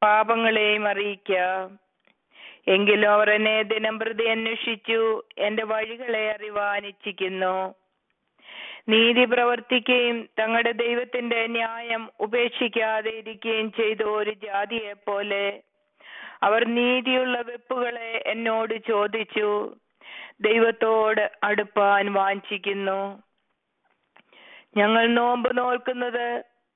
പാപങ്ങളെയും അറിയിക്ക എങ്കിലും അവർ എന്നെ ദിനം പ്രതി അന്വേഷിച്ചു എന്റെ വഴികളെ അറിവാൻ ഇച്ഛിക്കുന്നു നീതി പ്രവർത്തിക്കുകയും തങ്ങളുടെ ദൈവത്തിന്റെ ന്യായം ഉപേക്ഷിക്കാതെ ഇരിക്കുകയും ചെയ്ത ഒരു ജാതിയെ പോലെ അവർ നീതിയുള്ള വെപ്പുകളെ എന്നോട് ചോദിച്ചു ദൈവത്തോട് അടുപ്പാൻ വാഞ്ചിക്കുന്നു ഞങ്ങൾ നോമ്പ് നോക്കുന്നത്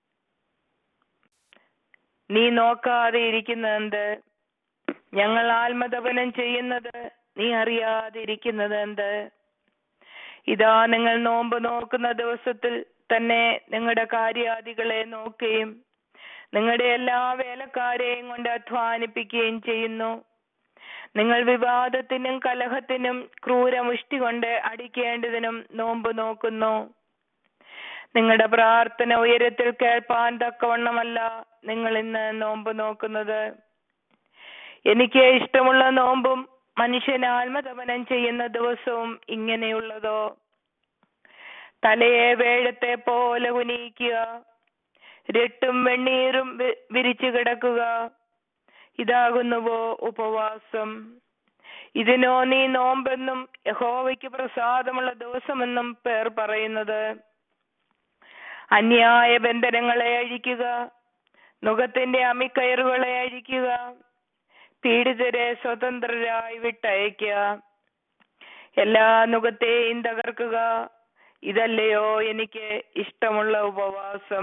നീ നോക്കാതെ ഇരിക്കുന്നത് ഞങ്ങൾ ആത്മതപനം ചെയ്യുന്നത് നീ അറിയാതെ ഇരിക്കുന്നത് എന്ത് ഇതാ നിങ്ങൾ നോമ്പ് നോക്കുന്ന ദിവസത്തിൽ തന്നെ നിങ്ങളുടെ കാര്യാദികളെ നോക്കുകയും നിങ്ങളുടെ എല്ലാ വേലക്കാരെയും കൊണ്ട് അധ്വാനിപ്പിക്കുകയും ചെയ്യുന്നു നിങ്ങൾ വിവാദത്തിനും കലഹത്തിനും ക്രൂരമുഷ്ടി കൊണ്ട് അടിക്കേണ്ടതിനും നോമ്പ് നോക്കുന്നു നിങ്ങളുടെ പ്രാർത്ഥന ഉയരത്തിൽ കേൾപ്പാൻ തക്കവണ്ണമല്ല നിങ്ങൾ ഇന്ന് നോമ്പ് നോക്കുന്നത് എനിക്ക് ഇഷ്ടമുള്ള നോമ്പും മനുഷ്യൻ ആത്മതപനം ചെയ്യുന്ന ദിവസവും ഇങ്ങനെയുള്ളതോ തലയെ വേഴത്തെ പോലെ കുനിയിക്കുക രട്ടും വെണ്ണീറും വി- വിരിച്ചു കിടക്കുക ഇതാകുന്നുവോ ഉപവാസം ഇതിനോ നീ നോമ്പെന്നും യഹോവയ്ക്ക് പ്രസാദമുള്ള ദിവസമെന്നും പേർ പറയുന്നത് അന്യായ ബന്ധനങ്ങളെ അഴിക്കുക നുഖത്തിന്റെ അമിക്കയറുകളെ അഴിക്കുക പീഡിതരെ സ്വതന്ത്രരായി വിട്ടയക്കുക എല്ലാ നുഖത്തെയും തകർക്കുക ഇതല്ലയോ എനിക്ക് ഇഷ്ടമുള്ള ഉപവാസം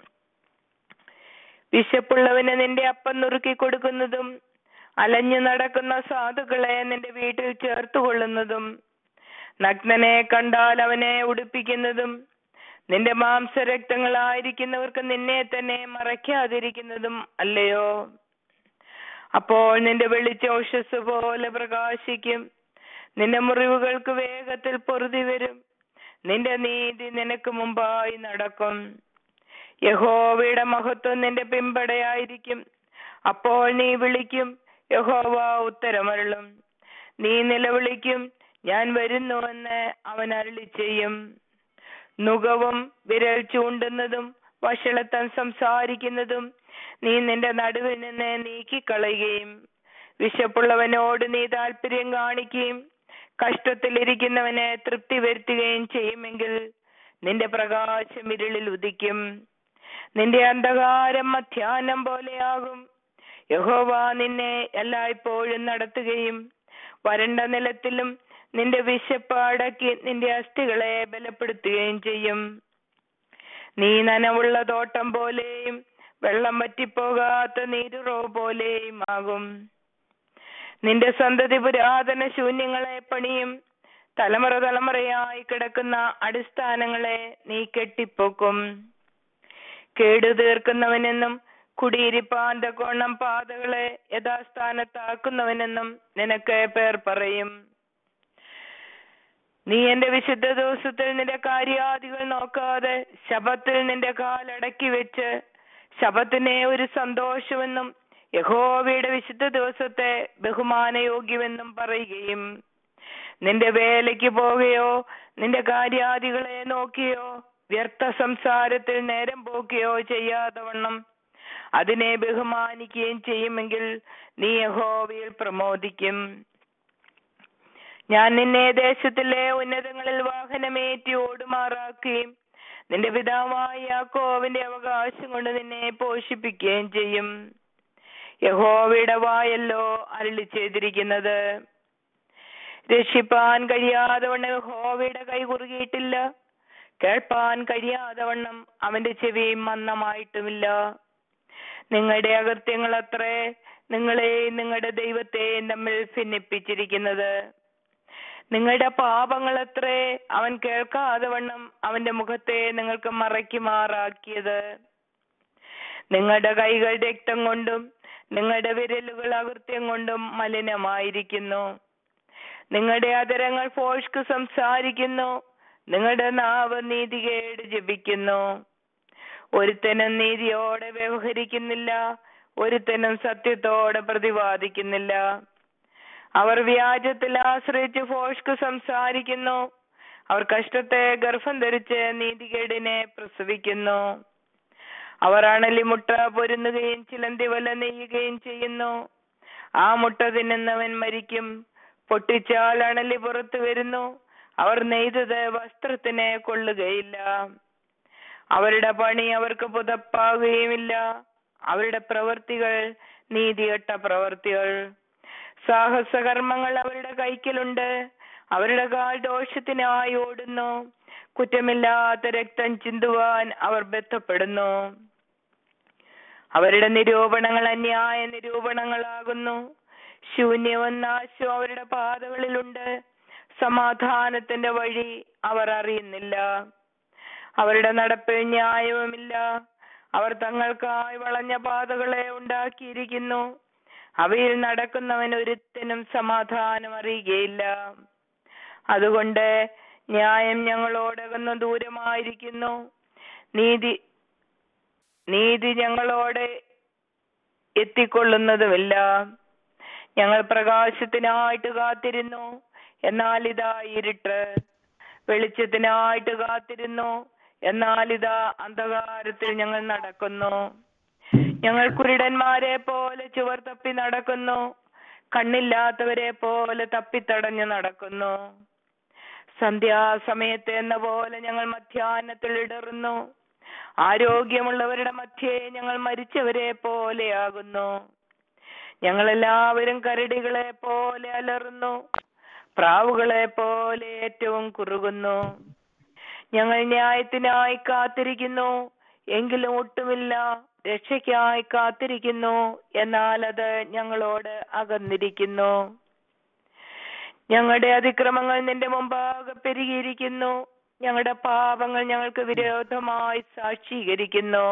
വിശപ്പുള്ളവന് നിന്റെ അപ്പം നുറുക്കി കൊടുക്കുന്നതും അലഞ്ഞു നടക്കുന്ന സാധുക്കളെ നിന്റെ വീട്ടിൽ ചേർത്തുകൊള്ളുന്നതും നഗ്നനെ കണ്ടാൽ അവനെ ഉടുപ്പിക്കുന്നതും നിന്റെ മാംസരക്തങ്ങളായിരിക്കുന്നവർക്ക് നിന്നെ തന്നെ മറയ്ക്കാതിരിക്കുന്നതും അല്ലയോ അപ്പോൾ നിന്റെ വെളിച്ചോഷസ് പോലെ പ്രകാശിക്കും നിന്റെ മുറിവുകൾക്ക് വേഗത്തിൽ പൊറുതി വരും നിന്റെ നീതി നിനക്ക് മുമ്പായി നടക്കും യഹോവയുടെ മഹത്വം നിന്റെ പിമ്പടയായിരിക്കും അപ്പോൾ നീ വിളിക്കും യഹോവ ഉത്തരമരുളും നീ നിലവിളിക്കും ഞാൻ വരുന്നുവെന്ന് അവൻ അരുളി ചെയ്യും നുകവും വിരൽ ചൂണ്ടുന്നതും വഷളത്തം സംസാരിക്കുന്നതും നീ നിന്റെ നടുവിൽ നിന്ന് നീക്കിക്കളയുകയും വിശപ്പുള്ളവനോട് നീ താല്പര്യം കാണിക്കുകയും കഷ്ടത്തിലിരിക്കുന്നവനെ തൃപ്തി വരുത്തുകയും ചെയ്യുമെങ്കിൽ നിന്റെ പ്രകാശം ഇരുളിൽ ഉദിക്കും നിന്റെ അന്ധകാരം മധ്യാഹ്നം പോലെയാകും യഹോവ നിന്നെ എല്ലായ്പ്പോഴും നടത്തുകയും വരണ്ട നിലത്തിലും നിന്റെ വിശപ്പ് അടക്കി നിന്റെ അസ്ഥികളെ ബലപ്പെടുത്തുകയും ചെയ്യും നീ നനവുള്ള തോട്ടം പോലെയും വെള്ളം വറ്റിപ്പോകാത്ത നീരുറോ പോലെയും ആകും നിന്റെ സന്തതി പുരാതന ശൂന്യങ്ങളെ പണിയും തലമുറ തലമുറയായി കിടക്കുന്ന അടിസ്ഥാനങ്ങളെ നീ കെട്ടിപ്പൊക്കും കേടു തീർക്കുന്നവനെന്നും കുടിയിരിപ്പാൻ കോണം പാതകളെ യഥാസ്ഥാനത്താക്കുന്നവനെന്നും നിനക്ക് പേർ പറയും നീ എന്റെ വിശുദ്ധ ദിവസത്തിൽ നിന്റെ കാര്യാദികൾ നോക്കാതെ ശബത്തിൽ നിന്റെ കാലടക്കി വെച്ച് ശബത്തിനെ ഒരു സന്തോഷമെന്നും യഹോവയുടെ വിശുദ്ധ ദിവസത്തെ ബഹുമാനയോഗ്യമെന്നും പറയുകയും നിന്റെ വേലയ്ക്ക് പോവുകയോ നിന്റെ കാര്യാദികളെ നോക്കിയോ വ്യർത്ഥ സംസാരത്തിൽ നേരം പോക്കുകയോ ചെയ്യാതെ വണ്ണം അതിനെ ബഹുമാനിക്കുകയും ചെയ്യുമെങ്കിൽ നീ യഹോവയിൽ പ്രമോദിക്കും ഞാൻ നിന്നെ ദേശത്തിലെ ഉന്നതങ്ങളിൽ വാഹനമേറ്റി ഓടുമാറാക്കുകയും നിന്റെ പിതാവായ യാക്കോവിന്റെ അവകാശം കൊണ്ട് നിന്നെ പോഷിപ്പിക്കുകയും ചെയ്യും യഹോവയുടെ വായല്ലോ അരളി ചെയ്തിരിക്കുന്നത് രക്ഷിപ്പാൻ കഴിയാതെ വണ്ണം യഹോവയുടെ കൈ കുറുകിയിട്ടില്ല കേൾപ്പാൻ കഴിയാതെ വണ്ണം അവന്റെ ചെവിയും മന്ദമായിട്ടുമില്ല നിങ്ങളുടെ അകൃത്യങ്ങൾ അത്രേ നിങ്ങളെയും നിങ്ങളുടെ ദൈവത്തെയും തമ്മിൽ ഭിന്നിപ്പിച്ചിരിക്കുന്നത് നിങ്ങളുടെ പാപങ്ങൾ അത്രേ അവൻ കേൾക്കാതെ വണ്ണം അവന്റെ മുഖത്തെ നിങ്ങൾക്ക് മറയ്ക്കുമാറാക്കിയത് നിങ്ങളുടെ കൈകൾ രക്തം കൊണ്ടും നിങ്ങളുടെ വിരലുകൾ അകൃത്യം കൊണ്ടും മലിനമായിരിക്കുന്നു നിങ്ങളുടെ അതരങ്ങൾ ഫോഷ്ക്ക് സംസാരിക്കുന്നു നിങ്ങളുടെ നാവ് നീതികേട് ജപിക്കുന്നു ഒരുത്തനും നീതിയോടെ വ്യവഹരിക്കുന്നില്ല ഒരുത്തനും സത്യത്തോടെ പ്രതിപാദിക്കുന്നില്ല അവർ വ്യാജത്തിൽ ആശ്രയിച്ച് ഫോഷ്ക്ക് സംസാരിക്കുന്നു അവർ കഷ്ടത്തെ ഗർഭം ധരിച്ച് നീതികേടിനെ പ്രസവിക്കുന്നു അവർ അണലി മുട്ട പൊരുന്നുകയും ചിലന്തി വല നെയ്യുകയും ചെയ്യുന്നു ആ മുട്ട തിന്നുന്നവൻ മരിക്കും പൊട്ടിച്ചാൽ അണലി പുറത്തു വരുന്നു അവർ നെയ്തത് വസ്ത്രത്തിന് കൊള്ളുകയില്ല അവരുടെ പണി അവർക്ക് പുതപ്പാകുകയുമില്ല അവരുടെ പ്രവൃത്തികൾ നീതികെട്ട പ്രവൃത്തികൾ സാഹസകർമ്മങ്ങൾ അവരുടെ കൈക്കലുണ്ട് അവരുടെ കാൽ ദോഷത്തിനായി ഓടുന്നു കുറ്റമില്ലാത്ത രക്തം ചിന്തുവാൻ അവർ ബന്ധപ്പെടുന്നു അവരുടെ നിരൂപണങ്ങൾ അന്യായ നിരൂപണങ്ങളാകുന്നു ശൂന്യവും നാശവും അവരുടെ പാതകളിലുണ്ട് സമാധാനത്തിന്റെ വഴി അവർ അറിയുന്നില്ല അവരുടെ നടപ്പിൽ ന്യായവുമില്ല അവർ തങ്ങൾക്കായി വളഞ്ഞ പാതകളെ ഉണ്ടാക്കിയിരിക്കുന്നു അവയിൽ നടക്കുന്നവൻ ഒരുത്തനും സമാധാനം അറിയുകയില്ല അതുകൊണ്ട് ന്യായം ഞങ്ങളോടകന്ന് ദൂരമായിരിക്കുന്നു നീതി നീതി ഞങ്ങളോട് എത്തിക്കൊള്ളുന്നതുമില്ല ഞങ്ങൾ പ്രകാശത്തിനായിട്ട് കാത്തിരുന്നു എന്നാൽ ഇതാ ഇരുട്ട് വെളിച്ചത്തിനായിട്ട് കാത്തിരുന്നു എന്നാൽ ഇതാ അന്ധകാരത്തിൽ ഞങ്ങൾ നടക്കുന്നു ഞങ്ങൾ കുരുടന്മാരെ പോലെ ചുവർ തപ്പി നടക്കുന്നു കണ്ണില്ലാത്തവരെ പോലെ തപ്പിത്തടഞ്ഞു നടക്കുന്നു സന്ധ്യാസമയത്ത് എന്ന പോലെ ഞങ്ങൾ മധ്യാഹ്നത്തിൽ ഇടറുന്നു ആരോഗ്യമുള്ളവരുടെ മധ്യേ ഞങ്ങൾ മരിച്ചവരെ പോലെയാകുന്നു ഞങ്ങൾ എല്ലാവരും കരടികളെ പോലെ അലറുന്നു പ്രാവുകളെ പോലെ ഏറ്റവും കുറുകുന്നു ഞങ്ങൾ ന്യായത്തിനായി കാത്തിരിക്കുന്നു എങ്കിലും ഒട്ടുമില്ല രക്ഷയ്ക്കായി കാത്തിരിക്കുന്നു എന്നാൽ അത് ഞങ്ങളോട് അകന്നിരിക്കുന്നു ഞങ്ങളുടെ അതിക്രമങ്ങൾ നിന്റെ മുമ്പാകെ പെരുകിയിരിക്കുന്നു ഞങ്ങളുടെ പാപങ്ങൾ ഞങ്ങൾക്ക് വിരോധമായി സാക്ഷീകരിക്കുന്നു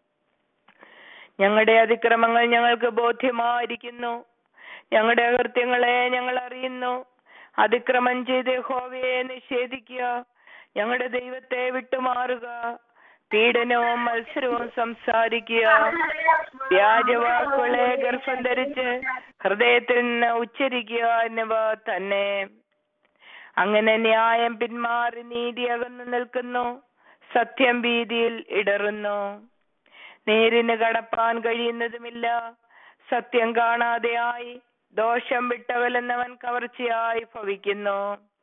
ഞങ്ങളുടെ അതിക്രമങ്ങൾ ഞങ്ങൾക്ക് ബോധ്യമായിരിക്കുന്നു ഞങ്ങളുടെ അകൃത്യങ്ങളെ ഞങ്ങൾ അറിയുന്നു അതിക്രമം ചെയ്ത് ഹോവയെ നിഷേധിക്കുക ഞങ്ങളുടെ ദൈവത്തെ വിട്ടുമാറുക പീഡനവും മത്സരവും സംസാരിക്കുക വ്യാജവാക്കുകളെ ഗർഭം ധരിച്ച് ഹൃദയത്തിൽ നിന്ന് ഉച്ചരിക്കുക എന്നിവ തന്നെ അങ്ങനെ ന്യായം പിന്മാറി നീതി അകന്നു നിൽക്കുന്നു സത്യം ഭീതിയിൽ ഇടറുന്നു നേരിന് കടപ്പാൻ കഴിയുന്നതുമില്ല സത്യം കാണാതെയായി ദോഷം വിട്ടകലുന്നവൻ കവർച്ചയായി ഭവിക്കുന്നു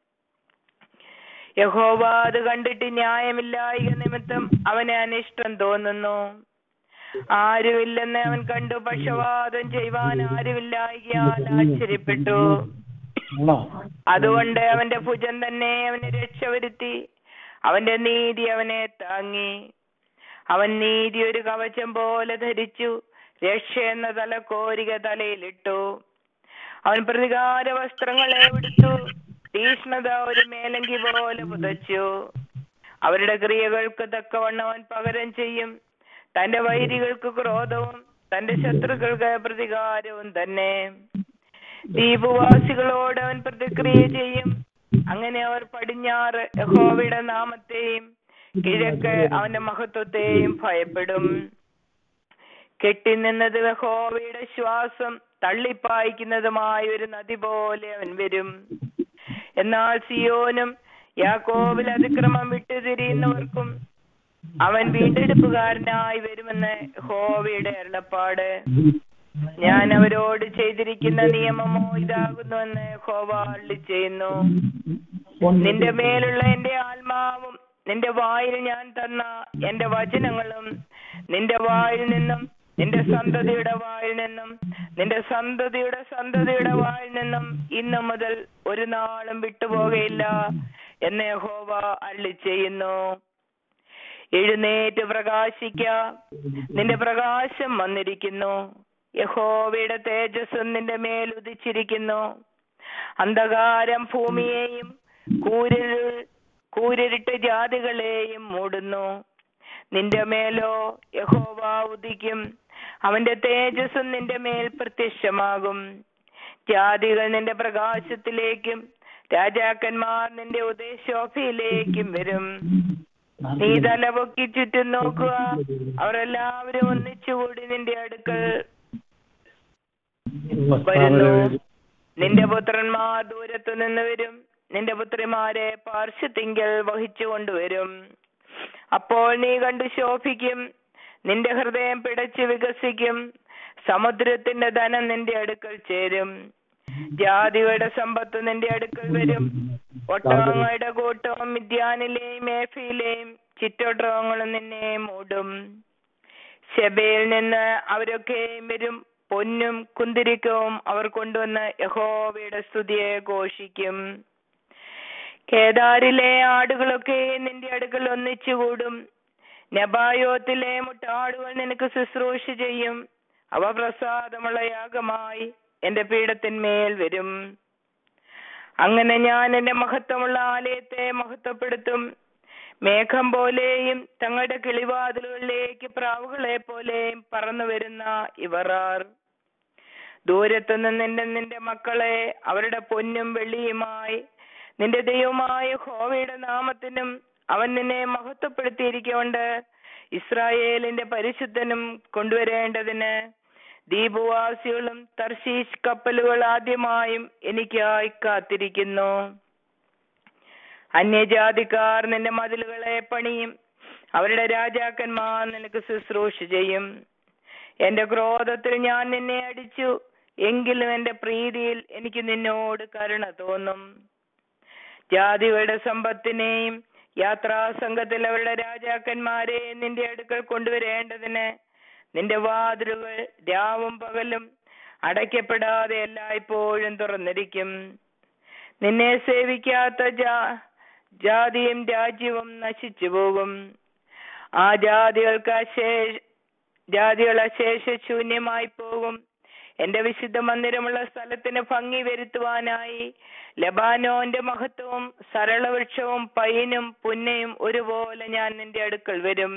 യഹോവ അത് കണ്ടിട്ട് ന്യായമില്ലായിക നിമിത്തം അവന് അനിഷ്ടം തോന്നുന്നു ആരുമില്ലെന്ന് അവൻ കണ്ടു പക്ഷവാദം ചെയ്യുവാൻ ആരുമില്ലായികയാൽ ആശ്ചര്യപ്പെട്ടു അതുകൊണ്ട് അവന്റെ ഭുജം തന്നെ അവന് രക്ഷ വരുത്തി അവന്റെ നീതി അവനെ താങ്ങി അവൻ നീതി ഒരു കവചം പോലെ ധരിച്ചു രക്ഷ എന്ന തലക്കോരിക തലയിലിട്ടു അവൻ പ്രതികാര വസ്ത്രങ്ങളെ എടുത്തു തീഷ്ണത ഒരു മേലങ്കി പോലെ പുതച്ചു അവരുടെ ക്രിയകൾക്ക് തക്കവണ്ണം അവൻ പകരം ചെയ്യും തന്റെ വൈരികൾക്ക് ക്രോധവും തന്റെ ശത്രുക്കൾക്ക് പ്രതികാരവും തന്നെ ദ്വീപവാസികളോട് അവൻ പ്രതിക്രിയ ചെയ്യും അങ്ങനെ അവർ പടിഞ്ഞാറ് യഹോവയുടെ നാമത്തെയും കിഴക്ക് അവന്റെ മഹത്വത്തെയും ഭയപ്പെടും കെട്ടിനിന്നത് യഹോവയുടെ ശ്വാസം തള്ളിപ്പായിക്കുന്നതുമായ ഒരു നദി പോലെ അവൻ വരും എന്നാൽ സിയോനും യാക്കോബിൽ അതിക്രമം വിട്ടുതിരിയുന്നവർക്കും അവൻ വീണ്ടെടുപ്പുകാരനായി വരുമെന്ന് ഹോവയുടെ അരുളപ്പാട് ഞാൻ അവരോട് ചെയ്തിരിക്കുന്ന നിയമമോ ഇതാകുന്നുവെന്ന് ഹോവ അള്ളി ചെയ്യുന്നു നിന്റെ മേലുള്ള എന്റെ ആത്മാവും നിന്റെ വായിൽ ഞാൻ തന്ന എന്റെ വചനങ്ങളും നിന്റെ വായിൽ നിന്നും നിന്റെ സന്തതിയുടെ വായിൽ നിന്നും നിന്റെ സന്തതിയുടെ സന്തതിയുടെ വായിൽ നിന്നും ഇന്നു മുതൽ ഒരു നാളും വിട്ടുപോകയില്ല എന്ന് യഹോവ അള്ളി ചെയ്യുന്നു എഴുന്നേറ്റ് പ്രകാശിക്ക നിന്റെ പ്രകാശം വന്നിരിക്കുന്നു യഹോവയുടെ തേജസ് നിന്റെ മേൽ ഉദിച്ചിരിക്കുന്നു അന്ധകാരം ഭൂമിയെയും കൂരിൽ കൂരിരുട്ട് ജാതികളെയും മൂടുന്നു നിന്റെ മേലോ യഹോവ ഉദിക്കും അവന്റെ തേജസ് നിന്റെ മേൽ പ്രത്യക്ഷമാകും ജാതികൾ നിന്റെ പ്രകാശത്തിലേക്കും രാജാക്കന്മാർ നിന്റെ ഉദയശോഭയിലേക്കും വരും നീ തലപൊക്കി ചുറ്റും നോക്കുക അവർ എല്ലാവരും ഒന്നിച്ചുകൂടി നിന്റെ അടുക്കൽ വരുന്നു നിന്റെ പുത്രന്മാർ ദൂരത്തു നിന്ന് വരും നിന്റെ പുത്രിമാരെ പാർശ്വത്തിങ്കൽ വഹിച്ചു കൊണ്ടുവരും അപ്പോൾ നീ കണ്ടു ശോഭിക്കും നിന്റെ ഹൃദയം പിടച്ച് വികസിക്കും സമുദ്രത്തിന്റെ ധനം നിന്റെ അടുക്കൽ ചേരും ജാതികളുടെ സമ്പത്ത് നിന്റെ അടുക്കൽ വരും ഒട്ടകങ്ങളുടെ കൂട്ടവും മിദ്യാനിലെയും മേഫയിലെയും ചിറ്റൊട്ടകങ്ങളും നിന്നെ മൂടും ശബയിൽ നിന്ന് അവരൊക്കെയും വരും പൊന്നും കുന്തിരിക്കവും അവർ കൊണ്ടുവന്ന് യഹോവയുടെ സ്തുതിയെ ഘോഷിക്കും കേദാരിലെ ആടുകളൊക്കെ നിന്റെ അടുക്കൽ ഒന്നിച്ചുകൂടും നബായോത്തിലെ മുട്ടാടുകൾ നിനക്ക് ശുശ്രൂഷ ചെയ്യും അവ പ്രസാദമുള്ള യാഗമായി എന്റെ പീഠത്തിന്മേൽ വരും അങ്ങനെ ഞാൻ എന്റെ മഹത്വമുള്ള ആലയത്തെ മഹത്വപ്പെടുത്തും മേഘം പോലെയും തങ്ങളുടെ കിളിവാതിലുകളിലേക്ക് പ്രാവുകളെ പോലെയും പറന്നു വരുന്ന ഇവറാർ ദൂരത്തു നിന്ന് നിന്റെ നിന്റെ മക്കളെ അവരുടെ പൊന്നും വെള്ളിയുമായി നിന്റെ ദൈവമായ ഹോവയുടെ നാമത്തിനും അവൻ നിന്നെ മഹത്വപ്പെടുത്തിയിരിക്കൊണ്ട് ഇസ്രായേലിന്റെ പരിശുദ്ധനും കൊണ്ടുവരേണ്ടതിന് ദ്വീപവാസികളും തർശീഷ് കപ്പലുകൾ ആദ്യമായും എനിക്കായി കാത്തിരിക്കുന്നു അന്യജാതിക്കാർ നിന്റെ മതിലുകളെ പണിയും അവരുടെ രാജാക്കന്മാർ നിനക്ക് ശുശ്രൂഷ ചെയ്യും എന്റെ ക്രോധത്തിൽ ഞാൻ നിന്നെ അടിച്ചു എങ്കിലും എന്റെ പ്രീതിയിൽ എനിക്ക് നിന്നോട് കരുണ തോന്നും ജാതികളുടെ സമ്പത്തിനെയും യാത്രാസംഘത്തിൽ അവരുടെ രാജാക്കന്മാരെ നിന്റെ അടുക്കൽ കൊണ്ടുവരേണ്ടതിന് നിന്റെ വാതിലുകൾ രാവും പകലും അടയ്ക്കപ്പെടാതെ എല്ലായ്പ്പോഴും തുറന്നിരിക്കും നിന്നെ സേവിക്കാത്ത ജാ ജാതിയും രാജ്യവും നശിച്ചു പോകും ആ ജാതികൾക്ക് അശേഷ ജാതികൾ അശേഷ ശൂന്യമായി പോകും എന്റെ വിശുദ്ധ മന്ദിരമുള്ള സ്ഥലത്തിന് ഭംഗി വരുത്തുവാനായി ലബാനോന്റെ മഹത്വവും സരളവൃക്ഷവും പൈനും പുന്നയും ഒരുപോലെ ഞാൻ നിന്റെ അടുക്കൽ വരും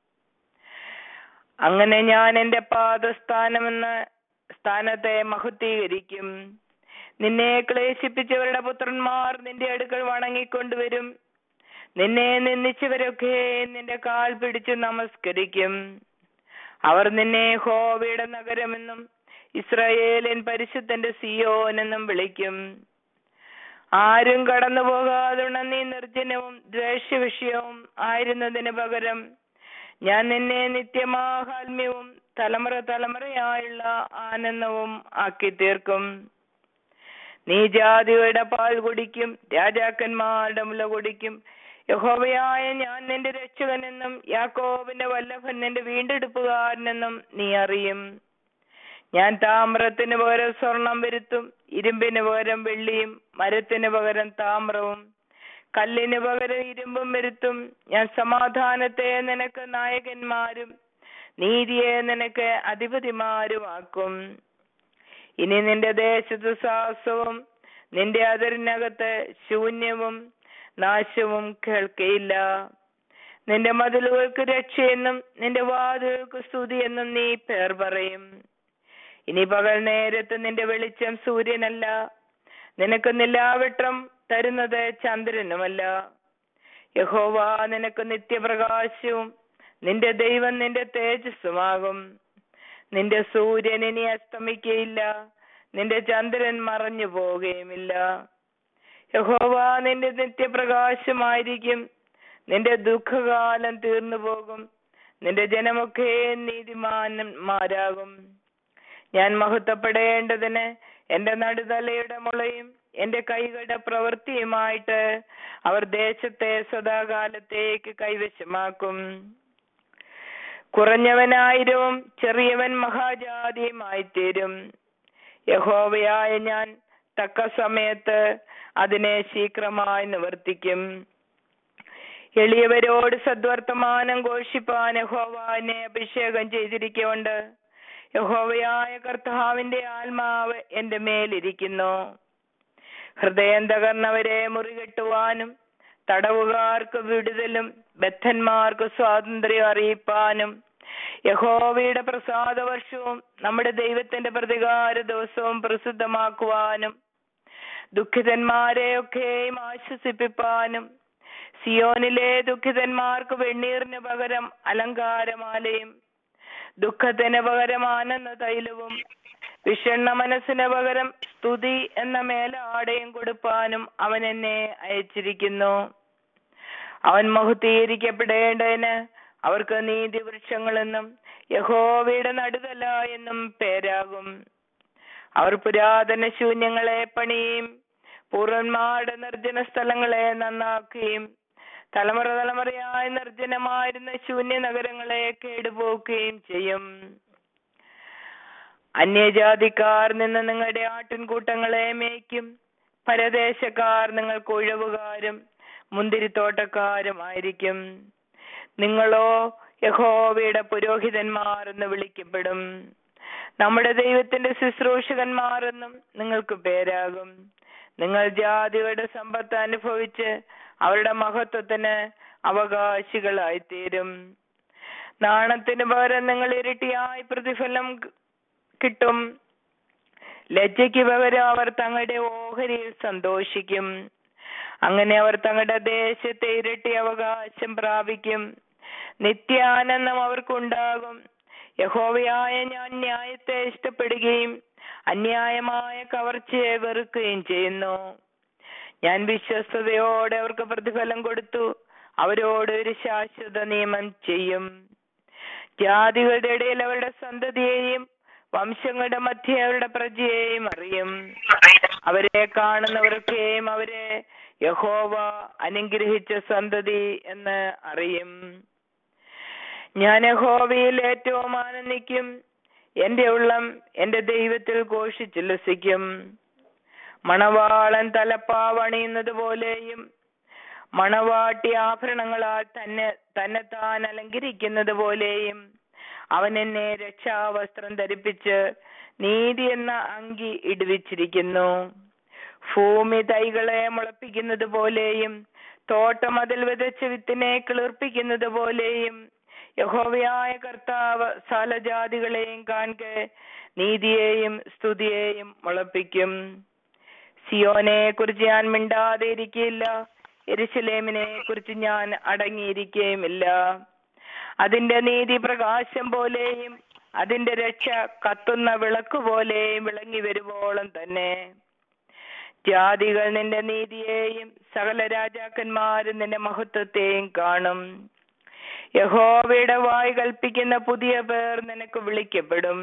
അങ്ങനെ ഞാൻ എന്റെ പാദസ്ഥാനമെന്ന സ്ഥാനത്തെ മഹത്വീകരിക്കും നിന്നെ ക്ലേശിപ്പിച്ചവരുടെ പുത്രന്മാർ നിന്റെ അടുക്കൽ വണങ്ങിക്കൊണ്ടുവരും നിന്നെ നിന്ദിച്ചവരൊക്കെ നിന്റെ കാൽ പിടിച്ച് നമസ്കരിക്കും അവർ നിന്നെ ഹോവയുടെ നഗരമെന്നും ഇസ്രായേലിൻ പരിശുദ്ധന്റെ സിയോൻ എന്നും വിളിക്കും ആരും കടന്നു പോകാതെ നീ നിർജ്ജനവും ദ്വേഷവിഷയവും ആയിരുന്നതിന് പകരം ഞാൻ നിന്നെ നിത്യമാഹാത്മ്യവും തലമുറ തലമുറയായുള്ള ആനന്ദവും ആക്കി തീർക്കും നീ ജാതിയുടെ പാൽ കുടിക്കും രാജാക്കന്മാരുടെ മുല കുടിക്കും യഹോവയായ ഞാൻ നിന്റെ രക്ഷകനെന്നും യാക്കോബിന്റെ വല്ലഭൻ നിന്റെ വീണ്ടെടുപ്പുകാരനെന്നും നീ അറിയും ഞാൻ താമ്രത്തിന് പകരം സ്വർണം വരുത്തും ഇരുമ്പിന് പകരം വെള്ളിയും മരത്തിന് പകരം താമ്രവും കല്ലിന് പകരം ഇരുമ്പും വരുത്തും ഞാൻ സമാധാനത്തെ നിനക്ക് നായകന്മാരും നീതിയെ നിനക്ക് അധിപതിമാരുമാക്കും ഇനി നിന്റെ ദേശത്ത് സാഹസവും നിന്റെ അതിരിനകത്ത് ശൂന്യവും നാശവും കേൾക്കയില്ല നിന്റെ മതിലുകൾക്ക് രക്ഷയെന്നും നിന്റെ വാതിലുകൾക്ക് സ്തുതി എന്നും നീ പേർ പറയും ഇനി പകൽ നേരത്ത് നിന്റെ വെളിച്ചം സൂര്യനല്ല നിനക്ക് നിലാവെട്ടം തരുന്നത് ചന്ദ്രനുമല്ല യഹോവ നിനക്ക് നിത്യപ്രകാശവും നിന്റെ ദൈവം നിന്റെ തേജസ്സുമാകും നിന്റെ സൂര്യൻ ഇനി അസ്തമിക്കയില്ല നിന്റെ ചന്ദ്രൻ മറഞ്ഞു പോവുകയുമില്ല യഹോവ നിന്റെ നിത്യപ്രകാശമായിരിക്കും നിന്റെ ദുഃഖകാലം തീർന്നു പോകും നിന്റെ ജനമൊക്കെ നീതിമാന്മാരാകും ഞാൻ മഹത്വപ്പെടേണ്ടതിന് എന്റെ നടുതലയുടെ മുളയും എന്റെ കൈകളുടെ പ്രവൃത്തിയുമായിട്ട് അവർ ദേശത്തെ സദാകാലത്തേക്ക് കൈവശമാക്കും കുറഞ്ഞവനായിരവും ചെറിയവൻ മഹാജാതിയുമായി തീരും യഹോവയായ ഞാൻ തക്ക സമയത്ത് അതിനെ ശീഘ്രമായി നിവർത്തിക്കും എളിയവരോട് സദ്വർത്തമാനം ഘോഷിപ്പാൻ യഹോവാനെ അഭിഷേകം ചെയ്തിരിക്കുകൊണ്ട് യഹോവയായ കർത്താവിന്റെ ആത്മാവ് എന്റെ മേലിരിക്കുന്നു ഹൃദയം തകർന്നവരെ മുറികെട്ടുവാനും തടവുകാർക്ക് വിടുതലും ബദ്ധന്മാർക്ക് സ്വാതന്ത്ര്യം അറിയിപ്പാനും യഹോവയുടെ പ്രസാദ വർഷവും നമ്മുടെ ദൈവത്തിന്റെ പ്രതികാര ദിവസവും പ്രസിദ്ധമാക്കുവാനും ദുഃഖിതന്മാരെയൊക്കെയും ആശ്വസിപ്പിപ്പാനും സിയോനിലെ ദുഃഖിതന്മാർക്ക് വെണ്ണീറിന് പകരം അലങ്കാരമാലയും ദുഃഖത്തിന് പകരം ആനന്ദ തൈലവും വിഷണ്ണ മനസ്സിന് പകരം സ്തുതി എന്ന മേലാടയും കൊടുപ്പാനും അവൻ എന്നെ അയച്ചിരിക്കുന്നു അവൻ മഹുദ്ധീകരിക്കപ്പെടേണ്ടതിന് അവർക്ക് നീതി വൃക്ഷങ്ങളെന്നും യഹോവയുടെ നടുതല എന്നും പേരാകും അവർ പുരാതന ശൂന്യങ്ങളെ പണിയും പൂർവന്മാരുടെ നിർജ്ജന സ്ഥലങ്ങളെ നന്നാക്കുകയും തലമുറ തലമുറയായി നിർജ്ജനമായിരുന്ന ശൂന്യ നഗരങ്ങളെ കേടുപോക്കുകയും ചെയ്യും അന്യജാതിക്കാർ നിന്ന് നിങ്ങളുടെ ആട്ടിൻകൂട്ടങ്ങളെ മേയ്ക്കും പരദേശക്കാർ നിങ്ങൾക്ക് ഉഴവുകാരും മുന്തിരിത്തോട്ടക്കാരുമായിരിക്കും നിങ്ങളോ യഹോവയുടെ പുരോഹിതന്മാർ എന്ന് വിളിക്കപ്പെടും നമ്മുടെ ദൈവത്തിന്റെ ശുശ്രൂഷകന്മാർ എന്നും നിങ്ങൾക്ക് പേരാകും നിങ്ങൾ ജാതികളുടെ സമ്പത്ത് അനുഭവിച്ച് അവരുടെ മഹത്വത്തിന് അവകാശികളായിത്തീരും നാണത്തിന് പകരം നിങ്ങൾ ഇരട്ടിയായി പ്രതിഫലം കിട്ടും ലജ്ജയ്ക്ക് പകരം അവർ തങ്ങളുടെ ഓഹരിയിൽ സന്തോഷിക്കും അങ്ങനെ അവർ തങ്ങളുടെ ദേശത്തെ ഇരട്ടി അവകാശം പ്രാപിക്കും നിത്യാനന്ദം അവർക്കുണ്ടാകും യഹോവയായ ഞാൻ ന്യായത്തെ ഇഷ്ടപ്പെടുകയും അന്യായമായ കവർച്ചയെ വെറുക്കുകയും ചെയ്യുന്നു ഞാൻ വിശ്വസ്തയോടെ അവർക്ക് പ്രതിഫലം കൊടുത്തു അവരോട് ഒരു ശാശ്വത നിയമം ചെയ്യും ജാതികളുടെ ഇടയിൽ അവരുടെ സന്തതിയെയും വംശങ്ങളുടെ മധ്യ അവരുടെ പ്രജയെയും അറിയും അവരെ കാണുന്നവർക്കെയും അവരെ യഹോവ അനുഗ്രഹിച്ച സന്തതി എന്ന് അറിയും ഞാൻ യഹോവയിൽ ഏറ്റവും ആനന്ദിക്കും എന്റെ ഉള്ളം എന്റെ ദൈവത്തിൽ ഘോഷിച്ചുല്ലസിക്കും മണവാളൻ തലപ്പാവണിയുന്നത് പോലെയും മണവാട്ടി ആഭരണങ്ങളാൽ തന്നെ തന്നെ താൻ അലങ്കരിക്കുന്നത് പോലെയും അവൻ എന്നെ രക്ഷാവസ്ത്രം ധരിപ്പിച്ച് നീതി എന്ന അങ്കി ഇടുവിച്ചിരിക്കുന്നു ഭൂമി തൈകളെ മുളപ്പിക്കുന്നത് പോലെയും തോട്ടം അതിൽ വിതച്ച വിത്തിനെ കിളിർപ്പിക്കുന്നത് പോലെയും യഹോവയായ കർത്താവ് സകലജാതികളെയും കാണുക നീതിയെയും സ്തുതിയെയും മുളപ്പിക്കും സിയോനെ കുറിച്ച് ഞാൻ മിണ്ടാതെ ഇരിക്കയില്ല എരുസലേമിനെ കുറിച്ച് ഞാൻ അടങ്ങിയിരിക്കുകയുമില്ല അതിന്റെ നീതി പ്രകാശം പോലെയും അതിന്റെ രക്ഷ കത്തുന്ന വിളക്ക് പോലെയും വിളങ്ങി വരുവോളം തന്നെ ജാതികൾ നിന്റെ നീതിയെയും സകല രാജാക്കന്മാരും നിന്റെ മഹത്വത്തെയും കാണും യഹോവയുടെ വായ് കൽപ്പിക്കുന്ന പുതിയ പേർ നിനക്ക് വിളിക്കപ്പെടും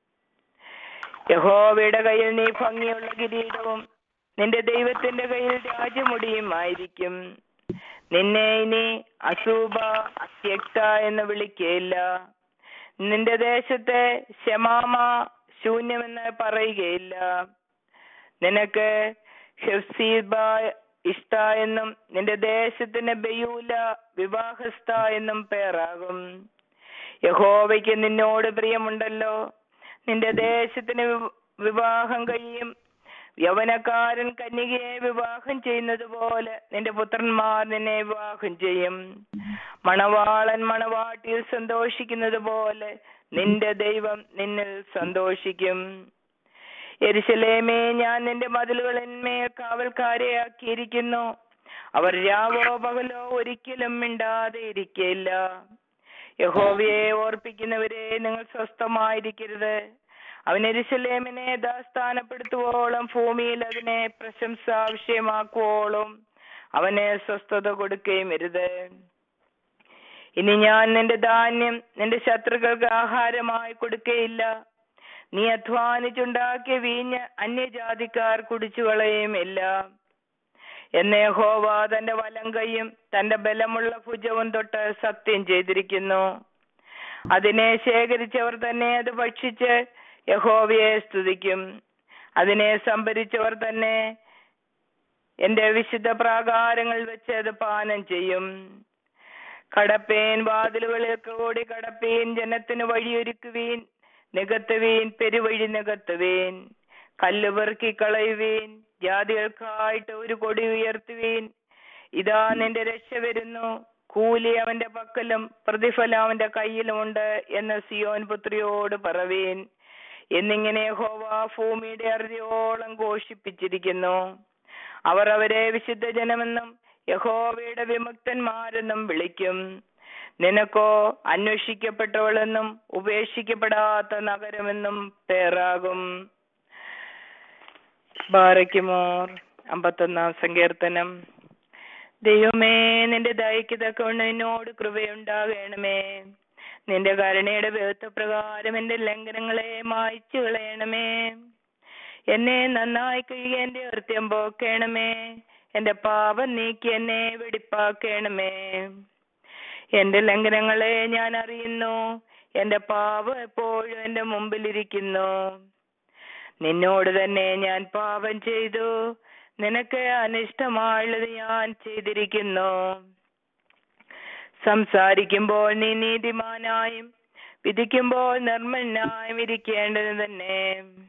യഹോവയുടെ കയ്യിൽ നീ ഭംഗിയുള്ള കിരീടവും നിന്റെ ദൈവത്തിന്റെ കയ്യിൽ രാജമുടിയും ആയിരിക്കും നിന്നെ ഇനി അസൂബ അത്യക്ത എന്ന് വിളിക്കയില്ല നിന്റെ ദേശത്തെ ശമാമ ശൂന്യമെന്ന് പറയുകയില്ല നിനക്ക് ഹെഫ്സീബ ഇഷ്ട എന്നും നിന്റെ ദേശത്തിന് ബയൂല വിവാഹസ്ഥ എന്നും പേരാകും യഹോവയ്ക്ക് നിന്നോട് പ്രിയമുണ്ടല്ലോ നിന്റെ ദേശത്തിന് വിവാഹം കഴിയും യവനക്കാരൻ കന്യകയെ വിവാഹം ചെയ്യുന്നത് പോലെ നിന്റെ പുത്രന്മാർ നിന്നെ വിവാഹം ചെയ്യും മണവാളൻ മണവാട്ടിയിൽ സന്തോഷിക്കുന്നത് പോലെ നിന്റെ ദൈവം നിന്നിൽ സന്തോഷിക്കും എരിശലേമേ ഞാൻ നിന്റെ മതിലുകളിന്മേൽ കാവൽക്കാരെയാക്കിയിരിക്കുന്നു അവർ രാവോ പകലോ ഒരിക്കലും മിണ്ടാതെ ഇരിക്കയില്ല യഹോവയെ ഓർപ്പിക്കുന്നവരെ നിങ്ങൾ സ്വസ്ഥമായിരിക്കരുത് അവൻ എരിശലേമിനെ ദാസ്ഥാനപ്പെടുത്തുവോളം ഭൂമിയിൽ അതിനെ പ്രശംസാ വിഷയമാക്കുവോളം അവനെ സ്വസ്ഥത കൊടുക്കുകയും അരുത് ഇനി ഞാൻ നിന്റെ ധാന്യം നിന്റെ ശത്രുക്കൾക്ക് ആഹാരമായി കൊടുക്കുകയില്ല നീ അധ്വാനിച്ചുണ്ടാക്കിയ വീഞ്ഞ് അന്യജാതിക്കാർ കുടിച്ചു കളയുമില്ല എന്നെ ഹോവ തന്റെ വലം കൈയും തന്റെ ബലമുള്ള ഭുജവും തൊട്ട് സത്യം ചെയ്തിരിക്കുന്നു അതിനെ ശേഖരിച്ചവർ തന്നെ അത് ഭക്ഷിച്ച് യഹോവയെ സ്തുതിക്കും അതിനെ സംഭരിച്ചവർ തന്നെ എന്റെ വിശുദ്ധ പ്രാകാരങ്ങൾ വെച്ച് അത് പാനം ചെയ്യും കടപ്പേൻ വാതിലുകളിൽ കൂടി കടപ്പീൻ ജനത്തിന് വഴിയൊരുക്കുവീൻ നികത്തുവീൻ പെരുവഴി നികത്തുവീൻ കല്ല് പെറുക്കി കളയുവീൻ ജാതികൾക്കായിട്ട് ഒരു കൊടി ഉയർത്തുവീൻ ഇതാ നിന്റെ രക്ഷ വരുന്നു കൂലി അവന്റെ പക്കലും പ്രതിഫലം അവന്റെ കയ്യിലുമുണ്ട് എന്ന് സിയോൻ പുത്രിയോട് പറവീൻ എന്നിങ്ങനെ ഹോവ ഭൂമിയുടെ അറുതിയോളം ഘോഷിപ്പിച്ചിരിക്കുന്നു അവർ അവരെ വിശുദ്ധ ജനമെന്നും യഹോവയുടെ വിമുക്തന്മാരെന്നും വിളിക്കും നിനക്കോ അന്വേഷിക്കപ്പെട്ടവളെന്നും ഉപേക്ഷിക്കപ്പെടാത്ത നഗരമെന്നും പേരാകും ബാറയ്ക്കുമോർ അമ്പത്തൊന്നാം സങ്കീർത്തനം ദൈവമേ നിന്റെ ദയക്ക് തക്കവണ്ണം എന്നോട് കൃപയുണ്ടാകണമേ നിന്റെ കരുണയുടെ പ്രകാരം എന്റെ ലംഘനങ്ങളെ മായ്ച്ചു കളയണമേ എന്നെ നന്നായി കഴുകി എന്റെ കൃത്യം പോക്കണമേ എന്റെ പാപം നീക്കി എന്നെ വെടിപ്പാക്കണമേ എന്റെ ലംഘനങ്ങളെ ഞാൻ അറിയുന്നു എന്റെ പാപം എപ്പോഴും എന്റെ മുമ്പിലിരിക്കുന്നു നിന്നോട് തന്നെ ഞാൻ പാപം ചെയ്തു നിനക്ക് അനിഷ്ടമായുള്ളത് ഞാൻ ചെയ്തിരിക്കുന്നു സംസാരിക്കുമ്പോൾ നീ നീതിമാനായും വിധിക്കുമ്പോൾ നിർമ്മലനായും ഇരിക്കേണ്ടത് തന്നെ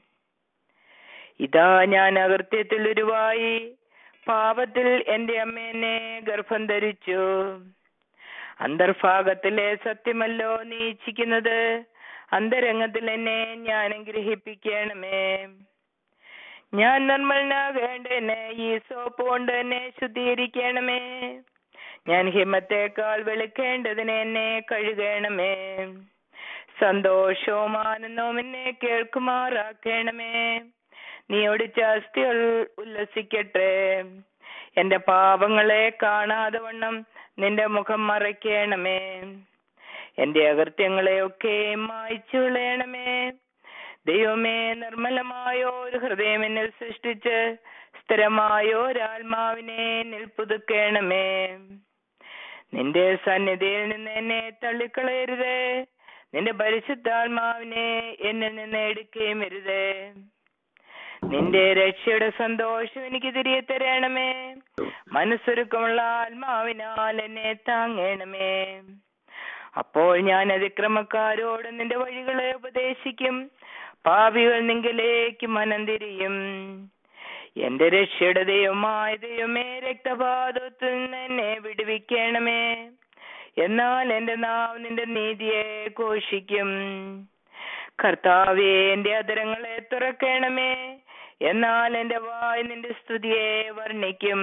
ഇതാ ഞാൻ അകൃത്യത്തിൽ ഉരുവായി പാപത്തിൽ എന്റെ അമ്മ എന്നെ ഗർഭം ധരിച്ചു അന്തർഭാഗത്തിലെ സത്യമല്ലോ നീ ഇച്ഛിക്കുന്നത് അന്തരംഗത്തിൽ എന്നെ ഞാൻ ഗ്രഹിപ്പിക്കണമേ ഞാൻ നിർമ്മലനാകേണ്ടതിന് ഈ സോപ്പ് കൊണ്ട് എന്നെ ശുദ്ധീകരിക്കണമേ ഞാൻ ഹിമത്തേക്കാൾ വെളുക്കേണ്ടതിന് എന്നെ കഴുകണമേ സന്തോഷവും ആനന്ദവും എന്നെ കേൾക്കുമാറാക്കണമേ നീ ഒടിച്ച അസ്ഥികൾ ഉല്ലസിക്കട്ടെ എന്റെ പാപങ്ങളെ കാണാതെ വണ്ണം നിന്റെ മുഖം മറയ്ക്കണമേ എന്റെ അകൃത്യങ്ങളെ ഒക്കെ മായ്ച്ചു കളയണമേ ദൈവമേ നിർമ്മലമായ ഒരു ഹൃദയം എന്നിൽ സൃഷ്ടിച്ച് സ്ഥിരമായ ഒരാത്മാവിനെ എന്നിൽ പുതുക്കണമേ നിന്റെ സന്നിധിയിൽ നിന്ന് എന്നെ തള്ളിക്കളയരുത് നിന്റെ പരിശുദ്ധാത്മാവിനെ എന്നിൽ നിന്ന് എടുക്കുകയും വരുത് നിന്റെ രക്ഷയുടെ സന്തോഷം എനിക്ക് തിരികെ തരണമേ മനസ്സൊരുക്കമുള്ള ആത്മാവിനാൽ എന്നെ താങ്ങണമേ അപ്പോൾ ഞാൻ അതിക്രമക്കാരോട് നിന്റെ വഴികളെ ഉപദേശിക്കും പാപികൾ നിങ്കിലേക്ക് മനം തിരിയും എന്റെ രക്ഷയുടെ ദൈവമായ ദൈവമേ രക്തപാതത്തിൽ നിന്ന് എന്നെ വിടുവിക്കണമേ എന്നാൽ എന്റെ നാവ് നിന്റെ നീതിയെ ഘോഷിക്കും കർത്താവേ എന്റെ അതരങ്ങളെ തുറക്കണമേ എന്നാൽ എന്റെ വായ് നിന്റെ സ്തുതിയെ വർണ്ണിക്കും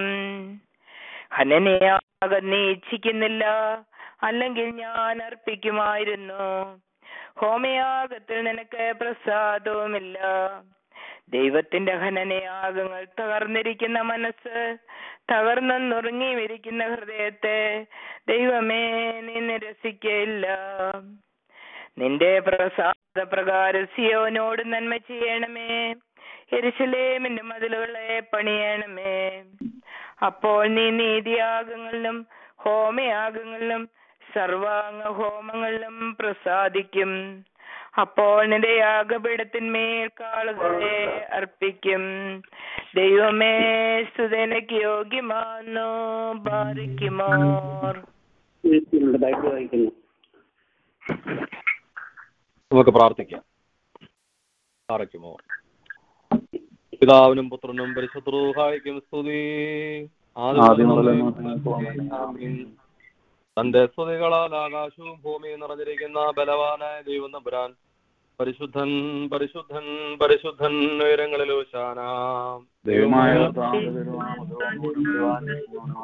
ഹനനയാകം നീ ഇച്ഛിക്കുന്നില്ല അല്ലെങ്കിൽ ഞാൻ അർപ്പിക്കുമായിരുന്നു ഹോമയാഗത്തിൽ നിനക്ക് പ്രസാദവുമില്ല ദൈവത്തിന്റെ ഹനനയാഗങ്ങൾ തകർന്നിരിക്കുന്ന മനസ്സ് തകർന്നു നുറുങ്ങിയിരിക്കുന്ന ഹൃദയത്തെ ദൈവമേ നീ നിരസിക്കയില്ല നിന്റെ പ്രസാദ പ്രകാരം സിയോനോട് നന്മ ചെയ്യണമേ എരിശലേമിന്റെ മതിലുകളെ പണിയണമേ അപ്പോൾ നീ നീതിയാഗങ്ങളിലും ഹോമയാഗങ്ങളിലും സർവാംഗ ഹോമങ്ങളിലും പ്രസാദിക്കും അപ്പോൾ നിന്റെ യാഗപീഠത്തിന്മേൽ കാളുകളെ അർപ്പിക്കും ദൈവമേ സ്തുതനക്ക് യോഗ്യമാന്നു ബാധിക്കുമോർ ബൈബിൾ വായിക്കുന്നു നമുക്ക് പ്രാർത്ഥിക്കാം പാറയ്ക്കുമോ പിതാവിനും പുത്രനും പരിശുദ്രൂഹായിക്കും സ്തുതി ആദ്യം മുതലേ ആമീൻ. തന്റെ സ്തുതികളാൽ ആകാശവും ഭൂമിയും നിറഞ്ഞിരിക്കുന്ന ബലവാനായ ദൈവം നമ്പുരാൻ പരിശുദ്ധൻ പരിശുദ്ധൻ പരിശുദ്ധൻ ഉയരങ്ങളിൽ ഊശാന ദൈവമായ കർത്താവിന്റെ തിരുനാമത്തിൽ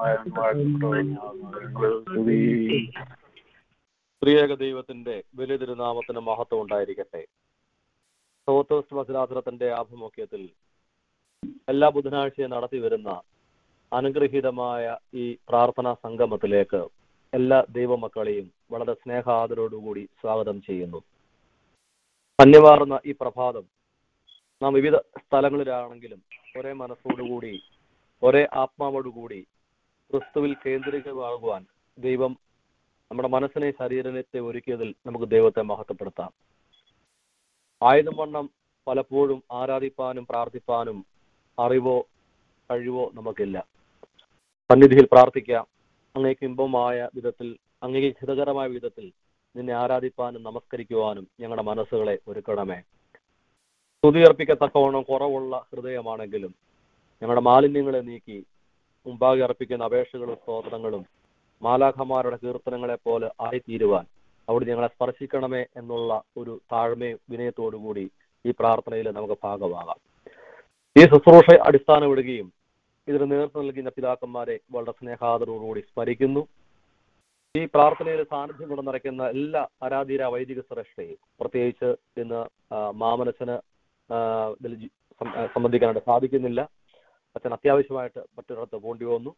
സ്തുതി. സ്ത്രീയേക ദൈവത്തിന്റെ വലിയ തിരുനാമത്തിന് മഹത്വം ഉണ്ടായിരിക്കട്ടെ സൗത്തോസ് മത്സരാസനത്തിന്റെ ആഭിമുഖ്യത്തിൽ എല്ലാ ബുധനാഴ്ചയും നടത്തി വരുന്ന അനുഗ്രഹീതമായ ഈ പ്രാർത്ഥനാ സംഗമത്തിലേക്ക് എല്ലാ ദൈവമക്കളെയും വളരെ സ്നേഹാദരോടുകൂടി സ്വാഗതം ചെയ്യുന്നു ധന്യമാർന്ന ഈ പ്രഭാതം നാം വിവിധ സ്ഥലങ്ങളിലാണെങ്കിലും ഒരേ മനസ്സോടുകൂടി ഒരേ ആത്മാവോടുകൂടി ക്രിസ്തുവിൽ കേന്ദ്രീകൃതമാകുവാൻ ദൈവം നമ്മുടെ മനസ്സിനെ ശരീരത്തെ ഒരുക്കിയതിൽ നമുക്ക് ദൈവത്തെ മഹത്വപ്പെടുത്താം ആയുധം വണ്ണം പലപ്പോഴും ആരാധിപ്പാനും പ്രാർത്ഥിപ്പാനും അറിവോ കഴിവോ നമുക്കില്ല സന്നിധിയിൽ പ്രാർത്ഥിക്കാം അങ്ങേക്ക് ഇമ്പമായ വിധത്തിൽ അങ്ങേക്ക് ഹിതകരമായ വിധത്തിൽ നിന്നെ ആരാധിപ്പാനും നമസ്കരിക്കുവാനും ഞങ്ങളുടെ മനസ്സുകളെ ഒരുക്കണമേ സ്തുതിയർപ്പിക്കത്തക്കവണ്ണം കുറവുള്ള ഹൃദയമാണെങ്കിലും ഞങ്ങളുടെ മാലിന്യങ്ങളെ നീക്കി മുമ്പാകെ അർപ്പിക്കുന്ന അപേക്ഷകളും സ്തോത്രങ്ങളും മാലാഖമാരുടെ കീർത്തനങ്ങളെ പോലെ ആയിത്തീരുവാൻ അവിടെ ഞങ്ങളെ സ്പർശിക്കണമേ എന്നുള്ള ഒരു താഴ്മയും വിനയത്തോടുകൂടി ഈ പ്രാർത്ഥനയിൽ നമുക്ക് ഭാഗമാകാം ഈ ശുശ്രൂഷ അടിസ്ഥാനമിടുകയും ഇതിന് നേതൃത്വം നൽകുന്ന പിതാക്കന്മാരെ വളരെ സ്നേഹാദരോടുകൂടി സ്മരിക്കുന്നു ഈ പ്രാർത്ഥനയിൽ സാന്നിധ്യം കൊണ്ട് നിറയ്ക്കുന്ന എല്ലാ ആരാധീര വൈദിക ശ്രേഷ്ഠയും പ്രത്യേകിച്ച് ഇന്ന് ആ, മാമനച്ചന് ആ, ഇതിൽ ജി- സം- ആ, സംബന്ധിക്കാനായിട്ട് സാധിക്കുന്നില്ല അച്ഛൻ അത്യാവശ്യമായിട്ട് മറ്റൊരിടത്ത് പോണ്ടി വന്നു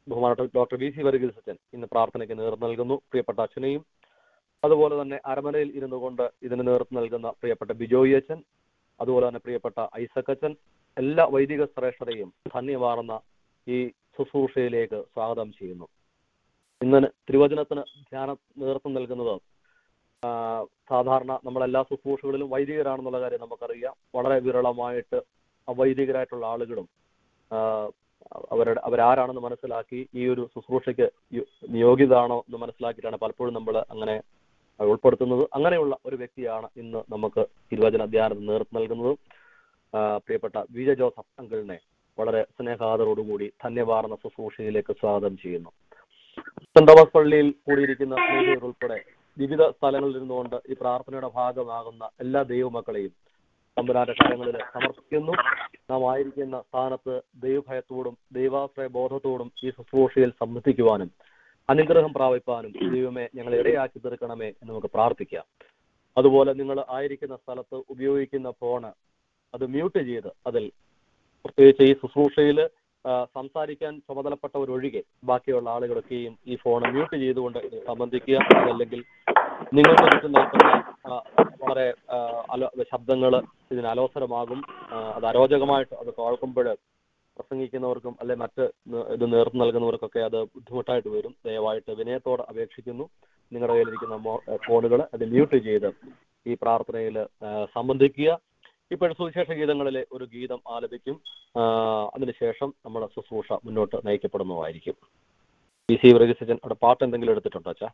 ബഹുമാനപ്പെട്ട ഡോക്ടർ വി സി വർഗീസ് അച്ഛൻ ഇന്ന് പ്രാർത്ഥനയ്ക്ക് നേതൃത്വം നൽകുന്നു പ്രിയപ്പെട്ട അച്ഛനെയും അതുപോലെ തന്നെ അരമനയിൽ ഇരുന്നു കൊണ്ട് ഇതിന് നേതൃത്വം നൽകുന്ന പ്രിയപ്പെട്ട ബിജോയി അച്ഛൻ അതുപോലെ തന്നെ പ്രിയപ്പെട്ട ഐസക് അച്ഛൻ എല്ലാ വൈദിക ശ്രേഷ്ഠതയും ധന്യമാർന്ന ഈ ശുശ്രൂഷയിലേക്ക് സ്വാഗതം ചെയ്യുന്നു ഇന്ന് തിരുവചനത്തിന് ധ്യാന നേതൃത്വം നൽകുന്നത് ആ, സാധാരണ നമ്മളെല്ലാ ശുശ്രൂഷകളിലും വൈദികരാണെന്നുള്ള കാര്യം നമുക്കറിയാം വളരെ വിരളമായിട്ട് അവൈദികരായിട്ടുള്ള ആളുകളും ആ, അവരുടെ അവരാരാണെന്ന് മനസ്സിലാക്കി ഈ ഒരു ശുശ്രൂഷയ്ക്ക് യോ- നിയോഗിതമാണോ എന്ന് മനസ്സിലാക്കിയിട്ടാണ് പലപ്പോഴും നമ്മൾ അങ്ങനെ ഉൾപ്പെടുത്തുന്നത് അങ്ങനെയുള്ള ഒരു വ്യക്തിയാണ് ഇന്ന് നമുക്ക് തിരുവചന ധ്യാനത്തിന് നേതൃത്വം നൽകുന്നത് ആ, പ്രിയപ്പെട്ട വിജയ ജോസഫ് അങ്കിളിനെ വളരെ സ്നേഹാദരോടുകൂടി ധന്യവാർന്ന ശുശ്രൂഷയിലേക്ക് സ്വാഗതം ചെയ്യുന്നു സെന്റ് തോമസ് പള്ളിയിൽ കൂടിയിരിക്കുന്ന സ്നേഹിതർ ഉൾപ്പെടെ വിവിധ സ്ഥലങ്ങളിൽ ഇരുന്നുകൊണ്ട് ഈ പ്രാർത്ഥനയുടെ ഭാഗമാകുന്ന എല്ലാ ദൈവമക്കളെയും തമ്പുരാന്റെ കരങ്ങളിൽ സമർപ്പിക്കുന്നു നാം ആയിരിക്കുന്ന സ്ഥാനത്ത് ദൈവഭയത്തോടും ദൈവാശ്രയ ബോധത്തോടും ഈ ശുശ്രൂഷയിൽ സംബന്ധിക്കുവാനും അനുഗ്രഹം പ്രാപിപ്പാനും ദൈവമേ ഞങ്ങളെ ഇടയാക്കി തീർക്കണമേ എന്ന് നമുക്ക് പ്രാർത്ഥിക്കാം അതുപോലെ നിങ്ങൾ ആയിരിക്കുന്ന സ്ഥലത്ത് ഉപയോഗിക്കുന്ന ഫോണ് അത് മ്യൂട്ട് ചെയ്ത് അതിൽ പ്രത്യേകിച്ച് ഈ ശുശ്രൂഷയിൽ സംസാരിക്കാൻ ചുമതലപ്പെട്ടവരൊഴികെ ബാക്കിയുള്ള ആളുകളൊക്കെയും ഈ ഫോൺ മ്യൂട്ട് ചെയ്തുകൊണ്ട് ഇത് സംബന്ധിക്കുക അതല്ലെങ്കിൽ നിങ്ങൾക്ക് ചുറ്റും നിൽക്കുന്ന ആ, വളരെ ആ, അലോ ശബ്ദങ്ങൾ ഇതിന് അലോസരമാകും ആ, അത് അരോചകമായിട്ട് അത് കേൾക്കുമ്പോൾ പ്രസംഗിക്കുന്നവർക്കും അല്ലെ മറ്റ് ന- ഇത് നേതൃത്വം നൽകുന്നവർക്കൊക്കെ അത് ബുദ്ധിമുട്ടായിട്ട് വരും ദയവായിട്ട് വിനയത്തോടെ അപേക്ഷിക്കുന്നു നിങ്ങളുടെ കയ്യിലിരിക്കുന്ന ഫോണുകൾ അത് മ്യൂട്ട് ചെയ്ത് ഈ പ്രാർത്ഥനയിൽ സംബന്ധിക്കുക ഇപ്പോൾ സുവിശേഷ ഗീതങ്ങളിലെ ഒരു ഗീതം ആലപിക്കും ആ, അതിനുശേഷം നമ്മുടെ ശുശ്രൂഷ മുന്നോട്ട് നയിക്കപ്പെടുന്നതായിരിക്കും പി സി വർഗീസൻ അവിടെ പാട്ട് എന്തെങ്കിലും എടുത്തിട്ടുണ്ടോ അച്ഛാ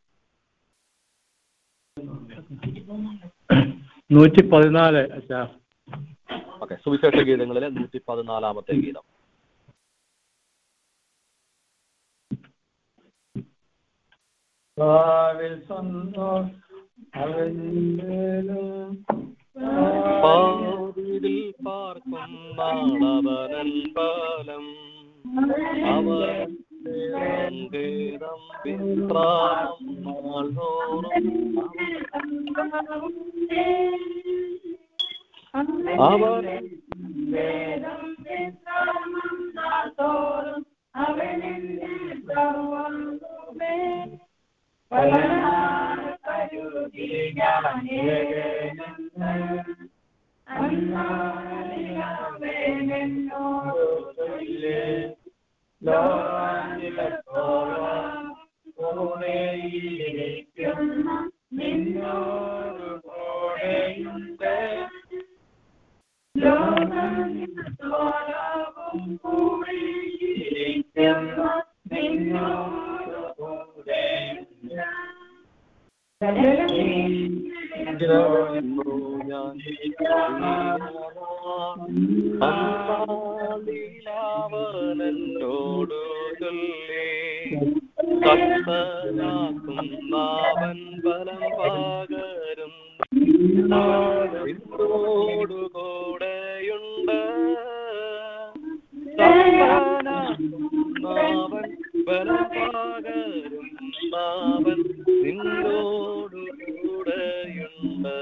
നൂറ്റി പതിനാല് അച്ഛാ ഓക്കെ സുവിശേഷ ഗീതങ്ങളിലെ നൂറ്റി പതിനാലാമത്തെ ഗീതം ഭാവിൽ സന്തോഷം അവനിലും പാതിരിൽ പാർക്കും നാളവനൻ പാലം അവൻ സങ്കേതം വിശ്രാമം നാൾതോറും അവൻ ഞാൻ അന്നാളിലാവനോടു ചൊല്ലി കത്തനാക്കും നാവൻ ബലം പകരും എന്നോടു കൂടെയുണ്ട് നാവൻ ബലം പകരും നാവൻ നിന്നോടു കൂടെയുണ്ട്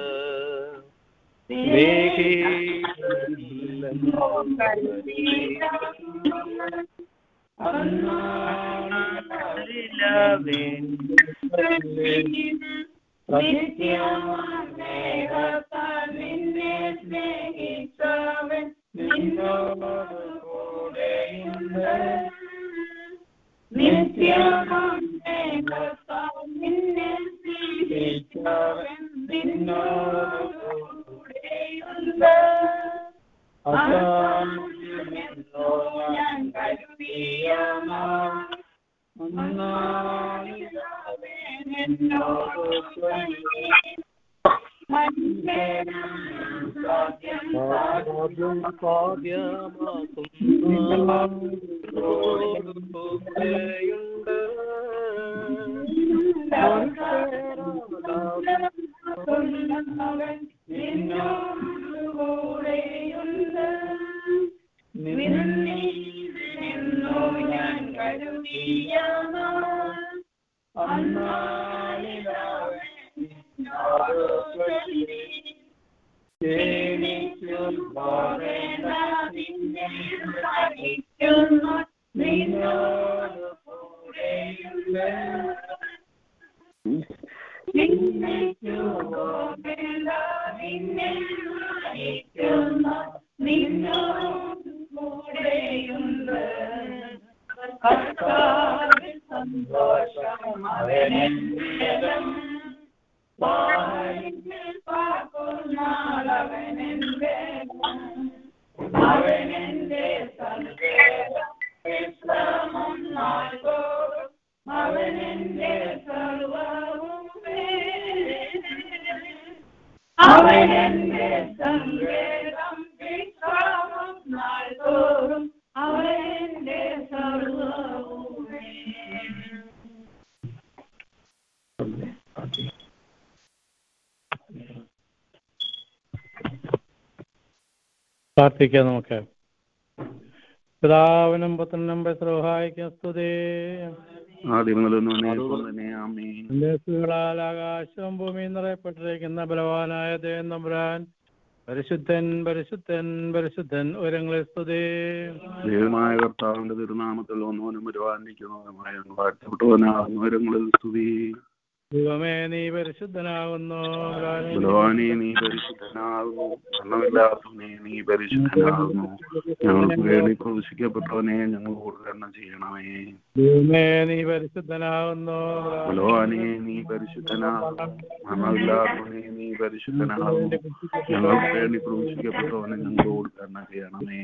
പ്രാർത്ഥിക്കാം നമുക്ക് പിതാവിനും പുത്രനും സഹായിക്കും സ്തുതി ആദ്യം മുതൽ തന്നെ ആമേൻ ാൽ ആകാശവും ഭൂമിയും നിറയപ്പെട്ടിരിക്കുന്ന ബലവാനായ ദേവൻ നമ്പുരാൻ പരിശുദ്ധൻ പരിശുദ്ധൻ പരിശുദ്ധൻ ഉയരങ്ങളിൽ സ്തുതി ദൈവമായ കർത്താവിന്റെ തിരുനാമത്തിൽ ഒന്നോനും വരുവാനിരിക്കുന്നതുമായ വാഴ്ത്തപ്പെട്ടവനാകുന്നവരങ്ങളിൽ സ്തുതി ദൈവമേ നീ പരിശുദ്ധനാകുന്നു ബലവാനെ നീ പരിശുദ്ധനാകുന്നു മരണമില്ലാത്തവനെ നീ പരിശുദ്ധനാകുന്നു ഞങ്ങൾക്ക് വേണ്ടി പ്രദർശിക്കപ്പെട്ടവനെ ഞങ്ങളോട് കരുണ ചെയ്യണമേ ദൈവമേ നീ പരിശുദ്ധനാകുന്നു ബലവാനെ നീ പരിശുദ്ധനാകുന്നു മരണമില്ലാത്തവനെ നീ പരിശുദ്ധനാകുന്നു ഞങ്ങൾക്ക് വേണ്ടി പ്രദർശിക്കപ്പെട്ടവനെ ഞങ്ങളോട് കരുണ ചെയ്യണമേ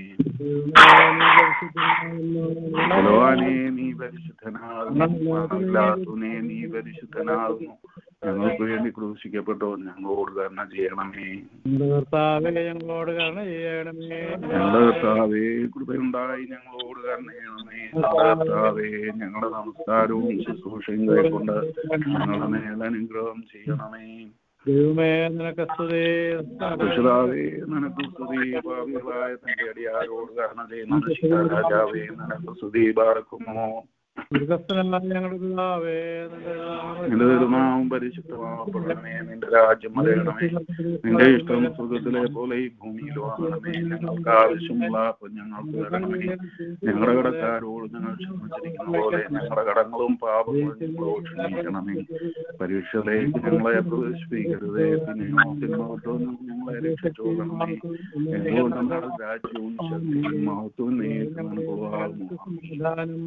ബലവാനെ നീ പരിശുദ്ധനാകുന്നു മരണമില്ലാത്തവനെ നീ പരിശുദ്ധനാകുന്നു ഞങ്ങൾക്ക് വേണ്ടി ക്രൂശിക്കപ്പെട്ടവൻ ഞങ്ങളോട് കരുണ ചെയ്യണമേ നമ്മുടെ കർത്താവേ ഞങ്ങളോട് കരുണ ചെയ്യണമേ ഞങ്ങളുടെ കർത്താവേ കൃപയുണ്ടായി ഞങ്ങളോട് കരുണ ചെയ്യണമേ ഞങ്ങളുടെ കർത്താവേ ഞങ്ങളുടെ നമസ്കാരവും ശുശ്രൂഷയും കൈക്കൊണ്ട് ഞങ്ങളുടെ മേൽ അനുഗ്രഹം ചെയ്യണമേ ദൈവമേ നിനക്ക് സ്തുതി രക്ഷിതാവേ നിനക്ക് സ്തുതി ഭാവികളായ തന്റെ അടിയാരോട് കരുണ ചെയ്യുന്ന രക്ഷിത രാജാവേ നിനക്ക് സ്തുതി പാർക്കുമോ സ്വർഗസ്ഥനായ ഞങ്ങളുടെ പിതാവേ നിന്റെ നാമം നിന്റെ തിരുനാമം പരിശുദ്ധമാകപ്പെടണമേ നിന്റെ രാജ്യം വരയണമേ നിന്റെ ഇഷ്ടം സ്വർഗത്തിലെ പോലെ ഈ ഭൂമിയിലും ആകണമേ ഞങ്ങൾക്ക് ആവശ്യമുള്ള അപ്പം ഞങ്ങൾക്ക് തരണമേ ഞങ്ങളുടെ കടക്കാരോട് ഞങ്ങൾ ക്ഷമിച്ചിരിക്കുന്ന പോലെ ഞങ്ങളുടെ കടങ്ങളും പാപങ്ങളും ഞങ്ങളോട് ക്ഷമിക്കണമേ പരീക്ഷയിലേക്ക് ഞങ്ങളെ പ്രവേശിപ്പിക്കരുതേ പിന്നെയോ തിന്മത്തൊന്നും ഞങ്ങളെ രക്ഷിച്ചോളണമേ എന്തുകൊണ്ട് നമ്മുടെ രാജ്യവും ശക്തിയും മഹത്വവും നേരിട്ട് അനുഭവമാകുന്നു ദാനം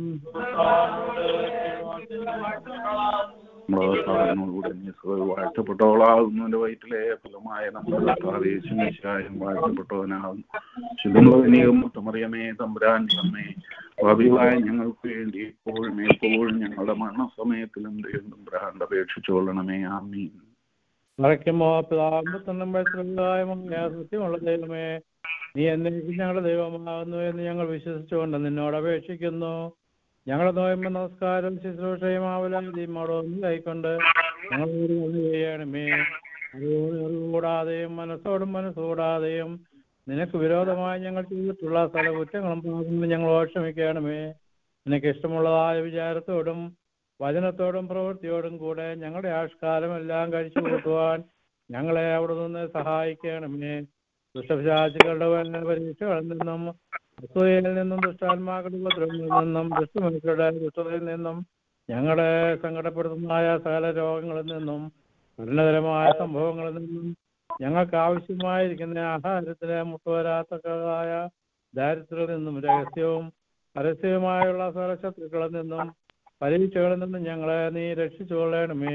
നമ്മുടെ കർത്താവിനോടുകൂടെ നീ സ്വയം വാഴ്ത്തപ്പെട്ടവളാകുന്നതിന്റെ വയറ്റിലെ ഫലമായ നമ്മുടെ കർത്താവേശും വാഴ്ത്തപ്പെട്ടവനാകുന്നു ശുദ്ധമറിയം മുത്തമറിയമേ തമ്പുരാൻ അമ്മേ ഭാവികളായ ഞങ്ങൾക്ക് വേണ്ടി എപ്പോഴും എപ്പോഴും ഞങ്ങളുടെ മരണസമയത്തിലും ദൈവം തമ്പുരാണ്ട് അപേക്ഷിച്ചുകൊള്ളണമേ ആമീൻ മറയ്ക്കുമോ പിതാമ്പത്തന്നും വയസ്സുള്ളതായ സത്യമുള്ള ദൈവമേ നീ എന്നേക്കും ഞങ്ങളുടെ ദൈവമാകുന്നു എന്ന് ഞങ്ങൾ വിശ്വസിച്ചുകൊണ്ട് നിന്നോട് അപേക്ഷിക്കുന്നു ഞങ്ങളുടെ നോയമ്പ നമസ്കാരം ശുശ്രൂഷയും ആവലാതിയും ഒന്ന് കൈക്കൊണ്ട് ഞങ്ങളോട് ഒന്ന് ചെയ്യണമേ അറിവോട് അറിവുകൂടാതെയും മനസ്സോടും മനസ്സുകൂടാതെയും നിനക്ക് വിരോധമായി ഞങ്ങൾ ചെയ്തിട്ടുള്ള സ്ഥല കുറ്റങ്ങളും പാപങ്ങളും ഞങ്ങളോട് ക്ഷമിക്കണമേ നിനക്ക് ഇഷ്ടമുള്ളതായ വിചാരത്തോടും വചനത്തോടും പ്രവൃത്തിയോടും കൂടെ ഞങ്ങളുടെ ആഷ്കാലം എല്ലാം കഴിച്ചു കൂട്ടുവാൻ ഞങ്ങളെ അവിടെ നിന്ന് സഹായിക്കണമേ ദുഷ്ടപിശാചുക്കളുടെ വല്ല പരീക്ഷകളിൽ നിന്നും അസൂയയിൽ നിന്നും ദുഷ്ടാത്മാക്കളുടെ ഉപദ്രവങ്ങളിൽ നിന്നും ദുഷ്ടമനുഷ്യരുടെ ദുഷ്ടതയിൽ നിന്നും ഞങ്ങളെ സങ്കടപ്പെടുത്തുന്നതായ സകല രോഗങ്ങളിൽ നിന്നും മരണകരമായ സംഭവങ്ങളിൽ നിന്നും ഞങ്ങൾക്ക് ആവശ്യമായിരിക്കുന്ന ആഹാരത്തിന് മുട്ടുവരാത്തതായ ദാരിദ്ര്യത്തിൽ നിന്നും രഹസ്യവും പരസ്യവുമായുള്ള സകല ശത്രുക്കളിൽ നിന്നും പരീക്ഷകളിൽ നിന്നും ഞങ്ങളെ നീ രക്ഷിച്ചുകൊള്ളണമേ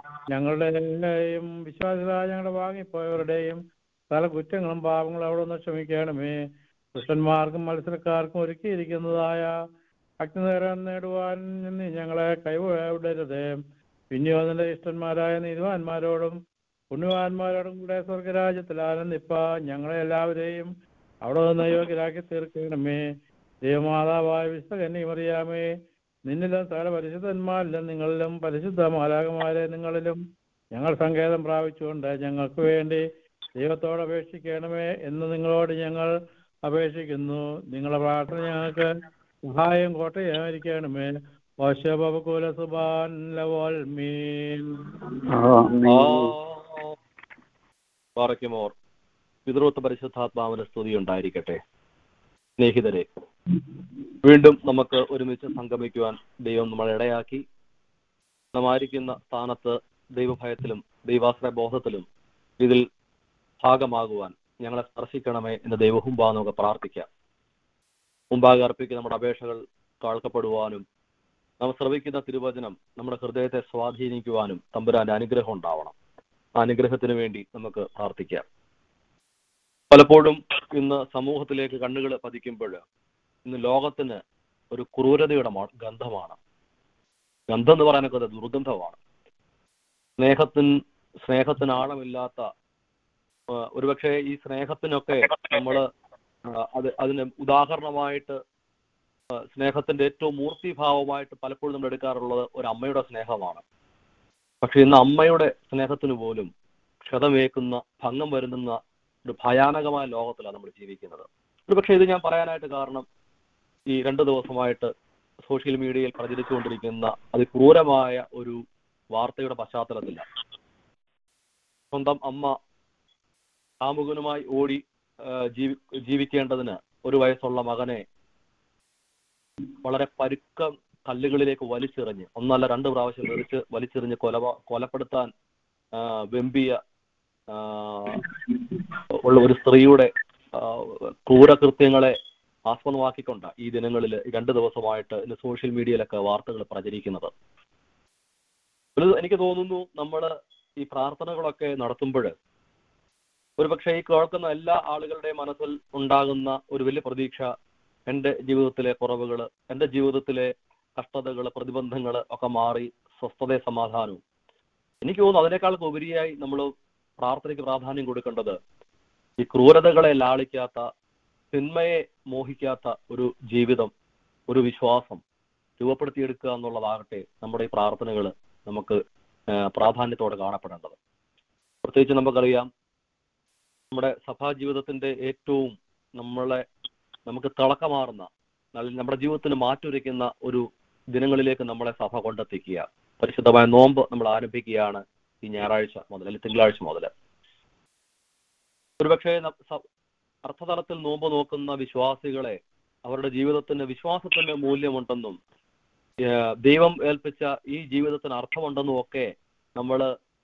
ഞങ്ങളുടെയും വിശ്വാസികളായ ഞങ്ങളുടെ വാങ്ങിപ്പോയവരുടെയും പല കുറ്റങ്ങളും പാപങ്ങളും അവിടെ നിന്ന് ക്ഷമിക്കണമേ ദുഷ്ടന്മാർക്കും മത്സരക്കാർക്കും ഒരുക്കിയിരിക്കുന്നതായ അഗ്നിനേരം നേടുവാൻ നീ ഞങ്ങളെ കൈവിടരുത് പിന്നെയോ നിന്റെ ഇഷ്ടന്മാരായ നീതിവാന്മാരോടും പുണ്യവാന്മാരോടും കൂടെ സ്വർഗരാജ്യത്തിൽ ആനന്ദിപ്പ ഞങ്ങളെ എല്ലാവരെയും അവിടെ നിന്ന് യോഗ്യരാക്കി തീർക്കണമേ ദൈവമാതാവായ വിശുദ്ധകന്യമറിയാമേ നിന്നിലും സകല പരിശുദ്ധന്മാരിലും നിങ്ങളിലും പരിശുദ്ധ മാലാകമാരെ നിങ്ങളിലും ഞങ്ങൾ സങ്കേതം പ്രാപിച്ചുകൊണ്ട് ഞങ്ങൾക്ക് വേണ്ടി ദൈവത്തോട് അപേക്ഷിക്കണമേ എന്ന് നിങ്ങളോട് ഞങ്ങൾ അപേക്ഷിക്കുന്നു നിങ്ങളുടെ പ്രാർത്ഥന ഞങ്ങൾക്ക് സഹായം കോട്ടയായിരിക്കണമേ ഓശബകുല സുബാൻ ലവോൽ മീൻ പാറയ്ക്കുമോർ പിതൃത്വ പരിശുദ്ധാത്മാവിന്റെ സ്തുതി ഉണ്ടായിരിക്കട്ടെ സ്നേഹിതരെ വീണ്ടും നമുക്ക് ഒരുമിച്ച് സംഗമിക്കുവാൻ ദൈവം നമ്മളെ ഇടയാക്കി നാം ആയിരിക്കുന്ന സ്ഥാനത്ത് ദൈവഭയത്തിലും ദൈവാശ്രയ ബോധത്തിലും ഇതിൽ ഭാഗമാകുവാൻ ഞങ്ങളെ സ്പർശിക്കണമേ എന്ന് ദൈവഹുംബാ നമുക്ക് പ്രാർത്ഥിക്കാം മുമ്പാകെ അർപ്പിക്കുന്ന നമ്മുടെ അപേക്ഷകൾ കേൾക്കപ്പെടുവാനും നാം ശ്രവിക്കുന്ന തിരുവചനം നമ്മുടെ ഹൃദയത്തെ സ്വാധീനിക്കുവാനും തമ്പുരാന്റെ അനുഗ്രഹം ഉണ്ടാവണം ആ അനുഗ്രഹത്തിന് വേണ്ടി നമുക്ക് പ്രാർത്ഥിക്കാം പലപ്പോഴും ഇന്ന് സമൂഹത്തിലേക്ക് കണ്ണുകൾ പതിക്കുമ്പോൾ ഇന്ന് ലോകത്തിന് ഒരു ക്രൂരതയുടെ മ- ഗന്ധമാണ് ഗന്ധം എന്ന് പറയാനൊക്കെ അത് ദുർഗന്ധമാണ് സ്നേഹത്തിൻ സ്നേഹത്തിന് ആഴമില്ലാത്ത ആ, ഒരുപക്ഷെ ഈ സ്നേഹത്തിനൊക്കെ നമ്മൾ അത് അതിന് ഉദാഹരണമായിട്ട് ആ, സ്നേഹത്തിന്റെ ഏറ്റവും മൂർത്തിഭാവമായിട്ട് പലപ്പോഴും നമ്മൾ എടുക്കാറുള്ളത് ഒരു അമ്മയുടെ സ്നേഹമാണ് പക്ഷെ ഇന്ന് അമ്മയുടെ സ്നേഹത്തിന് പോലും ക്ഷതമേക്കുന്ന ഭംഗം വരുന്ന ഒരു ഭയാനകമായ ലോകത്തിലാണ് നമ്മൾ ജീവിക്കുന്നത് ഒരുപക്ഷെ ഇത് ഞാൻ പറയാനായിട്ട് കാരണം ഈ രണ്ട് ദിവസമായിട്ട് സോഷ്യൽ മീഡിയയിൽ പ്രചരിച്ചുകൊണ്ടിരിക്കുന്ന അതിക്രൂരമായ ഒരു വാർത്തയുടെ പശ്ചാത്തലത്തിലാണ് സ്വന്തം അമ്മ കാമുകനുമായി ഓടി ആ, ജീവി ജീവിക്കേണ്ടതിന് ഒരു വയസ്സുള്ള മകനെ വളരെ പരുക്ക കല്ലുകളിലേക്ക് വലിച്ചെറിഞ്ഞ് ഒന്നല്ല രണ്ട് പ്രാവശ്യം എറിച്ച് വലിച്ചെറിഞ്ഞ് കൊല കൊലപ്പെടുത്താൻ ആ, വെമ്പിയ ആ, ഉള്ള ഒരു സ്ത്രീയുടെ ആ, ക്രൂരകൃത്യങ്ങളെ ആസ്പദമാക്കിക്കൊണ്ട ഈ ദിനങ്ങളിൽ രണ്ട് ദിവസമായിട്ട് ഇന്ന് സോഷ്യൽ മീഡിയയിലൊക്കെ വാർത്തകൾ പ്രചരിക്കുന്നത് ഒരു എനിക്ക് തോന്നുന്നു നമ്മൾ ഈ പ്രാർത്ഥനകളൊക്കെ നടത്തുമ്പോൾ ഒരുപക്ഷെ ഈ കേൾക്കുന്ന എല്ലാ ആളുകളുടെയും മനസ്സിൽ ഉണ്ടാകുന്ന ഒരു വലിയ പ്രതീക്ഷ എൻ്റെ ജീവിതത്തിലെ കുറവുകൾ എൻ്റെ ജീവിതത്തിലെ കഷ്ടതകൾ പ്രതിബന്ധങ്ങൾ ഒക്കെ മാറി സ്വസ്ഥതയും സമാധാനവും എനിക്ക് തോന്നുന്നു അതിനേക്കാൾ ഉപരിയായി നമ്മൾ പ്രാർത്ഥനയ്ക്ക് പ്രാധാന്യം കൊടുക്കേണ്ടത് ഈ ക്രൂരതകളെ ലാളിക്കാത്ത തിന്മയെ മോഹിക്കാത്ത ഒരു ജീവിതം ഒരു വിശ്വാസം രൂപപ്പെടുത്തിയെടുക്കുക എന്നുള്ളതാകട്ടെ നമ്മുടെ ഈ പ്രാർത്ഥനകൾ നമുക്ക് ആ, പ്രാധാന്യത്തോടെ കാണപ്പെടേണ്ടത് പ്രത്യേകിച്ച് നമുക്കറിയാം നമ്മുടെ സഭാ ജീവിതത്തിന്റെ ഏറ്റവും നമ്മളെ നമുക്ക് തിളക്കമാറുന്ന അല്ലെങ്കിൽ നമ്മുടെ ജീവിതത്തിന് മാറ്റുരയ്ക്കുന്ന ഒരു ദിനങ്ങളിലേക്ക് നമ്മളെ സഭ കൊണ്ടെത്തിക്കുക പരിശുദ്ധമായ നോമ്പ് നമ്മൾ ആരംഭിക്കുകയാണ് ഈ ഞായറാഴ്ച മുതൽ അല്ലെങ്കിൽ തിങ്കളാഴ്ച മുതൽ ഒരുപക്ഷെ ന- സ- അർത്ഥതലത്തിൽ നോമ്പ് നോക്കുന്ന വിശ്വാസികളെ അവരുടെ ജീവിതത്തിന് വിശ്വാസത്തിന്റെ മൂല്യമുണ്ടെന്നും ഏഹ് ദൈവം ഏൽപ്പിച്ച ഈ ജീവിതത്തിന് അർത്ഥമുണ്ടെന്നും ഒക്കെ നമ്മൾ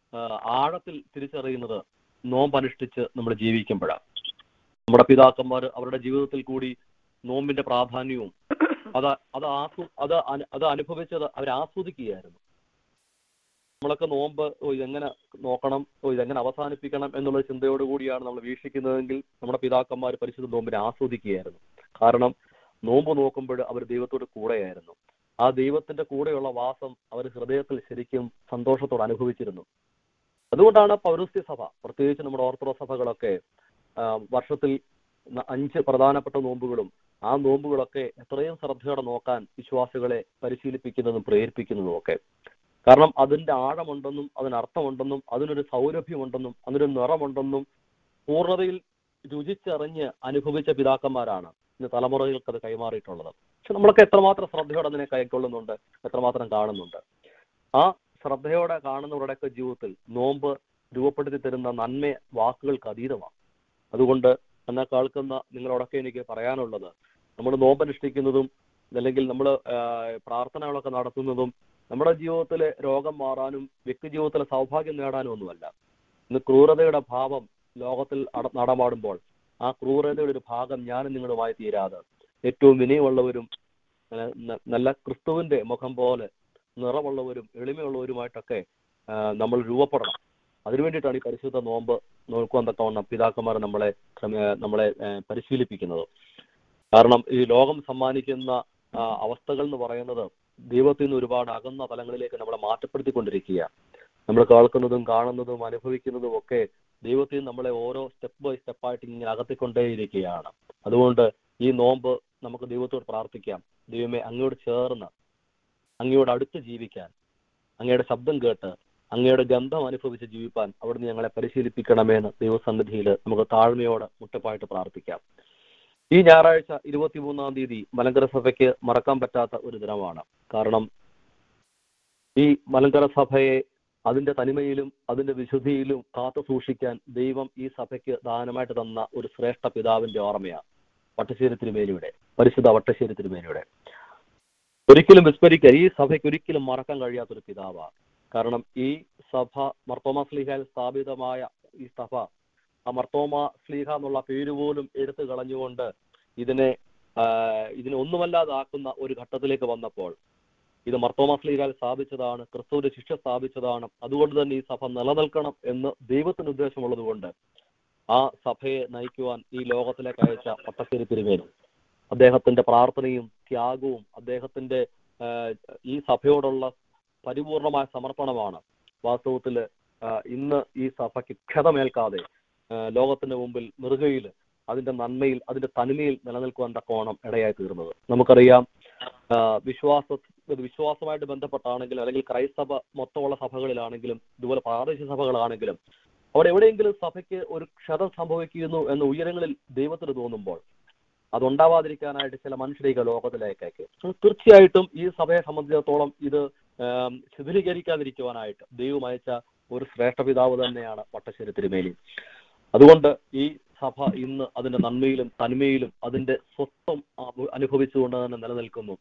ആഴത്തിൽ തിരിച്ചറിയുന്നത് നോമ്പനുഷ്ഠിച്ച് നമ്മൾ ജീവിക്കുമ്പോഴാണ് നമ്മുടെ പിതാക്കന്മാർ അവരുടെ ജീവിതത്തിൽ കൂടി നോമ്പിന്റെ പ്രാധാന്യവും അത് അത് ആസ്വ അത് അനു- അത് അനുഭവിച്ചത് അവർ ആസ്വദിക്കുകയായിരുന്നു നമ്മളൊക്കെ നോമ്പ് ഓ ഇതെങ്ങനെ നോക്കണം ഓ ഇതെങ്ങനെ അവസാനിപ്പിക്കണം എന്നുള്ള ചിന്തയോട് കൂടിയാണ് നമ്മൾ വീക്ഷിക്കുന്നതെങ്കിൽ നമ്മുടെ പിതാക്കന്മാർ പരിശുദ്ധ നോമ്പിനെ ആസ്വദിക്കുകയായിരുന്നു കാരണം നോമ്പ് നോക്കുമ്പോൾ അവർ ദൈവത്തോട് കൂടെയായിരുന്നു ആ ദൈവത്തിന്റെ കൂടെയുള്ള വാസം അവർ ഹൃദയത്തിൽ ശരിക്കും സന്തോഷത്തോടെ അനുഭവിച്ചിരുന്നു അതുകൊണ്ടാണ് പൗരസ്ത്യ സഭ പ്രത്യേകിച്ച് നമ്മുടെ ഓർത്തഡോക്സ് സഭകളൊക്കെ ആ, വർഷത്തിൽ ന- അഞ്ച് പ്രധാനപ്പെട്ട നോമ്പുകളും ആ നോമ്പുകളൊക്കെ എത്രയും ശ്രദ്ധയോടെ നോക്കാൻ വിശ്വാസികളെ പരിശീലിപ്പിക്കുന്നതും പ്രേരിപ്പിക്കുന്നതും ഒക്കെ കാരണം അതിന്റെ ആഴമുണ്ടെന്നും അതിന് അർത്ഥമുണ്ടെന്നും അതിനൊരു സൗരഭ്യമുണ്ടെന്നും അതിനൊരു നിറമുണ്ടെന്നും പൂർണ്ണതയിൽ രുചിച്ചറിഞ്ഞ് അനുഭവിച്ച പിതാക്കന്മാരാണ് ഇന്ന് തലമുറകൾക്ക് അത് കൈമാറിയിട്ടുള്ളത് പക്ഷെ നമ്മളൊക്കെ എത്രമാത്രം ശ്രദ്ധയോടെ അതിനെ കൈക്കൊള്ളുന്നുണ്ട് എത്രമാത്രം കാണുന്നുണ്ട് ആ ശ്രദ്ധയോടെ കാണുന്നവരുടെയൊക്കെ ജീവിതത്തിൽ നോമ്പ് രൂപപ്പെടുത്തി തരുന്ന നന്മ വാക്കുകൾക്ക് അതീതമാണ് അതുകൊണ്ട് എന്നെ കേൾക്കുന്ന നിങ്ങളോടൊക്കെ എനിക്ക് പറയാനുള്ളത് നമ്മൾ നോമ്പനുഷ്ഠിക്കുന്നതും അല്ലെങ്കിൽ നമ്മൾ പ്രാർത്ഥനകളൊക്കെ നടത്തുന്നതും നമ്മുടെ ജീവിതത്തിലെ രോഗം മാറാനും വ്യക്തി ജീവിതത്തിലെ സൗഭാഗ്യം നേടാനും ഒന്നുമല്ല ഇന്ന് ക്രൂരതയുടെ ഭാവം ലോകത്തിൽ അട- നടമാടുമ്പോൾ ആ ക്രൂരതയുടെ ഒരു ഭാഗം ഞാനും നിങ്ങളുമായി തീരാതെ ഏറ്റവും വിനയമുള്ളവരും ഏഹ് ന- നല്ല ക്രിസ്തുവിന്റെ മുഖം പോലെ നിറമുള്ളവരും എളിമയുള്ളവരുമായിട്ടൊക്കെ ആ, നമ്മൾ രൂപപ്പെടണം അതിനു വേണ്ടിയിട്ടാണ് ഈ പരിശുദ്ധ നോമ്പ് നോക്കുവാൻ തക്കവണ്ണം പിതാക്കന്മാർ നമ്മളെ ക്രമേ- നമ്മളെ ഏഹ് പരിശീലിപ്പിക്കുന്നത് കാരണം ഈ ലോകം സമ്മാനിക്കുന്ന ആ, അവസ്ഥകൾ എന്ന് പറയുന്നത് ദൈവത്തിൽ നിന്ന് ഒരുപാട് അകന്ന തലങ്ങളിലേക്ക് നമ്മളെ മാറ്റപ്പെടുത്തിക്കൊണ്ടിരിക്കുക നമ്മൾ കേൾക്കുന്നതും കാണുന്നതും അനുഭവിക്കുന്നതും ഒക്കെ ദൈവത്തിൽ നിന്ന് നമ്മളെ ഓരോ സ്റ്റെപ്പ് ബൈ സ്റ്റെപ്പായിട്ട് ഇങ്ങനെ അകത്തിക്കൊണ്ടേയിരിക്കുകയാണ് അതുകൊണ്ട് ഈ നോമ്പ് നമുക്ക് ദൈവത്തോട് പ്രാർത്ഥിക്കാം ദൈവമേ അങ്ങയോട് ചേർന്ന് അങ്ങയോട് അടുത്ത് ജീവിക്കാൻ അങ്ങയുടെ ശബ്ദം കേട്ട് അങ്ങയുടെ ഗന്ധം അനുഭവിച്ച് ജീവിപ്പാൻ അവിടുന്ന് ഞങ്ങളെ പരിശീലിപ്പിക്കണമെന്ന് ദൈവസന്നിധിയിൽ നമുക്ക് താഴ്മയോടെ മുട്ടപ്പായിട്ട് പ്രാർത്ഥിക്കാം ഈ ഞായറാഴ്ച ഇരുപത്തിമൂന്നാം തീയതി മലങ്കര സഭയ്ക്ക് മറക്കാൻ പറ്റാത്ത ഒരു ദിനമാണ് കാരണം ഈ മലങ്കര സഭയെ അതിന്റെ തനിമയിലും അതിന്റെ വിശുദ്ധിയിലും കാത്തു സൂക്ഷിക്കാൻ ദൈവം ഈ സഭയ്ക്ക് ദാനമായിട്ട് തന്ന ഒരു ശ്രേഷ്ഠ പിതാവിന്റെ ഓർമ്മയാണ് വട്ടശ്ശേരി തിരുമേനിയുടെ പരിശുദ്ധ വട്ടശ്ശേരി തിരുമേനിയുടെ ഒരിക്കലും വിസ്മരിക്കാൻ ഈ സഭയ്ക്ക് ഒരിക്കലും മറക്കാൻ കഴിയാത്തൊരു പിതാവാണ് കാരണം ഈ സഭ മർത്തോമ സ്ലീഹയിൽ സ്ഥാപിതമായ ഈ സഭ ആ മർത്തോമ സ്ലീഹ എന്നുള്ള പേര് പോലും എടുത്തു കളഞ്ഞുകൊണ്ട് ഇതിനെ ആ, ഇതിനെ ഒന്നുമല്ലാതാക്കുന്ന ഒരു ഘട്ടത്തിലേക്ക് വന്നപ്പോൾ ഇത് മർത്തോമാസ്ലീകാൽ സ്ഥാപിച്ചതാണ് ക്രിസ്തുവിന്റെ ശിക്ഷ സ്ഥാപിച്ചതാണ് അതുകൊണ്ട് തന്നെ ഈ സഭ നിലനിൽക്കണം എന്ന് ദൈവത്തിന് ഉദ്ദേശമുള്ളത് കൊണ്ട് ആ സഭയെ നയിക്കുവാൻ ഈ ലോകത്തിലേക്ക് അയച്ച പട്ടശ്ശേരി തിരുമേനി അദ്ദേഹത്തിന്റെ പ്രാർത്ഥനയും ത്യാഗവും അദ്ദേഹത്തിന്റെ ആഹ്, ഈ സഭയോടുള്ള പരിപൂർണമായ സമർപ്പണമാണ് വാസ്തവത്തിൽ ഇന്ന് ഈ സഭയ്ക്ക് ക്ഷതമേൽക്കാതെ ആഹ്, ലോകത്തിന്റെ മുമ്പിൽ നെറുകയിൽ അതിന്റെ നന്മയിൽ അതിന്റെ തനിമയിൽ നിലനിൽക്കുവാൻ തക്കോണം ഇടയായി തീർന്നത് നമുക്കറിയാം ആഹ്, വിശ്വാസ ഇത് വിശ്വാസമായിട്ട് ബന്ധപ്പെട്ടാണെങ്കിലും അല്ലെങ്കിൽ ക്രൈസ്തവ മൊത്തമുള്ള സഭകളിലാണെങ്കിലും ഇതുപോലെ പ്രാദേശിക സഭകളാണെങ്കിലും അവിടെ എവിടെയെങ്കിലും സഭയ്ക്ക് ഒരു ക്ഷതം സംഭവിക്കുന്നു എന്ന് ഉയരങ്ങളിൽ ദൈവത്തിന് തോന്നുമ്പോൾ അതുണ്ടാവാതിരിക്കാനായിട്ട് ചില മനുഷ്യരെ ലോകത്തിലേക്ക് അയക്കും തീർച്ചയായിട്ടും ഈ സഭയെ സംബന്ധിച്ചിടത്തോളം ഇത് ആം, ശിഥിലീകരിക്കാതിരിക്കുവാനായിട്ട് ദൈവം അയച്ച ഒരു ശ്രേഷ്ഠ പിതാവ് തന്നെയാണ് പട്ടശ്ശേരി തിരുമേനി അതുകൊണ്ട് ഈ സഭ ഇന്ന് അതിന്റെ നന്മയിലും തന്മയിലും അതിന്റെ സ്വത്വം അ- അനുഭവിച്ചുകൊണ്ട് തന്നെ നിലനിൽക്കുന്നു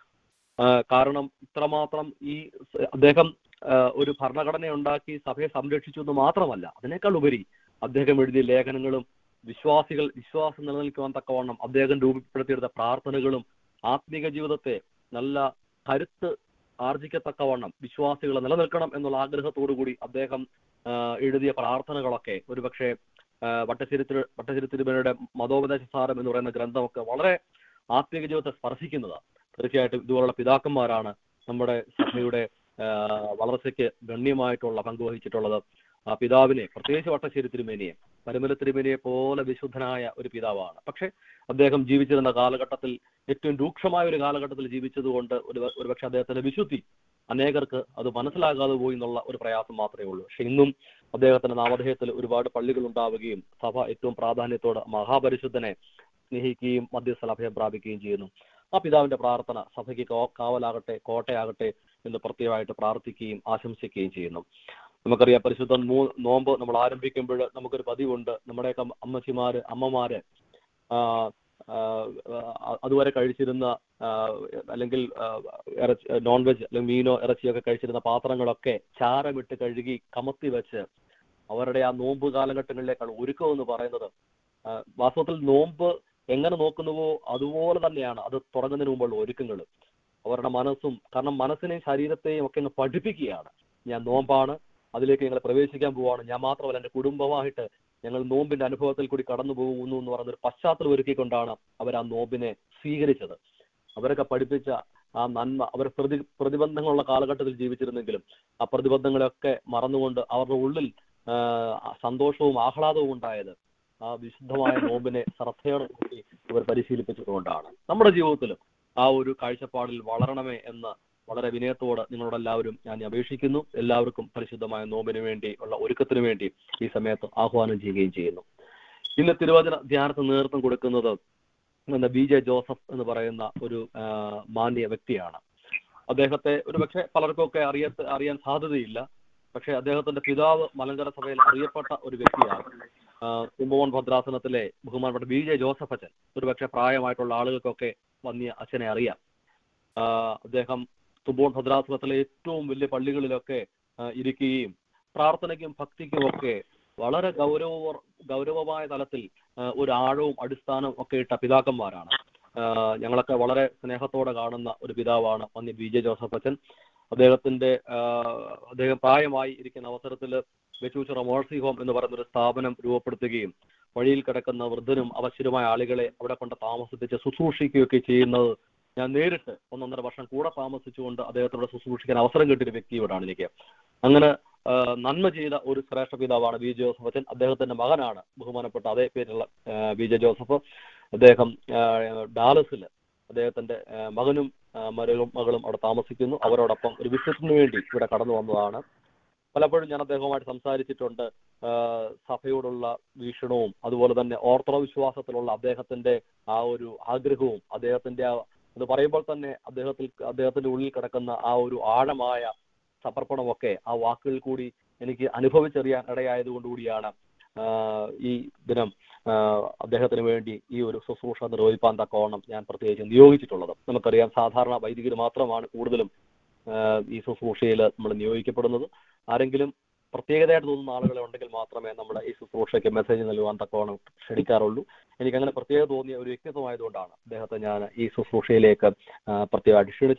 ആ, കാരണം ഇത്രമാത്രം ഈ സ- അദ്ദേഹം ആ, ഒരു ഭരണഘടന ഉണ്ടാക്കി സഭയെ സംരക്ഷിച്ചു എന്ന് മാത്രമല്ല അതിനേക്കാൾ ഉപരി അദ്ദേഹം എഴുതിയ ലേഖനങ്ങളും വിശ്വാസികൾ വിശ്വാസം നിലനിൽക്കുവാൻ തക്കവണ്ണം അദ്ദേഹം രൂപപ്പെടുത്തിയെടുത്ത പ്രാർത്ഥനകളും ആത്മീക ജീവിതത്തെ നല്ല കരുത്ത് ആർജിക്കത്തക്കവണ്ണം വിശ്വാസികൾ നിലനിൽക്കണം എന്നുള്ള ആഗ്രഹത്തോടു കൂടി അദ്ദേഹം ആ, എഴുതിയ പ്രാർത്ഥനകളൊക്കെ ഒരുപക്ഷെ ആ, വട്ടശ്ശേരി തിരു വട്ടശ്ശേരി തിരുമേനിയുടെ മതോപദേശ സാരം എന്ന് പറയുന്ന ഗ്രന്ഥമൊക്കെ വളരെ ആത്മീക ജീവിതത്തെ സ്പർശിക്കുന്നതാണ് തീർച്ചയായിട്ടും ഇതുപോലുള്ള പിതാക്കന്മാരാണ് നമ്മുടെ സഭയുടെ ആ, വളർച്ചയ്ക്ക് ഗണ്യമായിട്ടുള്ള പങ്ക് വഹിച്ചിട്ടുള്ളത് ആ പിതാവിനെ പ്രത്യേകിച്ച് വട്ടശ്ശേരി തിരുമേനിയെ പരമല തിരുമേനിയെ പോലെ വിശുദ്ധനായ ഒരു പിതാവാണ് പക്ഷെ അദ്ദേഹം ജീവിച്ചിരുന്ന കാലഘട്ടത്തിൽ ഏറ്റവും രൂക്ഷമായ ഒരു കാലഘട്ടത്തിൽ ജീവിച്ചതുകൊണ്ട് ഒരു ഒരുപക്ഷെ അദ്ദേഹത്തിന്റെ വിശുദ്ധി അനേകർക്ക് അത് മനസ്സിലാകാതെ പോയി എന്നുള്ള ഒരു പ്രയാസം മാത്രമേ ഉള്ളൂ പക്ഷെ ഇന്നും അദ്ദേഹത്തിന്റെ നാമധേയത്തിൽ ഒരുപാട് പള്ളികൾ ഉണ്ടാവുകയും സഭ ഏറ്റവും പ്രാധാന്യത്തോടെ മഹാപരിശുദ്ധനെ സ്നേഹിക്കുകയും മധ്യസ്ഥല അഭയം പ്രാപിക്കുകയും ചെയ്യുന്നു ആ പിതാവിന്റെ പ്രാർത്ഥന സഭയ്ക്ക് കോ- കാവലാകട്ടെ കോട്ടയാകട്ടെ എന്ന് പ്രത്യേകമായിട്ട് പ്രാർത്ഥിക്കുകയും ആശംസിക്കുകയും ചെയ്യുന്നു നമുക്കറിയാം പരിശുദ്ധ മൂ നോമ്പ് നമ്മൾ ആരംഭിക്കുമ്പോൾ നമുക്കൊരു പതിവുണ്ട് നമ്മുടെയൊക്കെ അമ്മച്ചിമാര് അമ്മമാര് ആ, ആ, ആ, അതുവരെ കഴിച്ചിരുന്ന ആ, അല്ലെങ്കിൽ ആ, ഇറച്ചി നോൺ വെജ് അല്ലെങ്കിൽ മീനോ ഇറച്ചിയൊക്കെ കഴിച്ചിരുന്ന പാത്രങ്ങളൊക്കെ ചാരമിട്ട് കഴുകി കമത്തി വെച്ച് അവരുടെ ആ നോമ്പ് കാലഘട്ടങ്ങളിലേക്കാണ് ഒരുക്കം എന്ന് പറയുന്നത് ആ, വാസ്തവത്തിൽ നോമ്പ് എങ്ങനെ നോക്കുന്നുവോ അതുപോലെ തന്നെയാണ് അത് തുടങ്ങുന്നതിന് മുമ്പുള്ള ഒരുക്കങ്ങൾ അവരുടെ മനസ്സും കാരണം മനസ്സിനെയും ശരീരത്തെയും ഒക്കെ അങ്ങ് പഠിപ്പിക്കുകയാണ് ഞാൻ നോമ്പാണ് അതിലേക്ക് ഞങ്ങൾ പ്രവേശിക്കാൻ പോവാണ് ഞാൻ മാത്രമല്ല എന്റെ കുടുംബമായിട്ട് ഞങ്ങൾ നോമ്പിന്റെ അനുഭവത്തിൽ കൂടി കടന്നു പോകുന്നു എന്ന് പറയുന്ന ഒരു പശ്ചാത്തലം ഒരുക്കിക്കൊണ്ടാണ് അവർ ആ നോമ്പിനെ സ്വീകരിച്ചത് അവരൊക്കെ പഠിപ്പിച്ച ആ നന്മ അവർ പ്രതി പ്രതിബന്ധങ്ങളുള്ള കാലഘട്ടത്തിൽ ജീവിച്ചിരുന്നെങ്കിലും ആ പ്രതിബന്ധങ്ങളൊക്കെ മറന്നുകൊണ്ട് അവരുടെ ഉള്ളിൽ ആ, സന്തോഷവും ആഹ്ലാദവും ഉണ്ടായത് ആ വിശുദ്ധമായ നോമ്പിനെ ശ്രദ്ധയോടെ കൂടി ഇവർ പരിശീലിപ്പിച്ചതുകൊണ്ടാണ് നമ്മുടെ ജീവിതത്തിലും ആ ഒരു കാഴ്ചപ്പാടിൽ വളരണമേ എന്ന് വളരെ വിനയത്തോടെ നിങ്ങളോട് എല്ലാവരും ഞാൻ അപേക്ഷിക്കുന്നു എല്ലാവർക്കും പരിശുദ്ധമായ നോമ്പിന് വേണ്ടി ഉള്ള ഒരുക്കത്തിന് വേണ്ടി ഈ സമയത്ത് ആഹ്വാനം ചെയ്യുകയും ചെയ്യുന്നു ഇന്ന് തിരുവചന ധ്യാനത്തിന് നേതൃത്വം കൊടുക്കുന്നത് എന്താ ബി ജെ ജോസഫ് എന്ന് പറയുന്ന ഒരു ആ, മാന്യ വ്യക്തിയാണ് അദ്ദേഹത്തെ ഒരുപക്ഷെ പലർക്കൊക്കെ അറിയ അറിയാൻ സാധ്യതയില്ല പക്ഷെ അദ്ദേഹത്തിന്റെ പിതാവ് മലങ്കര സഭയിൽ അറിയപ്പെട്ട ഒരു വ്യക്തിയാണ് ആ, കുംഭകോൺ ഭദ്രാസനത്തിലെ ബഹുമാനപ്പെട്ട ബി ജെ ജോസഫ് അച്ഛൻ ഒരുപക്ഷെ പ്രായമായിട്ടുള്ള ആളുകൾക്കൊക്കെ വന്നിയ അച്ഛനെ അറിയാം ആ, അദ്ദേഹം തുമ്പോൺ ഭദ്രാസനത്തിലെ ഏറ്റവും വലിയ പള്ളികളിലൊക്കെ ആ, ഇരിക്കുകയും പ്രാർത്ഥനയ്ക്കും ഭക്തിക്കും ഒക്കെ വളരെ ഗൗരവ ഗൗരവമായ തലത്തിൽ ആ, ഒരു ആഴവും അടിസ്ഥാനവും ഒക്കെ ഇട്ട പിതാക്കന്മാരാണ് ആ, ഞങ്ങളൊക്കെ വളരെ സ്നേഹത്തോടെ കാണുന്ന ഒരു പിതാവാണ് വന്യ ബി ജെ ജോസഫ് അച്ഛൻ അദ്ദേഹത്തിന്റെ ആ, അദ്ദേഹം പ്രായമായി ഇരിക്കുന്ന അവസരത്തിൽ വെച്ചൂച്ചിറ മോഴ്സി ഹോം എന്ന് പറയുന്ന ഒരു സ്ഥാപനം രൂപപ്പെടുത്തുകയും വഴിയിൽ കിടക്കുന്ന വൃദ്ധനും അവശ്യരുമായ ആളുകളെ അവിടെ കൊണ്ട് താമസിപ്പിച്ച് ശുശ്രൂഷിക്കുകയൊക്കെ ചെയ്യുന്നത് ഞാൻ നേരിട്ട് ഒന്നൊന്നര വർഷം കൂടെ താമസിച്ചുകൊണ്ട് അദ്ദേഹത്തോട് ശുശ്രൂഷിക്കാൻ അവസരം കിട്ടിയ വ്യക്തി ഇവിടാണ് എനിക്ക് അങ്ങനെ ആ, നന്മ ചെയ്ത ഒരു ശ്രേഷ്ഠ പിതാവാണ് ബി ജെ ജോസഫ് അച്ഛൻ അദ്ദേഹത്തിന്റെ മകനാണ് ബഹുമാനപ്പെട്ട അതേ പേരുള്ള ആ, ബി ജെ ജോസഫ് അദ്ദേഹം ആ, ഡാലസിൽ അദ്ദേഹത്തിന്റെ ആ, മകനും ആ, മരുകളും മകളും അവിടെ താമസിക്കുന്നു അവരോടൊപ്പം ഒരു വിസിറ്റിന് വേണ്ടി ഇവിടെ കടന്നു വന്നതാണ് പലപ്പോഴും ഞാൻ അദ്ദേഹവുമായിട്ട് സംസാരിച്ചിട്ടുണ്ട് ആ, സഭയോടുള്ള വീക്ഷണവും അതുപോലെ തന്നെ ഓർത്തഡോ വിശ്വാസത്തിലുള്ള അദ്ദേഹത്തിന്റെ ആ ഒരു ആഗ്രഹവും അദ്ദേഹത്തിന്റെ ആ എന്ന് പറയുമ്പോൾ തന്നെ അദ്ദേഹത്തിൽ അദ്ദേഹത്തിന്റെ ഉള്ളിൽ കിടക്കുന്ന ആ ഒരു ആഴമായ സമർപ്പണമൊക്കെ ആ വാക്കുകളിൽ കൂടി എനിക്ക് അനുഭവിച്ചറിയാൻ ഇടയായതുകൊണ്ടുകൂടിയാണ് ആ, ഈ ദിനം ആ, അദ്ദേഹത്തിന് വേണ്ടി ഈ ഒരു ശുശ്രൂഷ നിർവഹിപ്പാൻ തക്കവണ്ണം ഞാൻ പ്രത്യേകിച്ച് നിയോഗിച്ചിട്ടുള്ളത് നമുക്കറിയാം സാധാരണ വൈദികർ മാത്രമാണ് കൂടുതലും ആ, ഈ ശുശ്രൂഷയിൽ നമ്മൾ നിയോഗിക്കപ്പെടുന്നത് ആരെങ്കിലും പ്രത്യേകതയായിട്ട് തോന്നുന്ന ആളുകളെ ഉണ്ടെങ്കിൽ മാത്രമേ നമ്മൾ ഈ ശുശ്രൂഷയ്ക്ക് മെസ്സേജ് നൽകുവാൻ തക്കവണ്ണം ക്ഷണിക്കാറുള്ളൂ എനിക്ക് അങ്ങനെ പ്രത്യേകത തോന്നിയ ഒരു വ്യക്തിത്വമായതുകൊണ്ടാണ് അദ്ദേഹത്തെ ഞാൻ ഈ ശുശ്രൂഷയിലേക്ക് ആ, പ്രത്യേകമായിട്ട് ക്ഷണിച്ചത്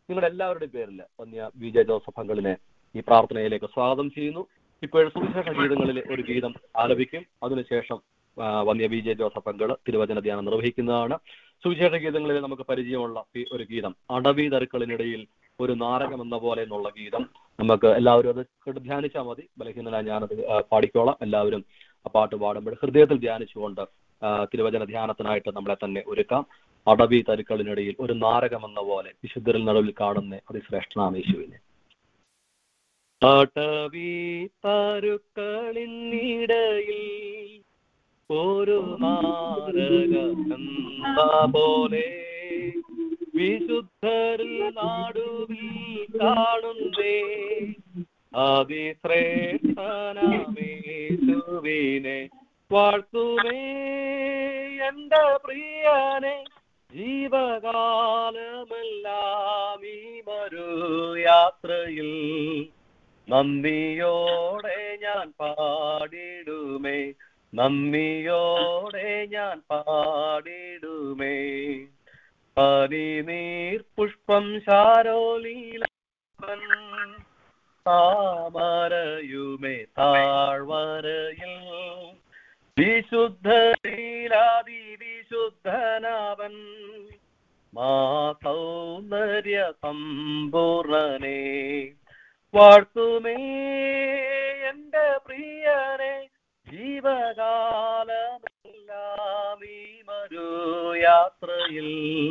നിങ്ങളുടെ എല്ലാവരുടെയും പേരിൽ വന്യ വി ജെ ജോസഫ് അങ്കിളിനെ ഈ പ്രാർത്ഥനയിലേക്ക് സ്വാഗതം ചെയ്യുന്നു ഇപ്പോൾ സുവിശേഷ ഗീതങ്ങളിൽ ഒരു ഗീതം ആലപിക്കും അതിനുശേഷം ആ, വന്യ വി ജെ ജോസഫ് അങ്കിള് തിരുവചന ധ്യാനം നിർവഹിക്കുന്നതാണ് സുവിശേഷ ഗീതങ്ങളിൽ നമുക്ക് പരിചയമുള്ള ഈ ഒരു ഗീതം അടവി തരുക്കളിനിടയിൽ ഒരു നാരകം എന്ന പോലെ എന്നുള്ള ഗീതം നമുക്ക് എല്ലാവരും അത് കേട്ട് ധ്യാനിച്ചാൽ മതി ബലഹീനനായ ഞാനത് ആ, പാടിക്കോളാം എല്ലാവരും ആ പാട്ട് പാടുമ്പോൾ ഹൃദയത്തിൽ ധ്യാനിച്ചുകൊണ്ട് ആ, തിരുവചന ധ്യാനത്തിനായിട്ട് നമ്മളെ തന്നെ ഒരുക്കാം അടവി തരുക്കളിനിടയിൽ ഒരു നാരകം എന്ന പോലെ വിശുദ്ധരിൽ നടുവിൽ കാണുന്ന അതിശ്രേഷ്ഠനാണ് യേശുവിനെ അടവി തരുക്കളിനിടയിൽ ഒരു നാരകമെന്ന പോലെ വിശുദ്ധരിൽ നാടുവിൽ കാണുന്നേ അതിശ്രേഷ്ഠനമേശുവിനെ വാഴ്ത്തുമേ എന്റെ പ്രിയനെ ജീവകാലമെല്ലാം ഈ മരു യാത്രയിൽ നന്ദിയോടെ ഞാൻ പാടിടുമേ നന്ദിയോടെ ഞാൻ പാടിടുമേ പനിനീർ പുഷ്പം ശാരോലീലൻ താമരയുമേ താഴ്വരയിൽ വിശുദ്ധീലാതി വിശുദ്ധനാവൻ മാ സൗന്ദര്യ സമ്പൂർണനെ വാഴ്ത്തുമേ എന്റെ പ്രിയനെ ജീവകാലമെല്ലാം ഈ മരു യാത്രയിൽ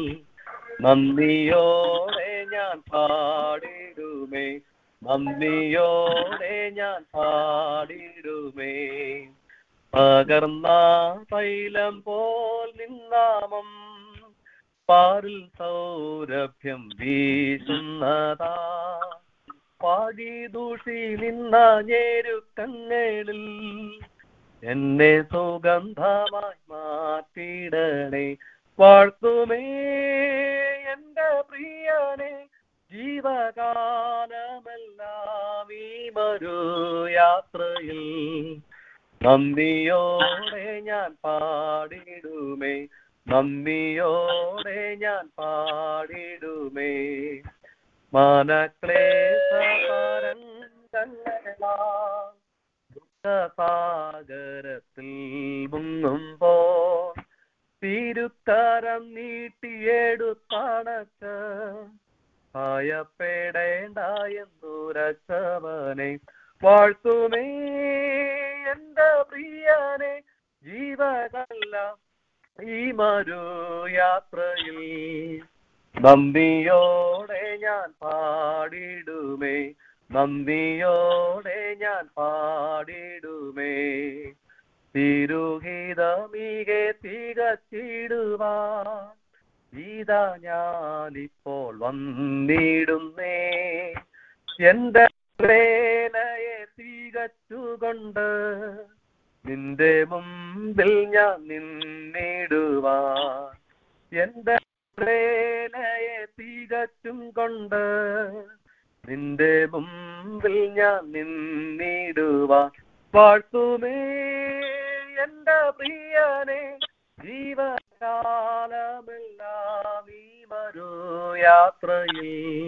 നന്ദിയോടെ ഞാൻ പാടിടുമേ നന്ദിയോടെ ഞാൻ പാടിടുമേ പകർന്ന തൈലം പോൽ നിന്നാമം പാരിൽ സൗരഭ്യം വീശുന്നതാ പാടി ദൂഷി നിന്ന ഞെരുക്കങ്ങളിൽ എന്നെ സുഗന്ധമായി മാറ്റിടണേ വാഴ്ത്തുമേ എന്റെ പ്രിയനെ ജീവകാലമെല്ലാം ഈ മരു യാത്രയിൽ നന്ദിയോടെ ഞാൻ പാടിടുമേ നന്ദിയോടെ ഞാൻ പാടിടുമേ മനക്ലേശപരങ്ങളാ ദുഃഖസാഗരത്തിൽ മുങ്ങുമ്പോ തിരുക്കരം നീട്ടിയെടുത്തണച്ച് ഭയപ്പെടേണ്ട എന്നുരച്ചവനെ വാഴ്ത്തുമേ എന്റെ പ്രിയനെ ജീവകല്ല ഈ മരു യാത്രയിൽ നന്ദിയോടെ ഞാൻ പാടിടുമേ നന്ദിയോടെ ഞാൻ പാടിടുമേ തിരുഹിതമികെ തികച്ചിടുവാൻ ഇതാ ഞാനിപ്പോൾ വന്നിടുന്നേ എന്റെ വേലയെ തികച്ചുകൊണ്ട് നിന്റെ മുമ്പിൽ ഞാൻ നിന്നിടുവാൻ എന്റെ വേലയെ തികച്ചും കൊണ്ട് നിന്റെ മുമ്പിൽ ഞാൻ നിന്നിടുവാൻ വാഴ്ത്തുമേ എന്റെ പ്രിയനെ ജീവകാലമെല്ലാം ഈ മരു യാത്രയിൽ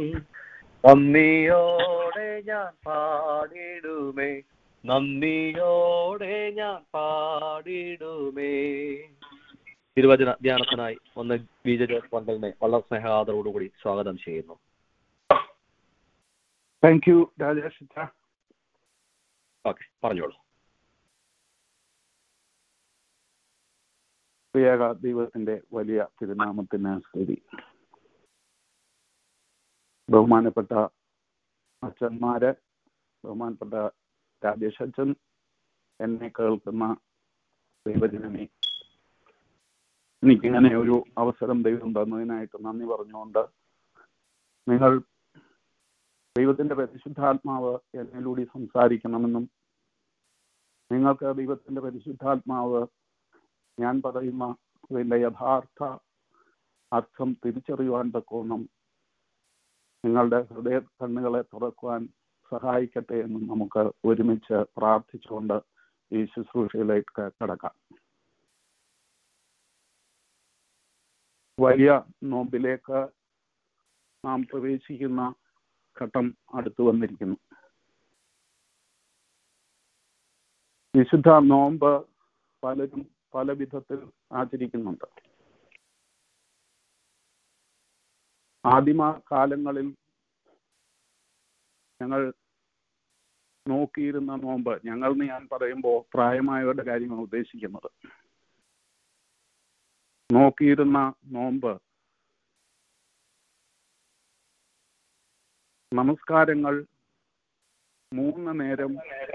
നന്ദിയോടെ ഞാൻ പാടിടുമേ നന്ദിയോടെ ഞാൻ പാടിടുമേ തിരുവചന ധ്യാനത്തിനായി ഒന്ന് ബി ജെ ജോസ് പന്തലിനെ വളരെ സ്നേഹാദരോടുകൂടി സ്വാഗതം ചെയ്യുന്നു താങ്ക് യു രാജേഷ് ഇച്ച. ഓക്കെ പറഞ്ഞോളൂ പ്രിയക ദൈവത്തിന്റെ വലിയ തിരുനാമത്തിന് സ്തുതി ബഹുമാനപ്പെട്ട അച്ഛന്മാര് ബഹുമാനപ്പെട്ട രാജേഷ് അച്ഛൻ എന്നെ കേൾക്കുന്ന ദൈവജനമേ എനിക്കിങ്ങനെ ഒരു അവസരം ദൈവം തന്നതിനായിട്ട് നന്ദി പറഞ്ഞുകൊണ്ട് നിങ്ങൾ ദൈവത്തിന്റെ പരിശുദ്ധാത്മാവ് എന്നിലൂടെ സംസാരിക്കണമെന്നും നിങ്ങൾക്ക് ദൈവത്തിന്റെ പരിശുദ്ധാത്മാവ് ഞാൻ പറയുന്ന അതിന്റെ യഥാർത്ഥ അർത്ഥം തിരിച്ചറിയുവാൻ തക്കോണം നിങ്ങളുടെ ഹൃദയ കണ്ണുകളെ തുറക്കുവാൻ സഹായിക്കട്ടെ എന്ന് നമുക്ക് ഒരുമിച്ച് പ്രാർത്ഥിച്ചുകൊണ്ട് ഈ ശുശ്രൂഷയിലേക്ക് കടക്കാം വലിയ നോമ്പിലേക്ക് നാം പ്രവേശിക്കുന്ന ഘട്ടം അടുത്തു വന്നിരിക്കുന്നു വിശുദ്ധ നോമ്പ് പലരും പല വിധത്തിൽ ആചരിക്കുന്നുണ്ട് ആദിമ കാലങ്ങളിൽ ഞങ്ങൾ നോക്കിയിരുന്ന നോമ്പ് ഞങ്ങൾ എന്ന് ഞാൻ പറയുമ്പോൾ പ്രായമായവരുടെ കാര്യമാണ് ഉദ്ദേശിക്കുന്നത് നോക്കിയിരുന്ന നോമ്പ് നമസ്കാരങ്ങൾ മൂന്ന് നേരം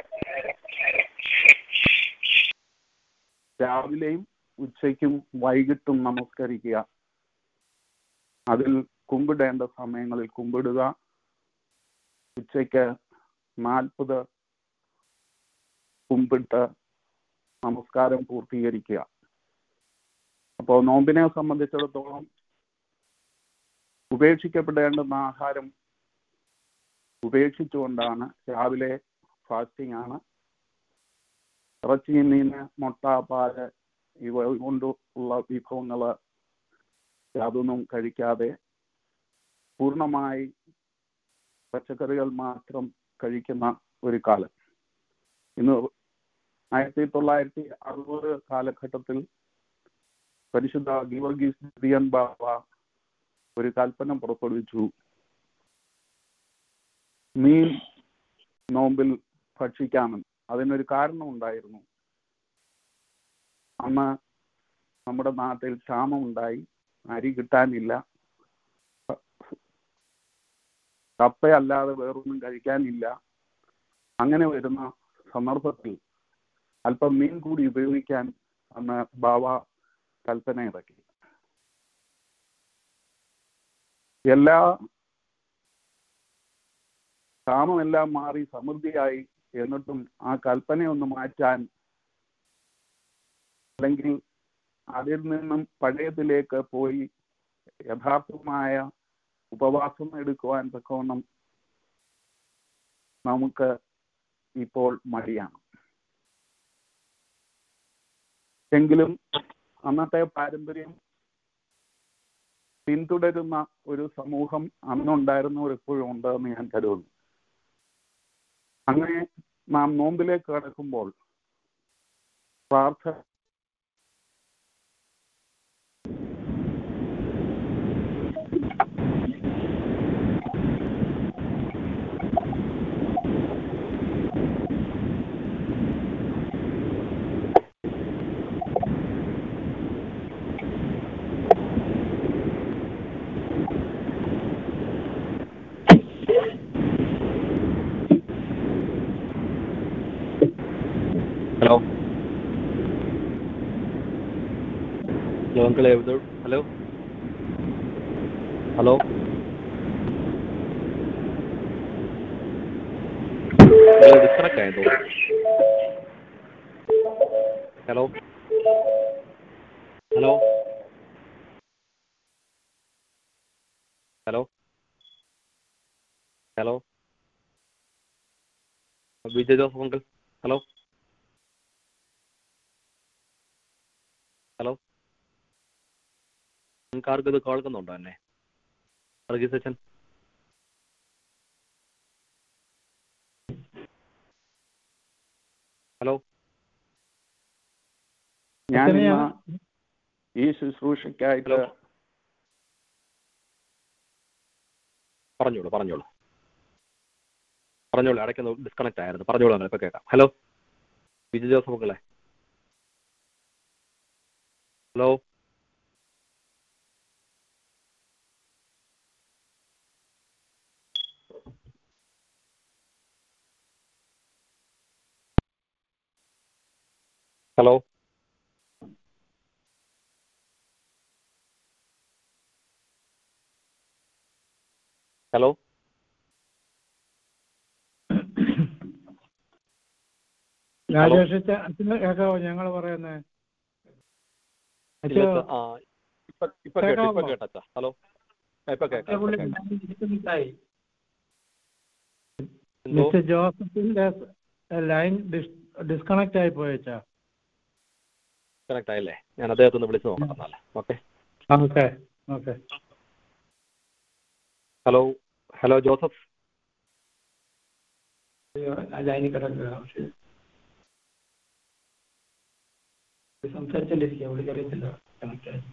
രാവിലെയും ഉച്ചയ്ക്കും വൈകിട്ടും നമസ്കരിക്കുക അതിൽ കുമ്പിടേണ്ട സമയങ്ങളിൽ കുമ്പിടുക ഉച്ചയ്ക്ക് നാൽപ്പത് കുമ്പിട്ട് നമസ്കാരം പൂർത്തീകരിക്കുക അപ്പോൾ നോമ്പിനെ സംബന്ധിച്ചിടത്തോളം ഉപേക്ഷിക്കപ്പെടേണ്ടുന്ന ആഹാരം ഉപേക്ഷിച്ചുകൊണ്ടാണ് രാവിലെ ഫാസ്റ്റിംഗ് ആണ് ഇറച്ചി മീന് മുട്ട പാല് ഇവ കൊണ്ട് ഉള്ള വിഭവങ്ങൾ യാതൊന്നും കഴിക്കാതെ പൂർണ്ണമായി പച്ചക്കറികൾ മാത്രം കഴിക്കുന്ന ഒരു കാലം ഇന്ന് ആയിരത്തി തൊള്ളായിരത്തി അറുപത് കാലഘട്ടത്തിൽ പരിശുദ്ധ ഗീവർഗീസ് ദിയൻ ബാബ ഒരു കൽപ്പന പുറപ്പെടുവിച്ചു മീൻ നോമ്പിൽ ഭക്ഷിക്കാമെന്ന് അതിനൊരു കാരണമുണ്ടായിരുന്നു അന്ന് നമ്മുടെ നാട്ടിൽ ക്ഷാമമുണ്ടായി അരി കിട്ടാനില്ല കപ്പയല്ലാതെ വേറൊന്നും കഴിക്കാനില്ല അങ്ങനെ വരുന്ന സന്ദർഭത്തിൽ അല്പം മീൻ കൂടി ഉപയോഗിക്കാൻ അന്ന് ബാബ കൽപ്പന ഇറക്കി എല്ലാ ക്ഷാമമെല്ലാം മാറി സമൃദ്ധിയായി എന്നിട്ടും ആ കൽപ്പനയൊന്ന് മാറ്റാൻ അല്ലെങ്കിൽ അതിൽ നിന്നും പഴയതിലേക്ക് പോയി യഥാർത്ഥമായ ഉപവാസം എടുക്കുവാൻ തക്കവണ്ണം നമുക്ക് ഇപ്പോൾ മടിയാണ് എങ്കിലും അന്നത്തെ പാരമ്പര്യം പിന്തുടരുന്ന ഒരു സമൂഹം അന്നുണ്ടായിരുന്നവർ ഇപ്പോഴും ഉണ്ട് എന്ന് ഞാൻ കരുതുന്നു അങ്ങനെ നാം നോമ്പിലേക്ക് കടക്കുമ്പോൾ പ്രാർത്ഥന ഹലോ ഹലോ അങ്കിൾ എവിടെ ഹലോ ഹലോ ഡിസ്കണക്ട് ആയെന്ന് തോന്നുന്നു hello hello hello hello Vijay Joseph uncle hello hello നിങ്ങൾക്ക് ആർക്കും ഇത് കേൾക്കുന്നുണ്ടോ എന്നെ വർഗീസ് അച്ഛൻ ഹലോ ഞാൻ എത്രയാ? ഇന്ന് ഈ ശുശ്രൂഷയ്ക്കായിട്ട് ഹലോ. പറഞ്ഞോളൂ പറഞ്ഞോളൂ പറഞ്ഞോളൂ ഇടയ്ക്ക് ഡിസ്കണക്ട് ആയിരുന്നു പറഞ്ഞോളൂ അങ്ങനെ ഇപ്പൊ കേൾക്കാം ഹലോ ബിജു ജോസഫ് മക്കളെ ഹലോ ഹലോ ഹലോ രാജേഷ് അച്ഛ- അച്ഛന് കേൾക്കാവോ ഞങ്ങൾ പറയുന്നേ ഇല്ല, അച്ഛാ, ആ ഇപ്പൊ ഇപ്പൊ കേട്ടു ഇപ്പൊ കേൾക്കാമോ? കേട്ടച്ചാ ഹലോ ആ, ഇപ്പൊ കേൾക്കാം ഇപ്പൊ പുള്ളി കേൾക്കാം. എന്തോ മിസ്റ്റർ ജോസഫിന്റെ ലൈൻ ഡിസ്കണക്ട് ആയി പോയച്ചാ കണക്ട് ആയല്ലേ ഞാൻ അദ്ദേഹത്തെ ഒന്ന് വിളിച്ചു നോക്കാം എന്നാല് okay okay okay hello hello Joseph ലൈനിൽ കിടക്കുക പക്ഷെ സംസാരിച്ചോണ്ടിരിക്കുക പുള്ളിക്കറിയത്തില്ല കണക്ട് ആയി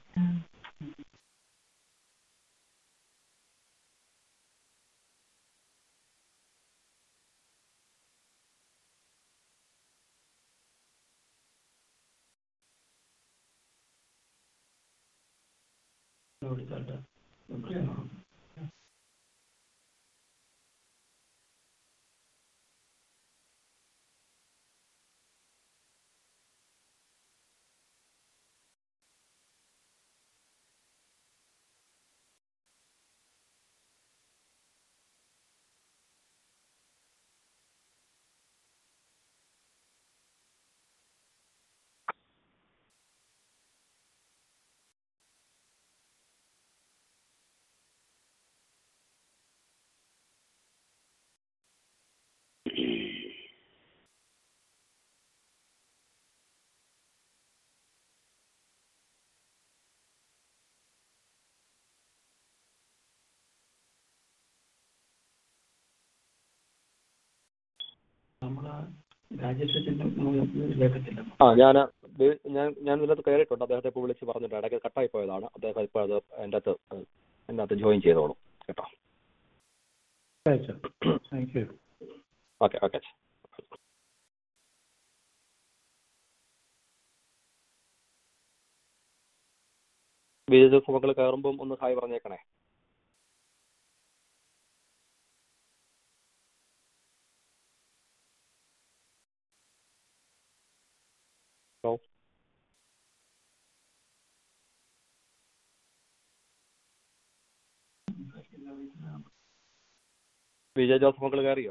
വിളിച്ചാട്ടെ എവിടെയാണോ നമ്മളെ രാജ്യത്തിന്റെ കേൾക്കത്തില്ല ആ ഞാൻ ഞാൻ ഞാൻ ഇതിനകത്ത് കയറിയിട്ടുണ്ട് അദ്ദേഹത്തെ ഇപ്പോൾ വിളിച്ച് പറഞ്ഞിട്ട് ഇടയ്ക്ക് കട്ടായി പോയതാണ് അദ്ദേഹം ഇപ്പോൾ അത് എൻ്റെ അകത്ത് എൻ്റെ അകത്ത് ജോയിൻ ചെയ്തോളൂ കേട്ടോ അയച്ചോ thank you okay okay Vijaya Joseph മക്കൾ കയറുമ്പം ഒന്ന് ഹായ് പറഞ്ഞേക്കണേ ഹലോ വിജയ ജോസഫ് മക്കൾ കയറിയോ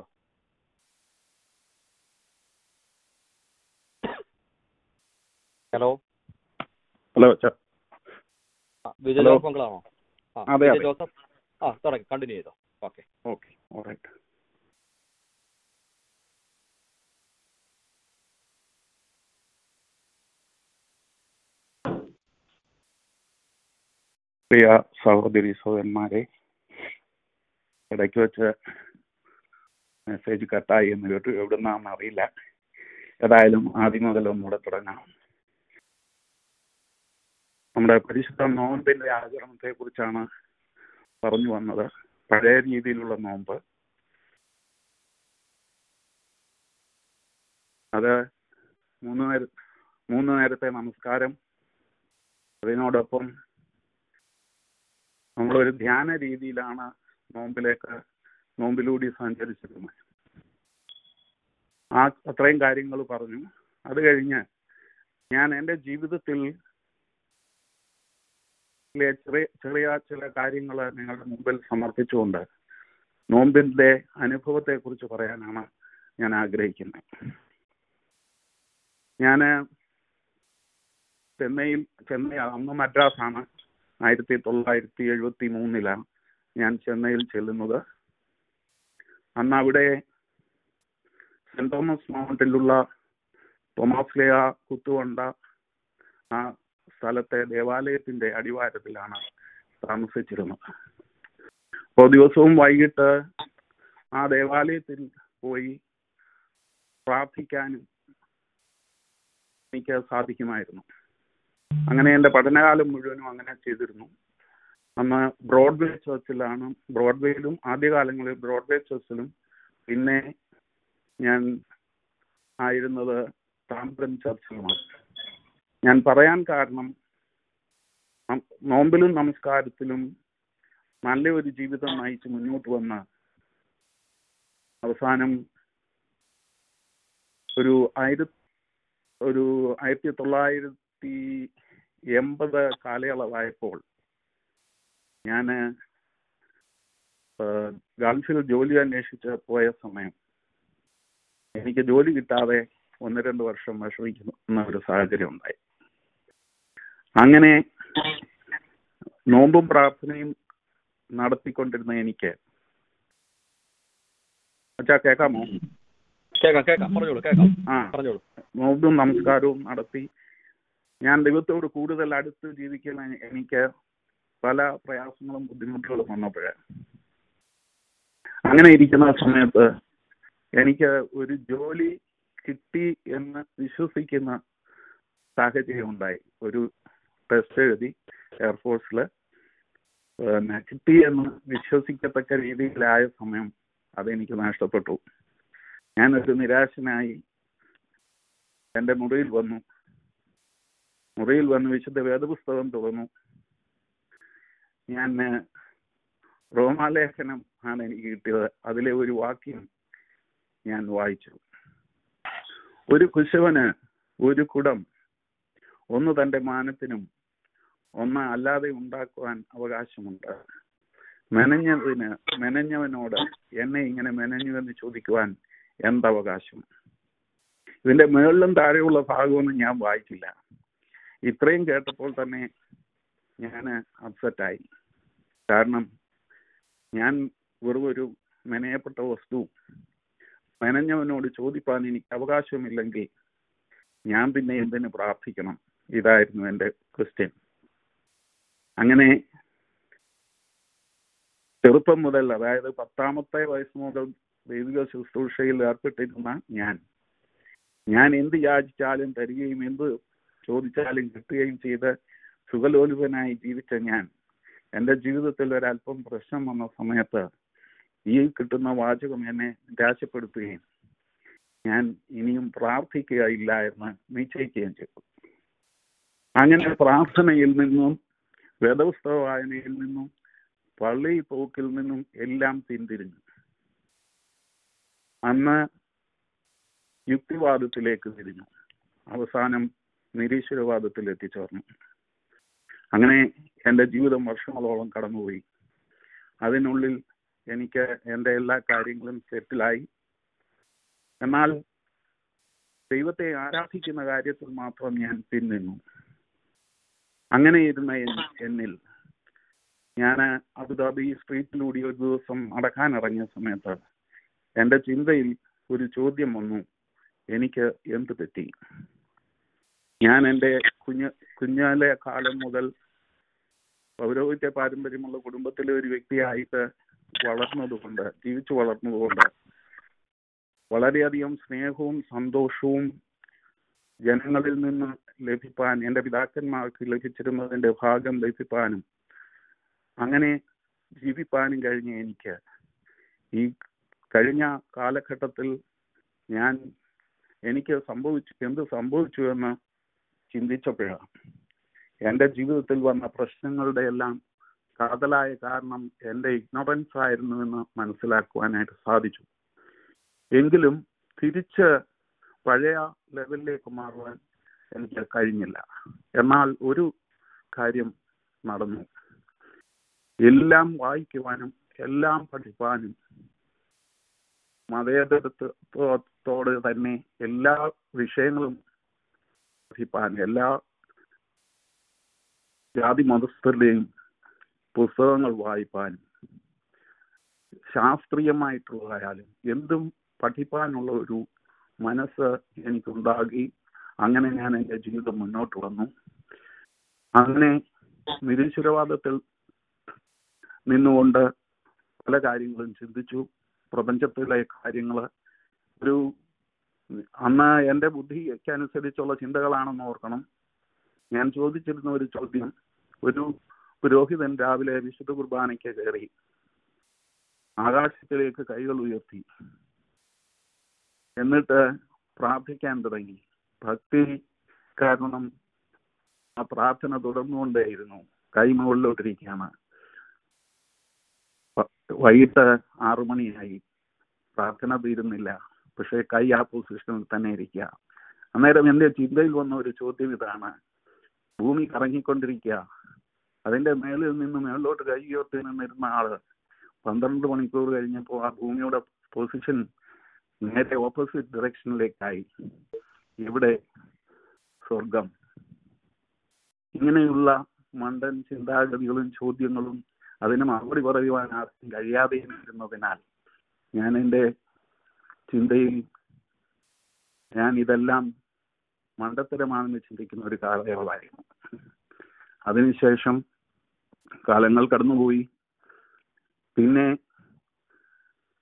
ഹലോ ഹലോ അച്ഛാ ആ, വിജയ Hello. ജോസഫ് മക്കളാണോ ആ അതെ, വിജയ അതെ. ജോസഫ് ആ തുടങ്ങി കണ്ടിന്യൂ ചെയ്തോ ഓക്കെ ഓക്കെ ഓറൈറ്റ് പ്രിയ സഹോദരി സഹോദരന്മാരെ ഇടയ്ക്ക് വെച്ച് മെസ്സേജ് കട്ടായി എന്ന് കേട്ടു എവിടുന്നാണെന്ന് അറിയില്ല ഏതായാലും ആദ്യം മുതൽ ഒന്നുകൂടെ തുടങ്ങാം നമ്മുടെ പരിശുദ്ധ നോമ്പിന്റെ ആചരണത്തെ കുറിച്ചാണ് പറഞ്ഞു വന്നത് പഴയ രീതിയിലുള്ള നോമ്പ് അത് മൂന്ന് നേര മൂന്ന് നേരത്തെ നമസ്കാരം അതിനോടൊപ്പം നമ്മളൊരു ധ്യാന രീതിയിലാണ് നോമ്പിലേക്ക് നോമ്പിലൂടെ സഞ്ചരിച്ചിരുന്നത് ആ അത്രയും കാര്യങ്ങൾ പറഞ്ഞു അത് കഴിഞ്ഞ് ഞാൻ എൻ്റെ ജീവിതത്തിൽ ലെ ചെറിയ ചെറിയ ചില കാര്യങ്ങൾ നിങ്ങളുടെ മുമ്പിൽ സമർപ്പിച്ചുകൊണ്ട് നോമ്പിന്റെ അനുഭവത്തെ കുറിച്ച് പറയാനാണ് ഞാൻ ആഗ്രഹിക്കുന്നത് ഞാൻ ചെന്നൈയിൽ ചെന്നൈ അന്ന് മദ്രാസാണ് ആയിരത്തി തൊള്ളായിരത്തി എഴുപത്തി മൂന്നിലാണ് ഞാൻ ചെന്നൈയിൽ ചെല്ലുന്നത് അന്ന് അവിടെ സെന്റ് തോമസ് മൗണ്ടിലുള്ള തോമസ് ലേയ കുത്തുകൊണ്ട ആ സ്ഥലത്തെ ദേവാലയത്തിന്റെ അടിവാരത്തിലാണ് താമസിച്ചിരുന്നത് അപ്പോൾ ദിവസവും വൈകിട്ട് ആ ദേവാലയത്തിൽ പോയി പ്രാർത്ഥിക്കാനും എനിക്ക് സാധിക്കുമായിരുന്നു അങ്ങനെ എൻ്റെ പഠനകാലം മുഴുവനും അങ്ങനെ ചെയ്തിരുന്നു അന്ന് ബ്രോഡ്വേ ചർച്ചിലാണ് ബ്രോഡ്വേയിലും ആദ്യകാലങ്ങളിൽ ബ്രോഡ്വേ ചർച്ചിലും പിന്നെ ഞാൻ ആയിരുന്നത് താമ്പ്രം ചർച്ചിലുമാണ് ഞാൻ പറയാൻ കാരണം നം- നോമ്പിലും നമസ്കാരത്തിലും നല്ല ഒരു ജീവിതം നയിച്ച് മുന്നോട്ട് വന്ന അവസാനം ഒരു ആയിര ഒരു ആയിരത്തി തൊള്ളായിരത്തി എൺപത് കാലയളവായപ്പോൾ ഞാൻ ഗൾഫിൽ ജോലി അന്വേഷിച്ച് പോയ സമയം എനിക്ക് ജോലി കിട്ടാതെ ഒന്ന് രണ്ട് വർഷം വിഷമിക്കുന്ന ഒരു സാഹചര്യം ഉണ്ടായി അങ്ങനെ നോമ്പും പ്രാർത്ഥനയും നടത്തിക്കൊണ്ടിരുന്ന എനിക്ക് അച്ഛാ കേൾക്കാമോ കേൾക്കാം കേൾക്കാം പറഞ്ഞോളൂ കേൾക്കാം ആ പറഞ്ഞോളൂ നോമ്പും നമസ്കാരവും നടത്തി ഞാൻ ദൈവത്തോട് കൂടുതൽ അടുത്ത് ജീവിക്കുന്ന എനിക്ക് പല പ്രയാസങ്ങളും ബുദ്ധിമുട്ടുകളും വന്നപ്പോഴേ അങ്ങനെ ഇരിക്കുന്ന സമയത്ത് എനിക്ക് ഒരു ജോലി കിട്ടി എന്ന് വിശ്വസിക്കുന്ന സാഹചര്യം ഉണ്ടായി ഒരു ടെസ്റ്റ് എഴുതി എയർഫോഴ്സിൽ പിന്നെ കിട്ടി എന്ന് വിശ്വസിക്കത്തക്ക രീതിയിലായ സമയം അതെനിക്ക് നഷ്ടപ്പെട്ടു ഞാനൊരു നിരാശനായി എൻ്റെ മുറിയിൽ വന്നു മുറിയിൽ വന്ന് വിശുദ്ധ വേദപുസ്തകം തുറന്നു ഞാൻ ഏഹ്, റോമാലേഖനം ആണ് എനിക്ക് കിട്ടിയത് അതിലെ ഒരു വാക്യം ഞാൻ വായിച്ചു ഒരു കുശവന് ഒരു കുടം ഒന്ന് തന്റെ മാനത്തിനും ഒന്ന് അല്ലാതെ ഉണ്ടാക്കുവാൻ അവകാശമുണ്ട് മെനഞ്ഞതിന് മെനഞ്ഞവനോട് എന്നെ ഇങ്ങനെ മെനഞ്ഞു എന്ന് ചോദിക്കുവാൻ എന്തവകാശം ഇതിന്റെ മുകളിലും താഴെയുള്ള ഭാഗമൊന്നും ഞാൻ വായിച്ചില്ല ഇത്രയും കേട്ടപ്പോൾ തന്നെ ഞാൻ അപ്സെറ്റായി കാരണം ഞാൻ വെറും ഒരു മെനയപ്പെട്ട വസ്തു മെനഞ്ഞവനോട് ചോദിപ്പാൻ എനിക്ക് അവകാശമില്ലെങ്കിൽ ഞാൻ പിന്നെ എന്തിനു പ്രാർത്ഥിക്കണം ഇതായിരുന്നു എൻ്റെ ക്വസ്റ്റ്യൻ അങ്ങനെ ചെറുപ്പം മുതൽ അതായത് പത്താമത്തെ വയസ്സ് മുതൽ ദൈവിക ശുശ്രൂഷയിൽ ഏർപ്പെട്ടിരുന്ന ഞാൻ ഞാൻ എന്ത് യാചിച്ചാലും തരികയും എന്ത് ചോദിച്ചാലും കിട്ടുകയും ചെയ്ത് സുഖലോലുപനായി ജീവിച്ച ഞാൻ എൻ്റെ ജീവിതത്തിൽ ഒരല്പം പ്രശ്നം വന്ന സമയത്ത് ഈ കിട്ടുന്ന വാചകം എന്നെ നിരാശപ്പെടുത്തുകയും ഞാൻ ഇനിയും പ്രാർത്ഥിക്കുകയില്ല എന്ന് നിശ്ചയിക്കുകയും ചെയ്തു അങ്ങനെ പ്രാർത്ഥനയിൽ നിന്നും വേദപുസ്തക വായനയിൽ നിന്നും പള്ളി പോക്കിൽ നിന്നും എല്ലാം പിന്തിരിഞ്ഞു അന്ന് യുക്തിവാദത്തിലേക്ക് തിരിഞ്ഞു അവസാനം നിരീശ്വരവാദത്തിൽ എത്തിച്ചേർന്നു അങ്ങനെ എൻ്റെ ജീവിതം വർഷങ്ങളോളം കടന്നുപോയി അതിനുള്ളിൽ എനിക്ക് എൻ്റെ എല്ലാ കാര്യങ്ങളും സെറ്റിലായി എന്നാൽ ദൈവത്തെ ആരാധിക്കുന്ന കാര്യത്തിൽ മാത്രം ഞാൻ പിന്നിന്നു അങ്ങനെ ഇരുന്ന എൻ- എന്നിൽ ഞാൻ അബുദാബി സ്ട്രീറ്റിലൂടെ ഒരു ദിവസം നടക്കാനിറങ്ങിയ സമയത്ത് എൻ്റെ ചിന്തയിൽ ഒരു ചോദ്യം വന്നു എനിക്ക് എന്ത് പറ്റി ഞാൻ എൻ്റെ കുഞ്ഞ് കുഞ്ഞാലെ കാലം മുതൽ പൗരോഹിത്യ പാരമ്പര്യമുള്ള കുടുംബത്തിലെ ഒരു വ്യക്തിയായിട്ട് വളർന്നതുകൊണ്ട് ജീവിച്ചു വളർന്നതുകൊണ്ട് വളരെയധികം സ്നേഹവും സന്തോഷവും ജനങ്ങളിൽ നിന്ന് ലഭിപ്പാൻ എൻ്റെ പിതാക്കന്മാർക്ക് ലഭിച്ചിരുന്നതിൻ്റെ ഭാഗം ലഭിപ്പാനും അങ്ങനെ ജീവിപ്പാനും കഴിഞ്ഞ എനിക്ക് ഈ കഴിഞ്ഞ കാലഘട്ടത്തിൽ ഞാൻ എനിക്ക് സംഭവിച്ചു എന്ത് സംഭവിച്ചു എന്ന് ചിന്തിച്ചപ്പോഴാണ് എൻ്റെ ജീവിതത്തിൽ വന്ന പ്രശ്നങ്ങളുടെ എല്ലാം കാതലായ കാരണം എൻ്റെ ഇഗ്നോറൻസ് ആയിരുന്നു എന്ന് മനസ്സിലാക്കുവാനായിട്ട് സാധിച്ചു എങ്കിലും തിരിച്ച് പഴയ ലെവലിലേക്ക് മാറുവാൻ എനിക്ക് കഴിഞ്ഞില്ല എന്നാൽ ഒരു കാര്യം നടന്നു എല്ലാം വായിക്കുവാനും എല്ലാം പഠിപ്പാനും മതേതരത്വത്തോട് തന്നെ എല്ലാ വിഷയങ്ങളും പഠിപ്പാൻ എല്ലാ ജാതി മതസ്ഥരുടെയും പുസ്തകങ്ങൾ വായിപ്പാനും ശാസ്ത്രീയമായിട്ടുള്ളതായാലും എന്തും പഠിപ്പാനുള്ള ഒരു മനസ്സ് എനിക്കുണ്ടാകി അങ്ങനെ ഞാൻ എൻ്റെ ജീവിതം മുന്നോട്ട് വന്നു അങ്ങനെ നിരീശ്വരവാദത്തിൽ നിന്നുകൊണ്ട് പല കാര്യങ്ങളും ചിന്തിച്ചു പ്രപഞ്ചത്തിലെ കാര്യങ്ങൾ ഒരു അന്ന് എൻ്റെ ബുദ്ധിക്ക് അനുസരിച്ചുള്ള ചിന്തകളാണെന്ന് ഓർക്കണം ഞാൻ ചോദിച്ചിരുന്ന ഒരു ചോദ്യം ഒരു പുരോഹിതൻ രാവിലെ വിശുദ്ധ കുർബാനയ്ക്ക് കയറി ആകാശത്തിലേക്ക് കൈകൾ ഉയർത്തി എന്നിട്ട് പ്രാർത്ഥിക്കാൻ തുടങ്ങി ഭക്തി കാരണം ആ പ്രാർത്ഥന തുടർന്നുകൊണ്ടേയിരുന്നു കൈ മുകളിലോട്ടിരിക്കുകയാണ് വ- വൈകിട്ട് ആറു മണിയായി പ്രാർത്ഥന തീരുന്നില്ല പക്ഷേ കൈ ആ പൊസിഷനിൽ തന്നെ ഇരിക്കുക അന്നേരം എൻ്റെ ചിന്തയിൽ വന്ന ഒരു ചോദ്യം ഇതാണ് ഭൂമി കറങ്ങിക്കൊണ്ടിരിക്കുക അതിന്റെ മേളിൽ നിന്ന് മേളിലോട്ട് കൈ ഉയർത്തി നിന്നിരുന്ന ആള് പന്ത്രണ്ട് മണിക്കൂർ കഴിഞ്ഞപ്പോൾ ആ ഭൂമിയുടെ പൊസിഷൻ നേരെ ഓപ്പോസിറ്റ് ഡയറക്ഷനിലേക്കായി ഇവിടെ സ്വർഗം ഇങ്ങനെയുള്ള മണ്ടൻ ചിന്താഗതികളും ചോദ്യങ്ങളും അതിന് മറുപടി പറയുവാൻ ആർക്കും കഴിയാതെ ഇരുന്നതിനാൽ ഞാൻ എൻ്റെ ചിന്തയിൽ ഞാൻ ഇതെല്ലാം മണ്ടത്തരമാണെന്ന് ചിന്തിക്കുന്ന ഒരു കാലയളവായിരുന്നു അതിനുശേഷം കാലങ്ങൾ കടന്നുപോയി പിന്നെ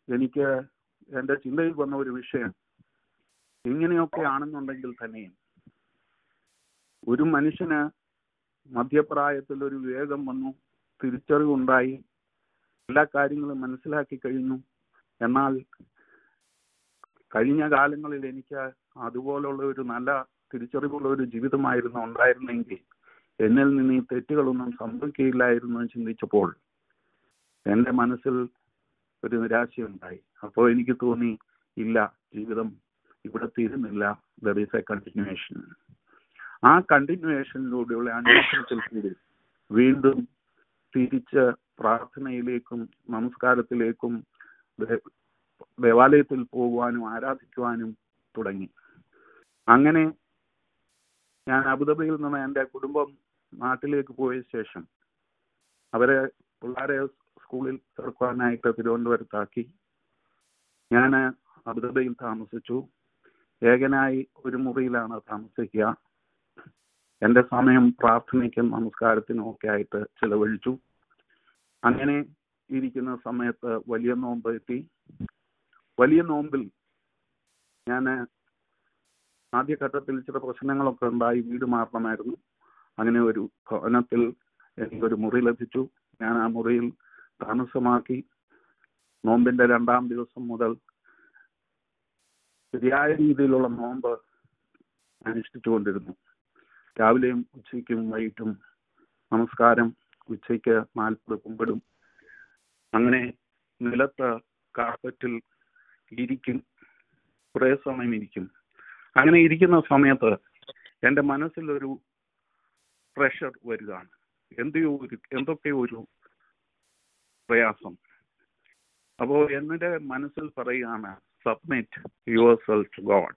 എനിക്ക് എൻ്റെ ചിന്തയിൽ വന്ന ഒരു വിഷയം ഇങ്ങനെയൊക്കെ ആണെന്നുണ്ടെങ്കിൽ തന്നെയും ഒരു മനുഷ്യന് മധ്യപ്രായത്തിൽ ഒരു വിവേകം വന്നു തിരിച്ചറിവുണ്ടായി എല്ലാ കാര്യങ്ങളും മനസ്സിലാക്കി കഴിഞ്ഞു എന്നാൽ കഴിഞ്ഞ കാലങ്ങളിൽ എനിക്ക് അതുപോലുള്ള ഒരു നല്ല തിരിച്ചറിവുള്ള ഒരു ജീവിതമായിരുന്നു ഉണ്ടായിരുന്നെങ്കിൽ എന്നിൽ നിന്ന് ഈ തെറ്റുകളൊന്നും സംഭവിക്കുകയില്ലായിരുന്നു എന്ന് ചിന്തിച്ചപ്പോൾ എൻ്റെ മനസ്സിൽ ഒരു നിരാശയുണ്ടായി അപ്പോൾ എനിക്ക് തോന്നി ഇല്ല ജീവിതം ഇവിടെ തീരുന്നില്ല ദർ ഈസ് എ കണ്ടിന്യൂവേഷൻ ആ കണ്ടിന്യൂവേഷനിലൂടെയുള്ള അന്വേഷണത്തിൽ കൂടി വീണ്ടും തിരിച്ച് പ്രാർത്ഥനയിലേക്കും നമസ്കാരത്തിലേക്കും ദേ- ദേവാലയത്തിൽ പോകുവാനും ആരാധിക്കുവാനും തുടങ്ങി അങ്ങനെ ഞാൻ അബുദാബിയിൽ നിന്ന് എൻ്റെ കുടുംബം നാട്ടിലേക്ക് പോയ ശേഷം അവരെ പിള്ളേരെ സ്കൂളിൽ ചേർക്കുവാനായിട്ട് തിരുവനന്തപുരത്താക്കി ഞാൻ അബുദാബിയിൽ താമസിച്ചു ഏകനായി ഒരു മുറിയിലാണ് താമസിക്കുക എൻ്റെ സമയം പ്രാർത്ഥനയ്ക്കും നമസ്കാരത്തിനും ഒക്കെ ആയിട്ട് ചിലവഴിച്ചു അങ്ങനെ ഇരിക്കുന്ന സമയത്ത് വലിയ നോമ്പ് എത്തി വലിയ നോമ്പിൽ ഞാൻ ആദ്യഘട്ടത്തിൽ ചില പ്രശ്നങ്ങളൊക്കെ ഉണ്ടായി വീട് മാറണമായിരുന്നു അങ്ങനെ ഒരു ഭവനത്തിൽ എനിക്കൊരു മുറി ലഭിച്ചു ഞാൻ ആ മുറിയിൽ താമസമാക്കി നോമ്പിന്റെ രണ്ടാം ദിവസം മുതൽ ശരിയായ രീതിയിലുള്ള നോമ്പ് അനുഷ്ഠിച്ചുകൊണ്ടിരുന്നു രാവിലെയും ഉച്ചയ്ക്കും വൈകിട്ടും നമസ്കാരം ഉച്ചയ്ക്ക് നാൽപ്പത് കുമ്പിടും അങ്ങനെ നിലത്ത് കാർപ്പറ്റിൽ ഇരിക്കും കുറേ സമയം ഇരിക്കും അങ്ങനെ ഇരിക്കുന്ന സമയത്ത് എൻ്റെ മനസ്സിലൊരു പ്രഷർ വരികയാണ് എന്തെയോ ഒരു എന്തൊക്കെയോ ഒരു പ്രയാസം അപ്പോൾ എൻ്റെ മനസ്സിൽ പറയുകയാണ് submit yourself to God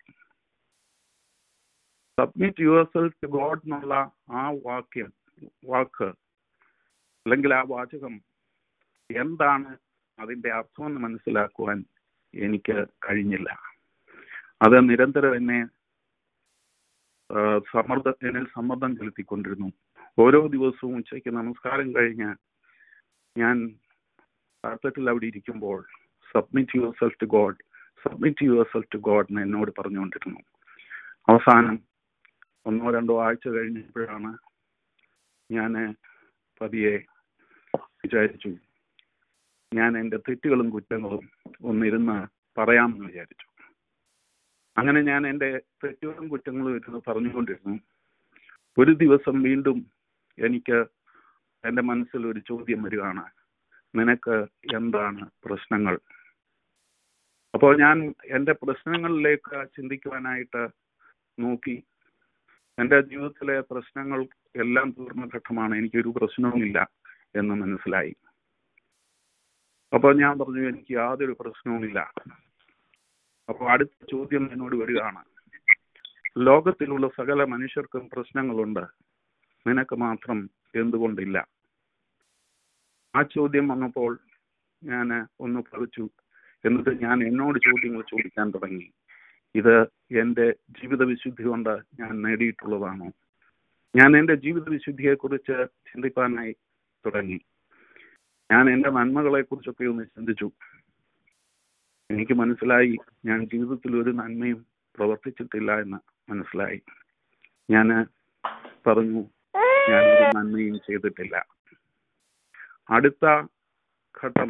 submit yourself to God എന്നുള്ള ആ വാക്യം വാക്ക് അല്ലെങ്കിൽ ആ വാചകം എന്താണ് അതിന്റെ അർത്ഥമെന്ന് മനസ്സിലാക്കുവാൻ എനിക്ക് കഴിഞ്ഞില്ല അത് നിരന്തരം എന്നെ ആ, സമ്മർദ്ദ എന്നിൽ സമ്മർദ്ദം ചെലുത്തിക്കൊണ്ടിരുന്നു ഓരോ ദിവസവും ഉച്ചയ്ക്ക് നമസ്കാരം കഴിഞ്ഞ് ഞാൻ കാർപ്പറ്റിൽ അവിടെ ഇരിക്കുമ്പോൾ submit yourself to God submit yourself to God എന്ന് എന്നോട് പറഞ്ഞുകൊണ്ടിരുന്നു അവസാനം ഒന്നോ രണ്ടോ ആഴ്ച കഴിഞ്ഞപ്പോഴാണ് ഞാൻ പതിയെ വിചാരിച്ചു ഞാൻ എൻ്റെ തെറ്റുകളും കുറ്റങ്ങളും ഒന്നിരുന്ന് പറയാമെന്ന് വിചാരിച്ചു അങ്ങനെ ഞാൻ എൻ്റെ തെറ്റുകളും കുറ്റങ്ങളും ഇരുന്ന് പറഞ്ഞുകൊണ്ടിരുന്നു ഒരു ദിവസം വീണ്ടും എനിക്ക് എൻ്റെ മനസ്സിൽ ഒരു ചോദ്യം വരികയാണ് നിനക്ക് എന്താണ് പ്രശ്നങ്ങൾ അപ്പോൾ ഞാൻ എൻ്റെ പ്രശ്നങ്ങളിലേക്ക് ചിന്തിക്കുവാനായിട്ട് നോക്കി എൻ്റെ ജീവിതത്തിലെ പ്രശ്നങ്ങൾ എല്ലാം തീർന്ന ഘട്ടമാണ് എനിക്കൊരു പ്രശ്നവുമില്ല എന്ന് മനസ്സിലായി അപ്പോൾ ഞാൻ പറഞ്ഞു എനിക്ക് യാതൊരു പ്രശ്നവുമില്ല അപ്പോൾ അടുത്ത ചോദ്യം എന്നോട് വരികയാണ് ലോകത്തിലുള്ള സകല മനുഷ്യർക്കും പ്രശ്നങ്ങളുണ്ട് നിനക്ക് മാത്രം എന്തുകൊണ്ടില്ല ആ ചോദ്യം വന്നപ്പോൾ ഞാൻ ഒന്ന് പറിച്ചു എന്നിട്ട് ഞാൻ എന്നോട് ചോദ്യങ്ങൾ ചോദിക്കാൻ തുടങ്ങി ഇത് എൻ്റെ ജീവിത വിശുദ്ധി കൊണ്ട് ഞാൻ നേടിയിട്ടുള്ളതാണോ ഞാൻ എൻ്റെ ജീവിത വിശുദ്ധിയെ കുറിച്ച് ചിന്തിക്കാനായി തുടങ്ങി ഞാൻ എൻ്റെ നന്മകളെ കുറിച്ചൊക്കെ ഒന്ന് ചിന്തിച്ചു എനിക്ക് മനസ്സിലായി ഞാൻ ജീവിതത്തിൽ ഒരു നന്മയും പ്രവർത്തിച്ചിട്ടില്ല എന്ന് മനസ്സിലായി ഞാൻ പറഞ്ഞു ഞാൻ ഒരു നന്മയും ചെയ്തിട്ടില്ല അടുത്ത ഘട്ടം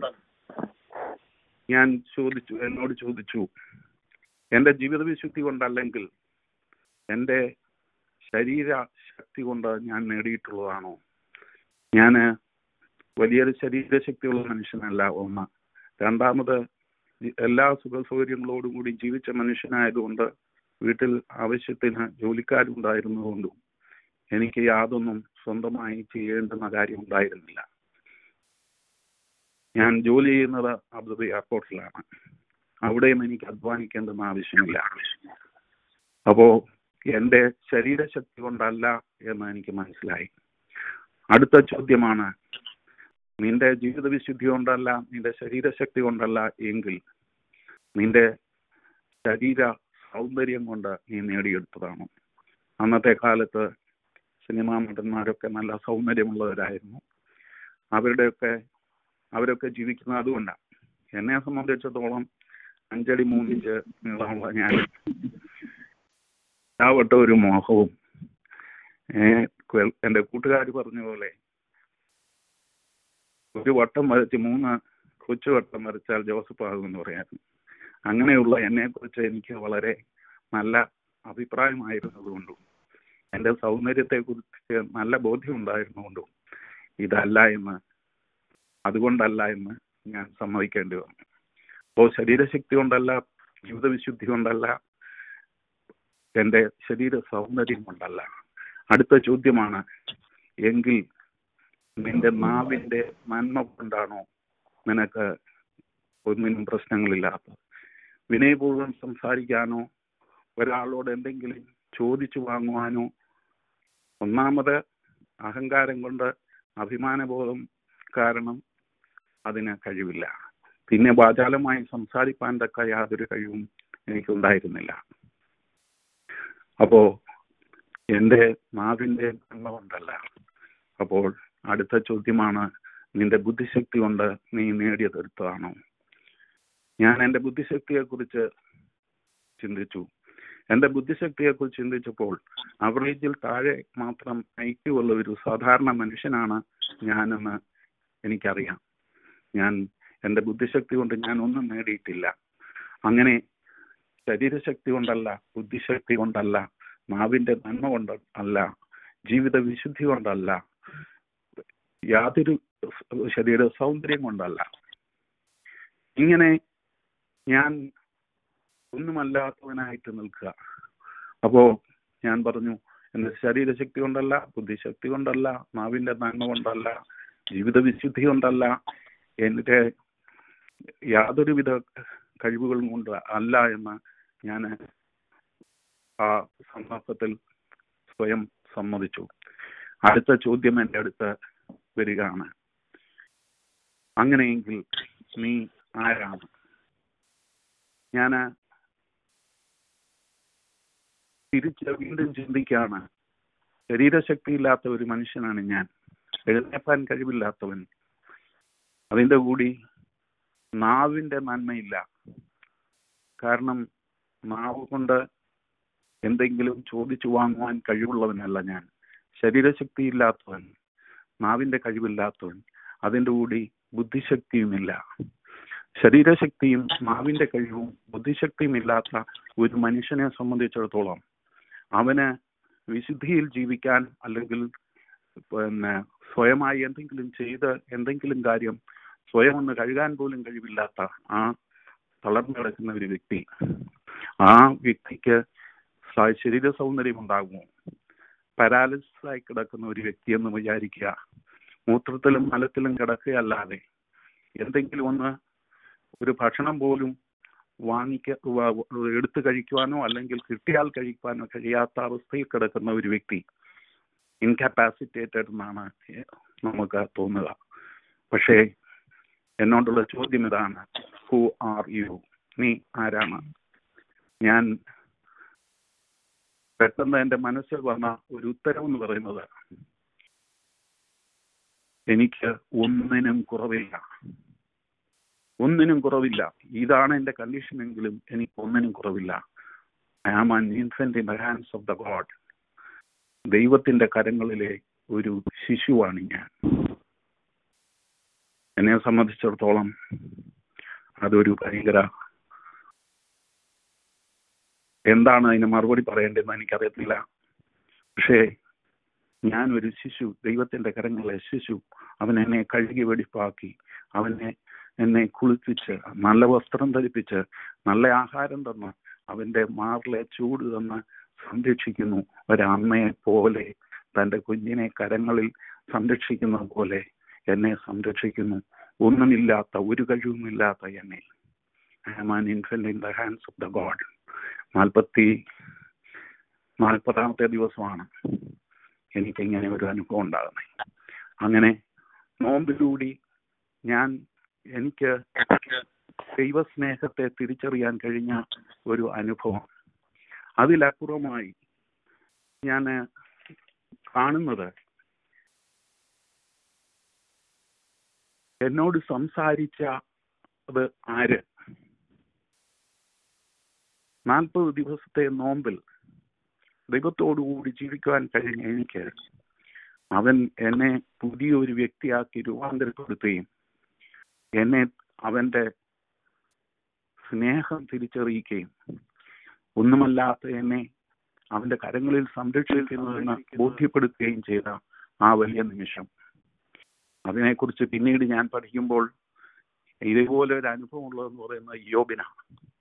ഞാൻ ചോദിച്ചു എന്നോട് ചോദിച്ചു എൻ്റെ ജീവിത വിശുദ്ധി കൊണ്ടല്ലെങ്കിൽ എൻ്റെ ശരീര ശക്തി കൊണ്ട് ഞാൻ നേടിയിട്ടുള്ളതാണോ ഞാൻ വലിയൊരു ശരീരശക്തിയുള്ള മനുഷ്യനല്ല ഒന്ന് രണ്ടാമത് ഈ എല്ലാ സുഖ സൗകര്യങ്ങളോടും കൂടി ജീവിച്ച മനുഷ്യനായതുകൊണ്ട് വീട്ടിൽ ആവശ്യത്തിന് ജോലിക്കാരുണ്ടായിരുന്നതുകൊണ്ടും എനിക്ക് യാതൊന്നും സ്വന്തമായി ചെയ്യേണ്ടുന്ന കാര്യം ഉണ്ടായിരുന്നില്ല ഞാൻ ജോലി ചെയ്യുന്നത് അബുദാബി എയർപോർട്ടിലാണ് അവിടെയും എനിക്ക് അധ്വാനിക്കേണ്ടെന്ന് ആവശ്യമില്ല അപ്പോ എൻ്റെ ശരീരശക്തി കൊണ്ടല്ല എന്ന് എനിക്ക് മനസ്സിലായി അടുത്ത ചോദ്യമാണ് നിന്റെ ജീവിത വിശുദ്ധി കൊണ്ടല്ല നിന്റെ ശരീരശക്തി കൊണ്ടല്ല എങ്കിൽ നിന്റെ ശരീര സൗന്ദര്യം കൊണ്ട് നീ നേടിയെടുത്തതാണോ അന്നത്തെ കാലത്ത് സിനിമാ നടന്മാരൊക്കെ നല്ല സൗന്ദര്യമുള്ളവരായിരുന്നു അവരുടെയൊക്കെ അവരൊക്കെ ജീവിക്കുന്നത് അതുകൊണ്ടാണ് എന്നെ സംബന്ധിച്ചിടത്തോളം അഞ്ചടി മൂന്നിഞ്ച് നീളമുള്ള ഞാൻ ആവട്ടെ ഒരു മോഹവും ഏഹ് കെ- എന്റെ കൂട്ടുകാർ പറഞ്ഞ പോലെ ഒരു വട്ടം വരച്ച് മൂന്ന് കൊച്ചു വട്ടം വരച്ചാൽ ജോസഫ് ആകുമെന്ന് പറയായിരുന്നു അങ്ങനെയുള്ള എന്നെ കുറിച്ച് എനിക്ക് വളരെ നല്ല അഭിപ്രായമായിരുന്നതുകൊണ്ടും എന്റെ സൗന്ദര്യത്തെ കുറിച്ച് നല്ല ബോധ്യം ഉണ്ടായിരുന്നുകൊണ്ടും ഇതല്ല എന്ന് അതുകൊണ്ടല്ല എന്ന് ഞാൻ സമ്മതിക്കേണ്ടി വന്നു അപ്പോൾ ശരീരശക്തി കൊണ്ടല്ല ജീവിതവിശുദ്ധി കൊണ്ടല്ല എന്റെ ശരീര സൗന്ദര്യം കൊണ്ടല്ല അടുത്ത ചോദ്യമാണ് എങ്കിൽ നിന്റെ നാവിന്റെ നന്മ കൊണ്ടാണോ നിനക്ക് ഒന്നിനും പ്രശ്നങ്ങളില്ലാത്തത് വിനയപൂർവ്വം സംസാരിക്കാനോ ഒരാളോട് എന്തെങ്കിലും ചോദിച്ചു വാങ്ങുവാനോ ഒന്നാമത് അഹങ്കാരം കൊണ്ട് അഭിമാനബോധം കാരണം അതിന് കഴിവില്ല പിന്നെ വാചാലമായി സംസാരിപ്പാൻ തക്ക യാതൊരു കഴിവും എനിക്കുണ്ടായിരുന്നില്ല അപ്പോ എന്റെ നാവിന്റെ നന്മ കൊണ്ടല്ല അപ്പോൾ അടുത്ത ചോദ്യമാണ് നിന്റെ ബുദ്ധിശക്തി കൊണ്ട് നീ നേടിയതെടുത്തതാണോ ഞാൻ എന്റെ ബുദ്ധിശക്തിയെ കുറിച്ച് ചിന്തിച്ചു എന്റെ ബുദ്ധിശക്തിയെ കുറിച്ച് ചിന്തിച്ചപ്പോൾ അവറേജിൽ താഴെ മാത്രം ഐക്യമുള്ള ഒരു സാധാരണ മനുഷ്യനാണ് ഞാനെന്ന് എനിക്കറിയാം ഞാൻ എന്റെ ബുദ്ധിശക്തി കൊണ്ട് ഞാൻ ഒന്നും നേടിയിട്ടില്ല അങ്ങനെ ശരീരശക്തി കൊണ്ടല്ല ബുദ്ധിശക്തി കൊണ്ടല്ല നാവിന്റെ നന്മ കൊണ്ട് അല്ല ജീവിത വിശുദ്ധി കൊണ്ടല്ല യാതൊരു ശരീര സൗന്ദര്യം കൊണ്ടല്ല ഇങ്ങനെ ഞാൻ ഒന്നുമല്ലാത്തവനായിട്ട് നിൽക്കുക അപ്പോ ഞാൻ പറഞ്ഞു എന്റെ ശരീരശക്തി കൊണ്ടല്ല ബുദ്ധിശക്തി കൊണ്ടല്ല നാവിന്റെ നന്മ കൊണ്ടല്ല ജീവിത വിശുദ്ധി കൊണ്ടല്ല എന്റെ യാതൊരുവിധ കഴിവുകളും കൊണ്ട് അല്ല എന്ന് ഞാൻ ആ സന്ദർഭത്തിൽ സ്വയം സമ്മതിച്ചു അടുത്ത ചോദ്യം എൻ്റെ അടുത്ത് വരികയാണ് അങ്ങനെയെങ്കിൽ നീ ആരാണ് ഞാൻ തിരിച്ച് വീണ്ടും ചിന്തിക്കാണ് ശരീരശക്തി ഇല്ലാത്ത ഒരു മനുഷ്യനാണ് ഞാൻ എഴുന്നേപ്പാൻ കഴിവില്ലാത്തവൻ അതിൻ്റെ കൂടി നാവിന്റെ നന്മയില്ല കാരണം നാവ് കൊണ്ട് എന്തെങ്കിലും ചോദിച്ചു വാങ്ങുവാൻ കഴിവുള്ളവനല്ല ഞാൻ ശരീരശക്തി ഇല്ലാത്തവൻ നാവിന്റെ കഴിവില്ലാത്തവൻ അതിൻ്റെ കൂടി ബുദ്ധിശക്തിയുമില്ല ശരീരശക്തിയും നാവിന്റെ കഴിവും ബുദ്ധിശക്തിയും ഇല്ലാത്ത ഒരു മനുഷ്യനെ സംബന്ധിച്ചിടത്തോളം അവന് വിശുദ്ധിയിൽ ജീവിക്കാൻ അല്ലെങ്കിൽ പിന്നെ സ്വയമായി എന്തെങ്കിലും ചെയ്ത് എന്തെങ്കിലും കാര്യം സ്വയം ഒന്ന് കഴുകാൻ പോലും കഴിവില്ലാത്ത ആ തളർന്നു കിടക്കുന്ന ഒരു വ്യക്തി ആ വ്യക്തിക്ക് സ- ശരീര സൗന്ദര്യം ഉണ്ടാകുമോ പാരാലിസിസ് ആയി കിടക്കുന്ന ഒരു വ്യക്തി എന്ന് വിചാരിക്കുക മൂത്രത്തിലും മലത്തിലും കിടക്കുകയല്ലാതെ എന്തെങ്കിലും ഒന്ന് ഒരു ഭക്ഷണം പോലും വാങ്ങിക്ക വ- വ- എടുത്തു കഴിക്കുവാനോ അല്ലെങ്കിൽ കിട്ടിയാൽ കഴിക്കുവാനോ കഴിയാത്ത അവസ്ഥയിൽ കിടക്കുന്ന ഒരു വ്യക്തി ഇൻകപ്പാസിറ്റേറ്റഡ് എന്നാണ് നമുക്ക് തോന്നുക പക്ഷേ എന്നോടുള്ള ചോദ്യം ഇതാണ് ഹു ആർ യു നീ ആരാണ് ഞാൻ പെട്ടെന്ന് എൻ്റെ മനസ്സിൽ വന്ന ഒരു ഉത്തരം എന്ന് പറയുന്നത് എനിക്ക് ഒന്നിനും കുറവില്ല ഒന്നിനും കുറവില്ല ഇതാണ് എൻ്റെ കണ്ടീഷൻ എങ്കിലും എനിക്ക് ഒന്നിനും കുറവില്ല I am an infant in the hands of the God ദൈവത്തിന്റെ കരങ്ങളിലെ ഒരു ശിശുവാണ് ഞാൻ എന്നെ സംബന്ധിച്ചിടത്തോളം അതൊരു ഭയങ്കര എന്താണ് അതിന് മറുപടി പറയേണ്ടതെന്ന് എനിക്കറിയത്തില്ല പക്ഷേ ഞാൻ ഒരു ശിശു ദൈവത്തിന്റെ കരങ്ങളിലെ ശിശു അവൻ എന്നെ കഴുകി വെടിപ്പാക്കി അവനെ എന്നെ കുളിപ്പിച്ച് നല്ല വസ്ത്രം ധരിപ്പിച്ച് നല്ല ആഹാരം തന്ന് അവന്റെ മാറിലെ ചൂട് തന്ന് സംരക്ഷിക്കുന്നു ഒരമ്മയെ പോലെ തന്റെ കുഞ്ഞിനെ കരങ്ങളിൽ സംരക്ഷിക്കുന്ന പോലെ എന്നെ സംരക്ഷിക്കുന്നു ഒന്നുമില്ലാത്ത ഒരു കഴിവുമില്ലാത്ത എന്നെ I am an infant in the hands of the God നാൽപ്പത്തി നാൽപ്പതാമത്തെ ദിവസമാണ് എനിക്കിങ്ങനെ ഒരു അനുഭവം ഉണ്ടാകുന്നത് അങ്ങനെ നോമ്പിലൂടി ഞാൻ എനിക്ക് ദൈവസ്നേഹത്തെ തിരിച്ചറിയാൻ കഴിഞ്ഞ ഒരു അനുഭവം അതിലപ്പുറമായി ഞാൻ കാണുന്നത് എന്നോട് സംസാരിച്ച അത് ആര് നാൽപ്പത് ദിവസത്തെ നോമ്പിൽ ദൈവത്തോടുകൂടി ജീവിക്കുവാൻ കഴിഞ്ഞ എനിക്ക് അവൻ എന്നെ പുതിയൊരു വ്യക്തിയാക്കി രൂപാന്തരപ്പെടുത്തുകയും എന്നെ അവന്റെ സ്നേഹം തിരിച്ചറിയിക്കുകയും ഒന്നുമല്ലാത്ത എന്നെ അവന്റെ കരങ്ങളിൽ സംരക്ഷിക്കുന്നുവെന്ന് ബോധ്യപ്പെടുത്തുകയും ചെയ്ത ആ വലിയ നിമിഷം അതിനെക്കുറിച്ച് പിന്നീട് ഞാൻ പഠിക്കുമ്പോൾ ഇതേപോലെ ഒരു അനുഭവം ഉള്ളതെന്ന് പറയുന്നത് യോബിനാണ്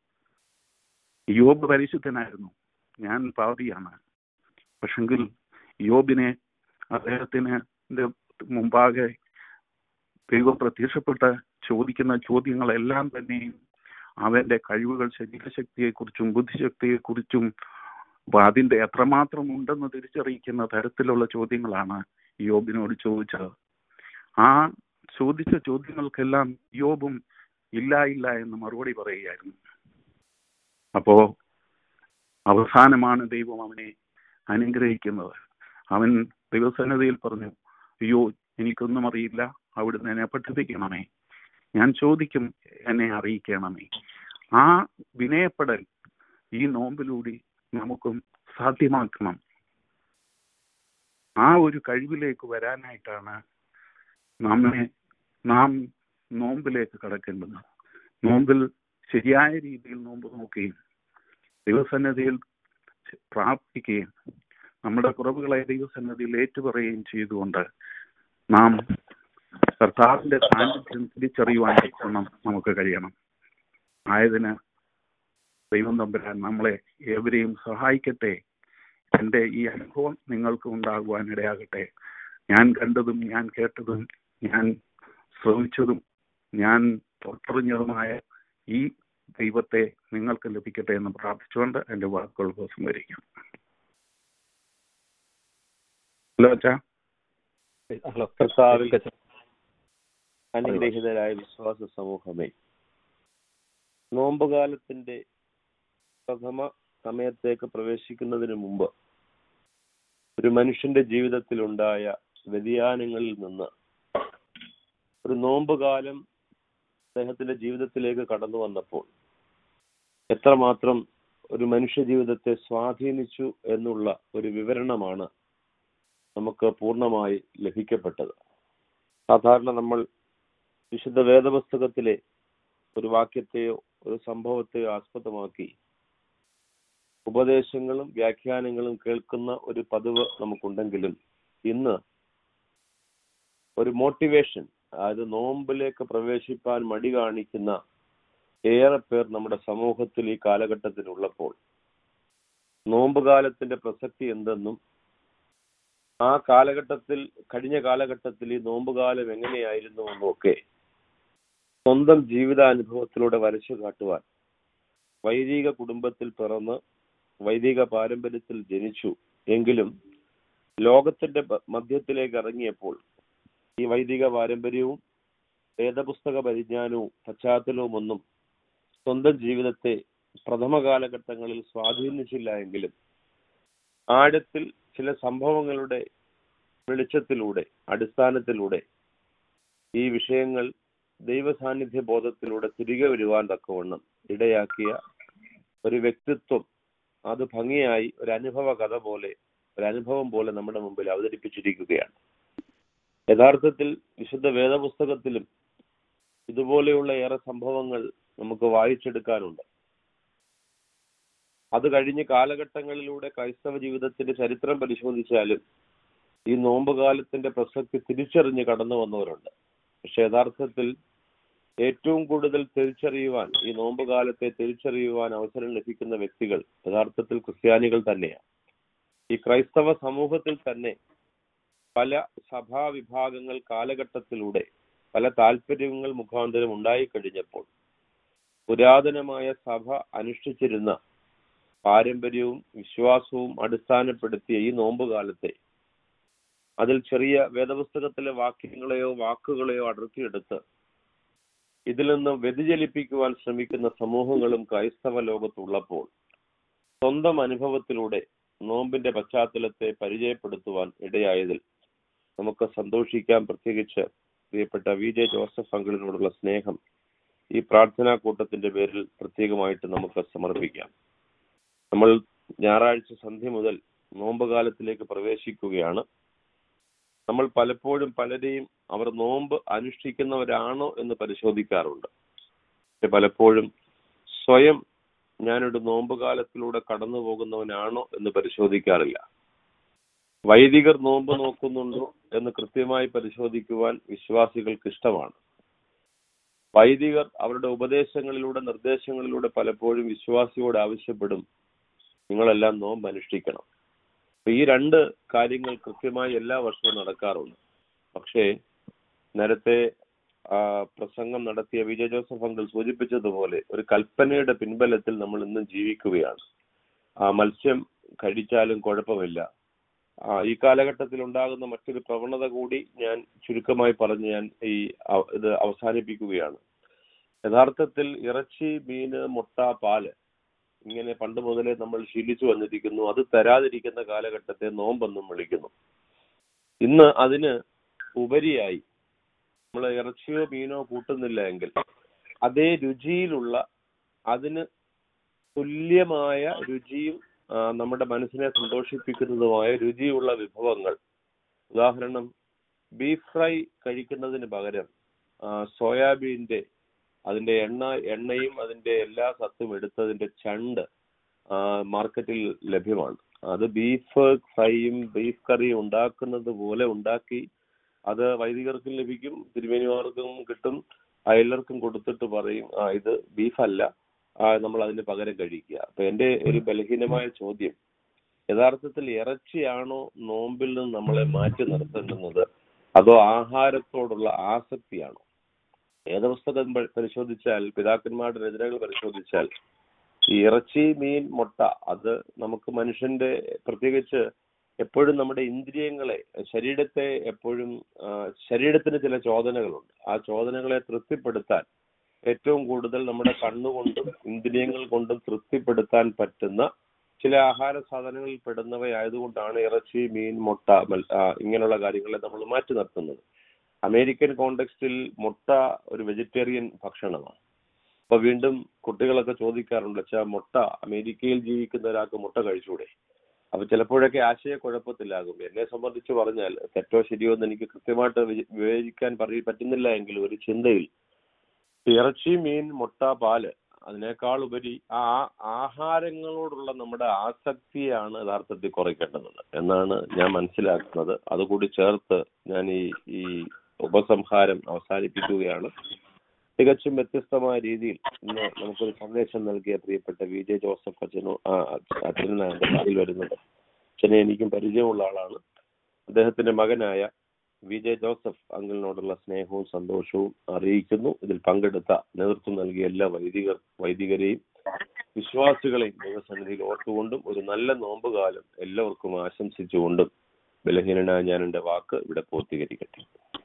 യോബ് പരിശുദ്ധനായിരുന്നു ഞാൻ പാപിയാണ് പക്ഷെങ്കിൽ യോബിനെ അദ്ദേഹത്തിന് ന്റെ മുമ്പാകെ ദൈവം പ്രത്യക്ഷപ്പെട്ട് ചോദിക്കുന്ന ചോദ്യങ്ങളെല്ലാം തന്നെയും അവന്റെ കഴിവുകൾ ശരീരശക്തിയെക്കുറിച്ചും ബുദ്ധിശക്തിയെക്കുറിച്ചും അപ്പൊ അതിന്റെ എത്രമാത്രം ഉണ്ടെന്ന് തിരിച്ചറിയിക്കുന്ന തരത്തിലുള്ള ചോദ്യങ്ങളാണ് യോബിനോട് ചോദിച്ചത് ആ ചോദിച്ച ചോദ്യങ്ങൾക്കെല്ലാം യോബും ഇല്ല ഇല്ല എന്ന് മറുപടി പറയുകയായിരുന്നു അപ്പോ അവസാനമാണ് ദൈവം അവനെ അനുഗ്രഹിക്കുന്നത് അവൻ ദൈവസന്നതയിൽ പറഞ്ഞു അയ്യോ എനിക്കൊന്നും അറിയില്ല അവിടുന്ന് എന്നെ പഠിപ്പിക്കണമേ ഞാൻ ചോദിക്കും എന്നെ അറിയിക്കണമേ ആ വിനയപ്പെടൽ ഈ നോമ്പിലൂടെ നമുക്കും സാധ്യമാക്കണം ആ ഒരു കഴിവിലേക്ക് വരാനായിട്ടാണ് നമ്മെ നാം നോമ്പിലേക്ക് കടക്കേണ്ടത് നോമ്പിൽ ശരിയായ രീതിയിൽ നോമ്പ് നോക്കുകയും ദൈവസന്നദ്ധിയിൽ പ്രാർത്ഥിക്കുകയും നമ്മുടെ കുറവുകളെ ദൈവസന്നദ്ധിയിൽ ഏറ്റുപറയുകയും ചെയ്തുകൊണ്ട് നാം കർത്താവിന്റെ സാന്നിധ്യം തിരിച്ചറിയുവാൻ തക്കണം നമുക്ക് കഴിയണം ആയതിന് ദൈവം തമ്പുരാൻ നമ്മളെ ഏവരെയും സഹായിക്കട്ടെ എൻ്റെ ഈ അനുഭവം നിങ്ങൾക്ക് ഉണ്ടാകുവാൻ ഇടയാകട്ടെ ഞാൻ കണ്ടതും ഞാൻ കേട്ടതും ഞാൻ ശ്രമിച്ചതും ഞാൻ തൊട്ടറിഞ്ഞതുമായ ഈ ദൈവത്തെ നിങ്ങൾക്ക് ലഭിക്കട്ടെ എന്ന് പ്രാർത്ഥിച്ചുകൊണ്ട് എൻ്റെ വാക്കുകൾ ഉപസംഹരിക്കാം ഹലോ അച്ഛാ ഹലോ കർത്താവിൽ അനുഗ്രഹീതരായ വിശ്വാസ സമൂഹമേ നോമ്പുകാലത്തിന്റെ പ്രഥമ സമയത്തേക്ക് പ്രവേശിക്കുന്നതിന് മുമ്പ് ഒരു മനുഷ്യന്റെ ജീവിതത്തിൽ ഉണ്ടായ വ്യതിയാനങ്ങളിൽ നിന്ന് ഒരു നോമ്പുകാലം അദ്ദേഹത്തിന്റെ ജീവിതത്തിലേക്ക് കടന്നു വന്നപ്പോൾ എത്രമാത്രം ഒരു മനുഷ്യ ജീവിതത്തെ സ്വാധീനിച്ചു എന്നുള്ള ഒരു വിവരണമാണ് നമുക്ക് പൂർണ്ണമായി ലഭിക്കപ്പെട്ടത് സാധാരണ നമ്മൾ വിശുദ്ധ വേദപുസ്തകത്തിലെ ഒരു വാക്യത്തെയോ ഒരു സംഭവത്തെയോ ആസ്പദമാക്കി ഉപദേശങ്ങളും വ്യാഖ്യാനങ്ങളും കേൾക്കുന്ന ഒരു പതിവ് നമുക്കുണ്ടെങ്കിലും ഇന്ന് ഒരു മോട്ടിവേഷൻ അതായത് നോമ്പിലേക്ക് പ്രവേശിപ്പാൻ മടി കാണിക്കുന്ന ഏറെ പേർ നമ്മുടെ സമൂഹത്തിൽ ഈ കാലഘട്ടത്തിലുള്ളപ്പോൾ നോമ്പുകാലത്തിന്റെ പ്രസക്തി എന്തെന്നും ആ കാലഘട്ടത്തിൽ കഴിഞ്ഞ കാലഘട്ടത്തിൽ ഈ നോമ്പുകാലം എങ്ങനെയായിരുന്നു എന്നുമൊക്കെ സ്വന്തം ജീവിതാനുഭവത്തിലൂടെ വരച്ചു കാട്ടുവാൻ വൈദിക കുടുംബത്തിൽ പിറന്ന് വൈദിക പാരമ്പര്യത്തിൽ ജനിച്ചു എങ്കിലും ലോകത്തിന്റെ പ- മധ്യത്തിലേക്ക് ഇറങ്ങിയപ്പോൾ ഈ വൈദിക പാരമ്പര്യവും വേദപുസ്തക പരിജ്ഞാനവും പശ്ചാത്തലവും ഒന്നും സ്വന്തം ജീവിതത്തെ പ്രഥമ കാലഘട്ടങ്ങളിൽ സ്വാധീനിച്ചില്ല എങ്കിലും ആഴത്തിൽ ചില സംഭവങ്ങളുടെ വെളിച്ചത്തിലൂടെ അടിസ്ഥാനത്തിലൂടെ ഈ വിഷയങ്ങൾ ദൈവസാന്നിധ്യ ബോധത്തിലൂടെ തിരികെ വരുവാൻ തക്കവണ്ണം ഇടയാക്കിയ ഒരു വ്യക്തിത്വം അത് ഭംഗിയായി ഒരു അനുഭവ കഥ പോലെ ഒരു അനുഭവം പോലെ നമ്മുടെ മുമ്പിൽ അവതരിപ്പിച്ചിരിക്കുകയാണ് യഥാർത്ഥത്തിൽ വിശുദ്ധ വേദപുസ്തകത്തിലും ഇതുപോലെയുള്ള ഏറെ സംഭവങ്ങൾ നമുക്ക് വായിച്ചെടുക്കാനുണ്ട് അത് കഴിഞ്ഞ് കാലഘട്ടങ്ങളിലൂടെ ക്രൈസ്തവ ജീവിതത്തിന്റെ ചരിത്രം പരിശോധിച്ചാലും ഈ നോമ്പുകാലത്തിന്റെ പ്രസക്തി തിരിച്ചറിഞ്ഞ് കടന്നു വന്നവരുണ്ട് പക്ഷെ യഥാർത്ഥത്തിൽ ഏറ്റവും കൂടുതൽ തിരിച്ചറിയുവാൻ ഈ നോമ്പുകാലത്തെ തിരിച്ചറിയുവാൻ അവസരം ലഭിക്കുന്ന വ്യക്തികൾ യഥാർത്ഥത്തിൽ ക്രിസ്ത്യാനികൾ തന്നെയാണ് ഈ ക്രൈസ്തവ സമൂഹത്തിൽ തന്നെ പല സഭാ വിഭാഗങ്ങൾ കാലഘട്ടത്തിലൂടെ പല താല്പര്യങ്ങൾ മുഖാന്തരം ഉണ്ടായിക്കഴിഞ്ഞപ്പോൾ പുരാതനമായ സഭ അനുഷ്ഠിച്ചിരുന്ന പാരമ്പര്യവും വിശ്വാസവും അടിസ്ഥാനപ്പെടുത്തിയ ഈ നോമ്പുകാലത്തെ അതിൽ ചെറിയ വേദപുസ്തകത്തിലെ വാക്യങ്ങളെയോ വാക്കുകളെയോ അടർത്തിയെടുത്ത് ഇതിൽ നിന്ന് വ്യതിചലിപ്പിക്കുവാൻ ശ്രമിക്കുന്ന സമൂഹങ്ങളും ക്രൈസ്തവ ലോകത്തുള്ളപ്പോൾ സ്വന്തം അനുഭവത്തിലൂടെ നോമ്പിന്റെ പശ്ചാത്തലത്തെ പരിചയപ്പെടുത്തുവാൻ ഇടയായതിൽ നമുക്ക് സന്തോഷിക്കാം പ്രത്യേകിച്ച് പ്രിയപ്പെട്ട വി ജെ ജോസഫ് അങ്കിളിനോടുള്ള സ്നേഹം ഈ പ്രാർത്ഥനാ കൂട്ടത്തിന്റെ പേരിൽ പ്രത്യേകമായിട്ട് നമുക്ക് സമർപ്പിക്കാം നമ്മൾ ഞായറാഴ്ച സന്ധ്യ മുതൽ നോമ്പ് കാലത്തിലേക്ക് പ്രവേശിക്കുകയാണ് നമ്മൾ പലപ്പോഴും പലരെയും അവർ നോമ്പ് അനുഷ്ഠിക്കുന്നവരാണോ എന്ന് പരിശോധിക്കാറുണ്ട് പക്ഷെ പലപ്പോഴും സ്വയം ഞാനൊരു നോമ്പ് കാലത്തിലൂടെ കടന്നു പോകുന്നവനാണോ എന്ന് പരിശോധിക്കാറില്ല വൈദികർ നോമ്പ് നോക്കുന്നുണ്ടോ എന്ന് കൃത്യമായി പരിശോധിക്കുവാൻ വിശ്വാസികൾക്ക് ഇഷ്ടമാണ് വൈദികർ അവരുടെ ഉപദേശങ്ങളിലൂടെ നിർദ്ദേശങ്ങളിലൂടെ പലപ്പോഴും വിശ്വാസിയോട് ആവശ്യപ്പെടും നിങ്ങളെല്ലാം നോമ്പ് അനുഷ്ഠിക്കണം അപ്പൊ ഈ രണ്ട് കാര്യങ്ങൾ കൃത്യമായി എല്ലാ വർഷവും നടക്കാറുണ്ട് പക്ഷേ നേരത്തെ ആ, പ്രസംഗം നടത്തിയ വിജയ ജോസഫ് അങ്കിൾ സൂചിപ്പിച്ചതുപോലെ ഒരു കൽപ്പനയുടെ പിൻബലത്തിൽ നമ്മൾ ഇന്നും ജീവിക്കുകയാണ് ആ മത്സ്യം കഴിച്ചാലും കുഴപ്പമില്ല ആ ഈ കാലഘട്ടത്തിൽ ഉണ്ടാകുന്ന മറ്റൊരു പ്രവണത കൂടി ഞാൻ ചുരുക്കമായി പറഞ്ഞ് ഞാൻ ഈ അവ- ഇത് അവസാനിപ്പിക്കുകയാണ് യഥാർത്ഥത്തിൽ ഇറച്ചി മീന് മുട്ട പാല് ഇങ്ങനെ പണ്ട് മുതലേ നമ്മൾ ശീലിച്ചു വന്നിരിക്കുന്നു അത് തരാതിരിക്കുന്ന കാലഘട്ടത്തെ നോമ്പെന്നും വിളിക്കുന്നു ഇന്ന് അതിന് ഉപരിയായി നമ്മൾ ഇറച്ചിയോ മീനോ കൂട്ടുന്നില്ല എങ്കിൽ അതേ രുചിയിലുള്ള അതിന് തുല്യമായ രുചിയും ആ, നമ്മുടെ മനസ്സിനെ സന്തോഷിപ്പിക്കുന്നതുമായ രുചിയുള്ള വിഭവങ്ങൾ ഉദാഹരണം ബീഫ് ഫ്രൈ കഴിക്കുന്നതിന് പകരം ആ, സോയാബീന്റെ അതിന്റെ എണ്ണ എണ്ണയും അതിന്റെ എല്ലാ സത്തും എടുത്തതിന്റെ ചണ്ട് ആ, മാർക്കറ്റിൽ ലഭ്യമാണ് അത് ബീഫ് ഫ്രൈയും ബീഫ് കറിയും ഉണ്ടാക്കുന്നത് പോലെ ഉണ്ടാക്കി അത് വൈദികർക്കും ലഭിക്കും തിരുമേനിമാർക്കും കിട്ടും അയലർക്കും കൊടുത്തിട്ട് പറയും ആ ഇത് ബീഫല്ല ആ, നമ്മൾ അതിന് പകരം കഴിക്കുക അപ്പൊ എന്റെ ഒരു ബലഹീനമായ ചോദ്യം യഥാർത്ഥത്തിൽ ഇറച്ചിയാണോ നോമ്പിൽ നിന്ന് നമ്മളെ മാറ്റി നിർത്തേണ്ടുന്നത് അതോ ആഹാരത്തോടുള്ള ആസക്തിയാണോ വേദപുസ്തകം പ- പരിശോധിച്ചാൽ പിതാക്കന്മാരുടെ രചനകൾ പരിശോധിച്ചാൽ ഈ ഇറച്ചി മീൻ മുട്ട അത് നമുക്ക് മനുഷ്യന്റെ പ്രത്യേകിച്ച് എപ്പോഴും നമ്മുടെ ഇന്ദ്രിയങ്ങളെ ശരീരത്തെ എപ്പോഴും ആ, ശരീരത്തിന് ചില ചോദനകളുണ്ട് ആ ചോദനകളെ തൃപ്തിപ്പെടുത്താൻ ഏറ്റവും കൂടുതൽ നമ്മുടെ കണ്ണുകൊണ്ടും ഇന്ദ്രിയങ്ങൾ കൊണ്ടും തൃപ്തിപ്പെടുത്താൻ പറ്റുന്ന ചില ആഹാര സാധനങ്ങളിൽ പെടുന്നവയായതുകൊണ്ടാണ് ഇറച്ചി മീൻ മുട്ട മൽ- ആ, ഇങ്ങനെയുള്ള കാര്യങ്ങളെ നമ്മൾ മാറ്റി നിർത്തുന്നത് അമേരിക്കൻ കോണ്ടെക്സ്റ്റിൽ മുട്ട ഒരു വെജിറ്റേറിയൻ ഭക്ഷണമാണ് അപ്പൊ വീണ്ടും കുട്ടികളൊക്കെ ചോദിക്കാറുണ്ട് വെച്ചാൽ മുട്ട അമേരിക്കയിൽ ജീവിക്കുന്ന ഒരാൾക്ക് മുട്ട കഴിച്ചൂടെ അപ്പൊ ചിലപ്പോഴൊക്കെ ആശയക്കുഴപ്പത്തിലാകും എന്നെ സംബന്ധിച്ച് പറഞ്ഞാൽ തെറ്റോ ശരിയോ എന്ന് എനിക്ക് കൃത്യമായിട്ട് വിവ- വിവേചിക്കാൻ പറയ പറ്റുന്നില്ല എങ്കിലും ഒരു ചിന്തയിൽ ഇറച്ചി മീൻ മുട്ട പാല് അതിനേക്കാൾ ഉപരി ആ ആഹാരങ്ങളോടുള്ള നമ്മുടെ ആസക്തിയാണ് യഥാർത്ഥത്തിൽ കുറയ്ക്കേണ്ടത് എന്നാണ് ഞാൻ മനസ്സിലാക്കുന്നത് അതുകൂടി ചേർത്ത് ഞാൻ ഈ ഈ ഉപസംഹാരം അവസാനിപ്പിക്കുകയാണ് തികച്ചും വ്യത്യസ്തമായ രീതിയിൽ ഇന്ന് നമുക്കൊരു സന്ദേശം നൽകിയ പ്രിയപ്പെട്ട വി ജെ ജോസഫ് അച്ഛനോ ആ അച്ഛനാണ് എന്റെ കാലിൽ വരുന്നത് അച്ഛനെ എനിക്കും പരിചയമുള്ള ആളാണ് അദ്ദേഹത്തിന്റെ മകനായ വി ജെ ജോസഫ് അങ്കിളിനോടുള്ള സ്നേഹവും സന്തോഷവും അറിയിക്കുന്നു ഇതിൽ പങ്കെടുത്ത നേതൃത്വം നൽകിയ എല്ലാ വൈദികർ വൈദികരെയും വിശ്വാസികളെയും ദൈവസന്നിധിയിൽ ഓർത്തുകൊണ്ടും ഒരു നല്ല നോമ്പുകാലം എല്ലാവർക്കും ആശംസിച്ചുകൊണ്ടും ബലഹീനനായ ഞാൻ എന്റെ വാക്ക് ഇവിടെ പൂർത്തീകരിക്കട്ടെ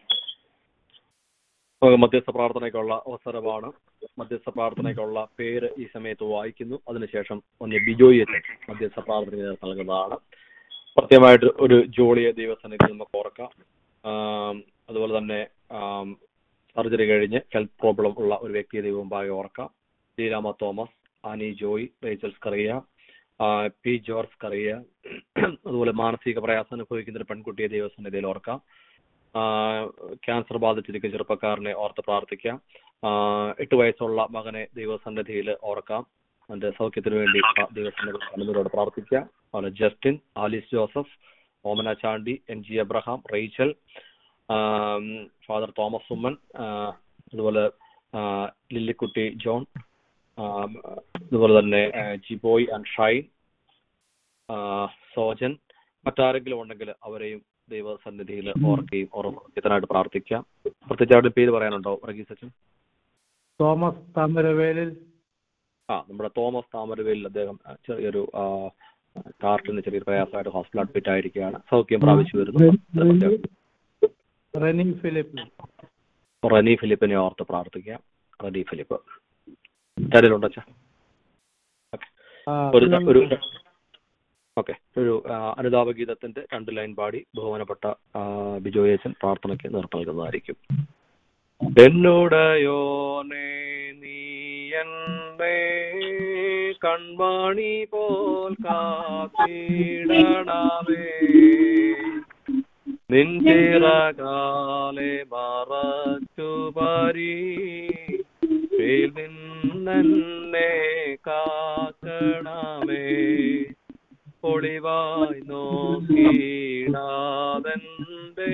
നമുക്ക് മധ്യസ്ഥ പ്രാർത്ഥനയ്ക്കുള്ള അവസരമാണ് മധ്യസ്ഥ പ്രാർത്ഥനയ്ക്കുള്ള പേര് ഈ സമയത്ത് വായിക്കുന്നു അതിനുശേഷം ഒന്ന് ബിജോയി അച്ഛൻ മധ്യസ്ഥ പ്രാർത്ഥന നേതൃത്വം നൽകുന്നതാണ് പ്രത്യേകമായിട്ട് ഒരു ജോളിയെ ദൈവസന്നിധി നമുക്ക് ഓർക്കാം ആം, അതുപോലെ തന്നെ സർജറി കഴിഞ്ഞ് ഹെൽത്ത് പ്രോബ്ലം ഉള്ള ഒരു വ്യക്തിയെ ദൈവമുമ്പാകെ ഓർക്കാം Leelama Thomas Annie Joy Rachel Skariah ആ, പി ജോർജ് കറിയ അതുപോലെ മാനസിക പ്രയാസം അനുഭവിക്കുന്ന ഒരു പെൺകുട്ടിയെ ദൈവസന്നിധിയിൽ ഓർക്കാം ആ, ക്യാൻസർ ബാധിച്ചിരിക്കുന്ന ചെറുപ്പക്കാരനെ ഓർത്ത് പ്രാർത്ഥിക്കാം ആ, എട്ട് വയസ്സുള്ള മകനെ ദൈവസന്നിധിയിൽ ഓർക്കാം അവന്റെ സൗഖ്യത്തിന് വേണ്ടി പ്ര- ദൈവസന്നിധിയോട് പ്രാർത്ഥിക്കാം അതുപോലെ Justin Alice Joseph Omana Chandy N G Abraham Rachel ആം, ഫാദർ തോമസ് ഉമ്മൻ ആ, അതുപോലെ ആ, ലില്ലിക്കുട്ടി ജോൺ ആം, അതുപോലെ തന്നെ ആ, ജിബോയ് ആൻഡ് ഷൈൻ ആ, സോജൻ മറ്റാരെങ്കിലും ഉണ്ടെങ്കിൽ അവരെയും ദൈവസന്നിധിയിൽ ഓർക്കുകയും ഓർമ്മത്തിനായിട്ട് പ്രാർത്ഥിക്കാം പ്രത്യേകിച്ച് അവരുടെ പേര് പറയാനുണ്ടോ വർഗീസ് അച്ഛൻ തോമസ് താമരവേലിൽ ആ നമ്മുടെ തോമസ് താമരവേലിൽ അദ്ദേഹം ആ, ചെറിയൊരു ആ, കാർട്ടിന് ചെറിയൊരു പ്രയാസമായിട്ട് ഹോസ്പിറ്റൽ അഡ്മിറ്റ് ആയിരിക്കുകയാണ് സൗഖ്യം പ്രാപിച്ചു വരുന്നു റെനി ഫിലിപ്പ് റനി ഫിലിപ്പിനെ ഓർത്ത് പ്രാർത്ഥിക്കാം റനി ഫിലിപ്പ് ആരെങ്കിലും അച്ഛാ ആ, ഒരു ഒരു ഓക്കെ ഒരു ആ, അനുതാപ ഗീതത്തിന്റെ രണ്ട് ലൈൻ പാടി ബഹുമാനപ്പെട്ട ആ, ബിജോയേച്ചൻ പ്രാർത്ഥനയ്ക്ക് നേതൃത്വം നൽകുന്നതായിരിക്കും എന്നോടയോനേ കൺമണി പോൽ കാത്തിടണമേ നിൻ ചിറകാലെ മറച്ചു പരി നിന്നെ കാക്കണമേ ഒളിവായി നോക്കിടാതെന്റെ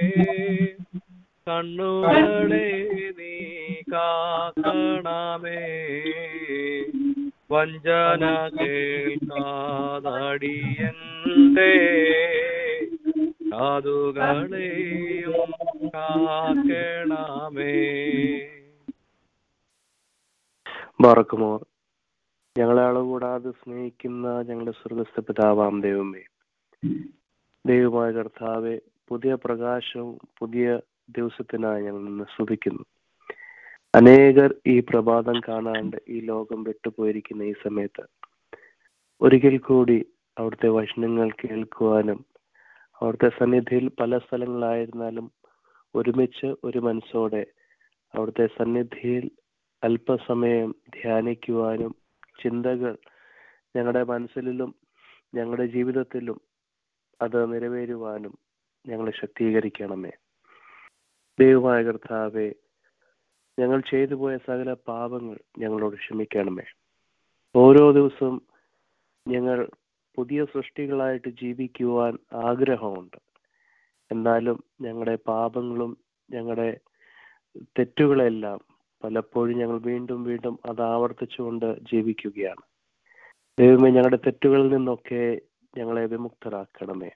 കണ്ണുകളെ നീ കാക്കണമേ വഞ്ചന കേൾക്കാതടിയന്റെ കാതുകളെയും കാക്കണമേ ബാറക്കുമോർ ഞങ്ങളെ അളകൂടാതെ സ്നേഹിക്കുന്ന ഞങ്ങളുടെ സ്വർഗസ്ഥ പിതാവാം ദൈവമേ ദൈവമായ കർത്താവെ പുതിയ പ്രകാശവും പുതിയ ദിവസത്തിനായി ഞങ്ങൾ നിന്ന് സ്തുതിക്കുന്നു അനേകർ ഈ പ്രഭാതം കാണാണ്ട് ഈ ലോകം വിട്ടുപോയിരിക്കുന്ന ഈ സമയത്ത് ഒരിക്കൽ കൂടി അവിടുത്തെ വചനങ്ങൾ കേൾക്കുവാനും അവിടുത്തെ സന്നിധിയിൽ പല സ്ഥലങ്ങളായിരുന്നാലും ഒരുമിച്ച് ഒരു മനസ്സോടെ അവിടുത്തെ സന്നിധിയിൽ അല്പസമയം ധ്യാനിക്കുവാനും ചിന്തകൾ ഞങ്ങളുടെ മനസ്സിലും ഞങ്ങളുടെ ജീവിതത്തിലും അത് നിറവേറുവാനും ഞങ്ങളെ ശക്തീകരിക്കണമേ ദൈവമായ കർത്താവെ ഞങ്ങൾ ചെയ്തു പോയ സകല പാപങ്ങൾ ഞങ്ങളോട് ക്ഷമിക്കണമേ ഓരോ ദിവസവും ഞങ്ങൾ പുതിയ സൃഷ്ടികളായിട്ട് ജീവിക്കുവാൻ ആഗ്രഹമുണ്ട് എന്നാലും ഞങ്ങളുടെ പാപങ്ങളും ഞങ്ങളുടെ തെറ്റുകളെല്ലാം പലപ്പോഴും ഞങ്ങൾ വീണ്ടും വീണ്ടും അത് ആവർത്തിച്ചുകൊണ്ട് ജീവിക്കുകയാണ് ദൈവമേ ഞങ്ങളുടെ തെറ്റുകളിൽ നിന്നൊക്കെ ഞങ്ങളെ വിമുക്തരാക്കണമേ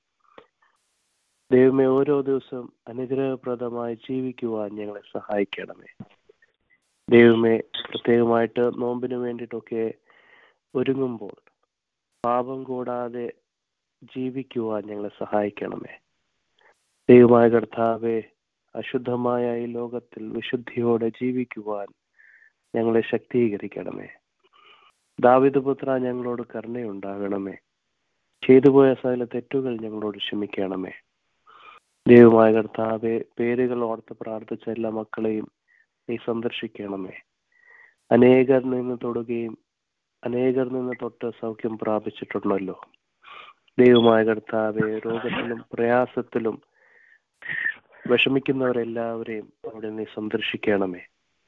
ദൈവമേ ഓരോ ദിവസവും അനുഗ്രഹപ്രദമായി ജീവിക്കുവാൻ ഞങ്ങളെ സഹായിക്കണമേ ദൈവമേ പ്രത്യേകമായിട്ട് നോമ്പിന് വേണ്ടിയിട്ടൊക്കെ ഒരുങ്ങുമ്പോൾ പാപം കൂടാതെ ജീവിക്കുവാൻ ഞങ്ങളെ സഹായിക്കണമേ ദൈവമായ കർത്താവെ അശുദ്ധമായ ഈ ലോകത്തിൽ വിശുദ്ധിയോടെ ജീവിക്കുവാൻ ഞങ്ങളെ ശക്തീകരിക്കണമേ ദാവിദ് പുത്ര ഞങ്ങളോട് കരുണയുണ്ടാകണമേ ചെയ്തുപോയ സകല തെറ്റുകൾ ഞങ്ങളോട് ക്ഷമിക്കണമേ ദൈവമായ കർത്താവെ പേരുകൾ ഓർത്ത് പ്രാർത്ഥിച്ച എല്ലാ മക്കളെയും നീ സന്ദർശിക്കണമേ അനേകർ നിന്ന് തൊടുകയും അനേകർ നിന്ന് തൊട്ട് സൗഖ്യം പ്രാപിച്ചിട്ടുണ്ടല്ലോ ദൈവമായ കർത്താവെ രോഗത്തിലും പ്രയാസത്തിലും വിഷമിക്കുന്നവരെല്ലാവരെയും അവിടെ നീ സന്ദർശിക്കണമേ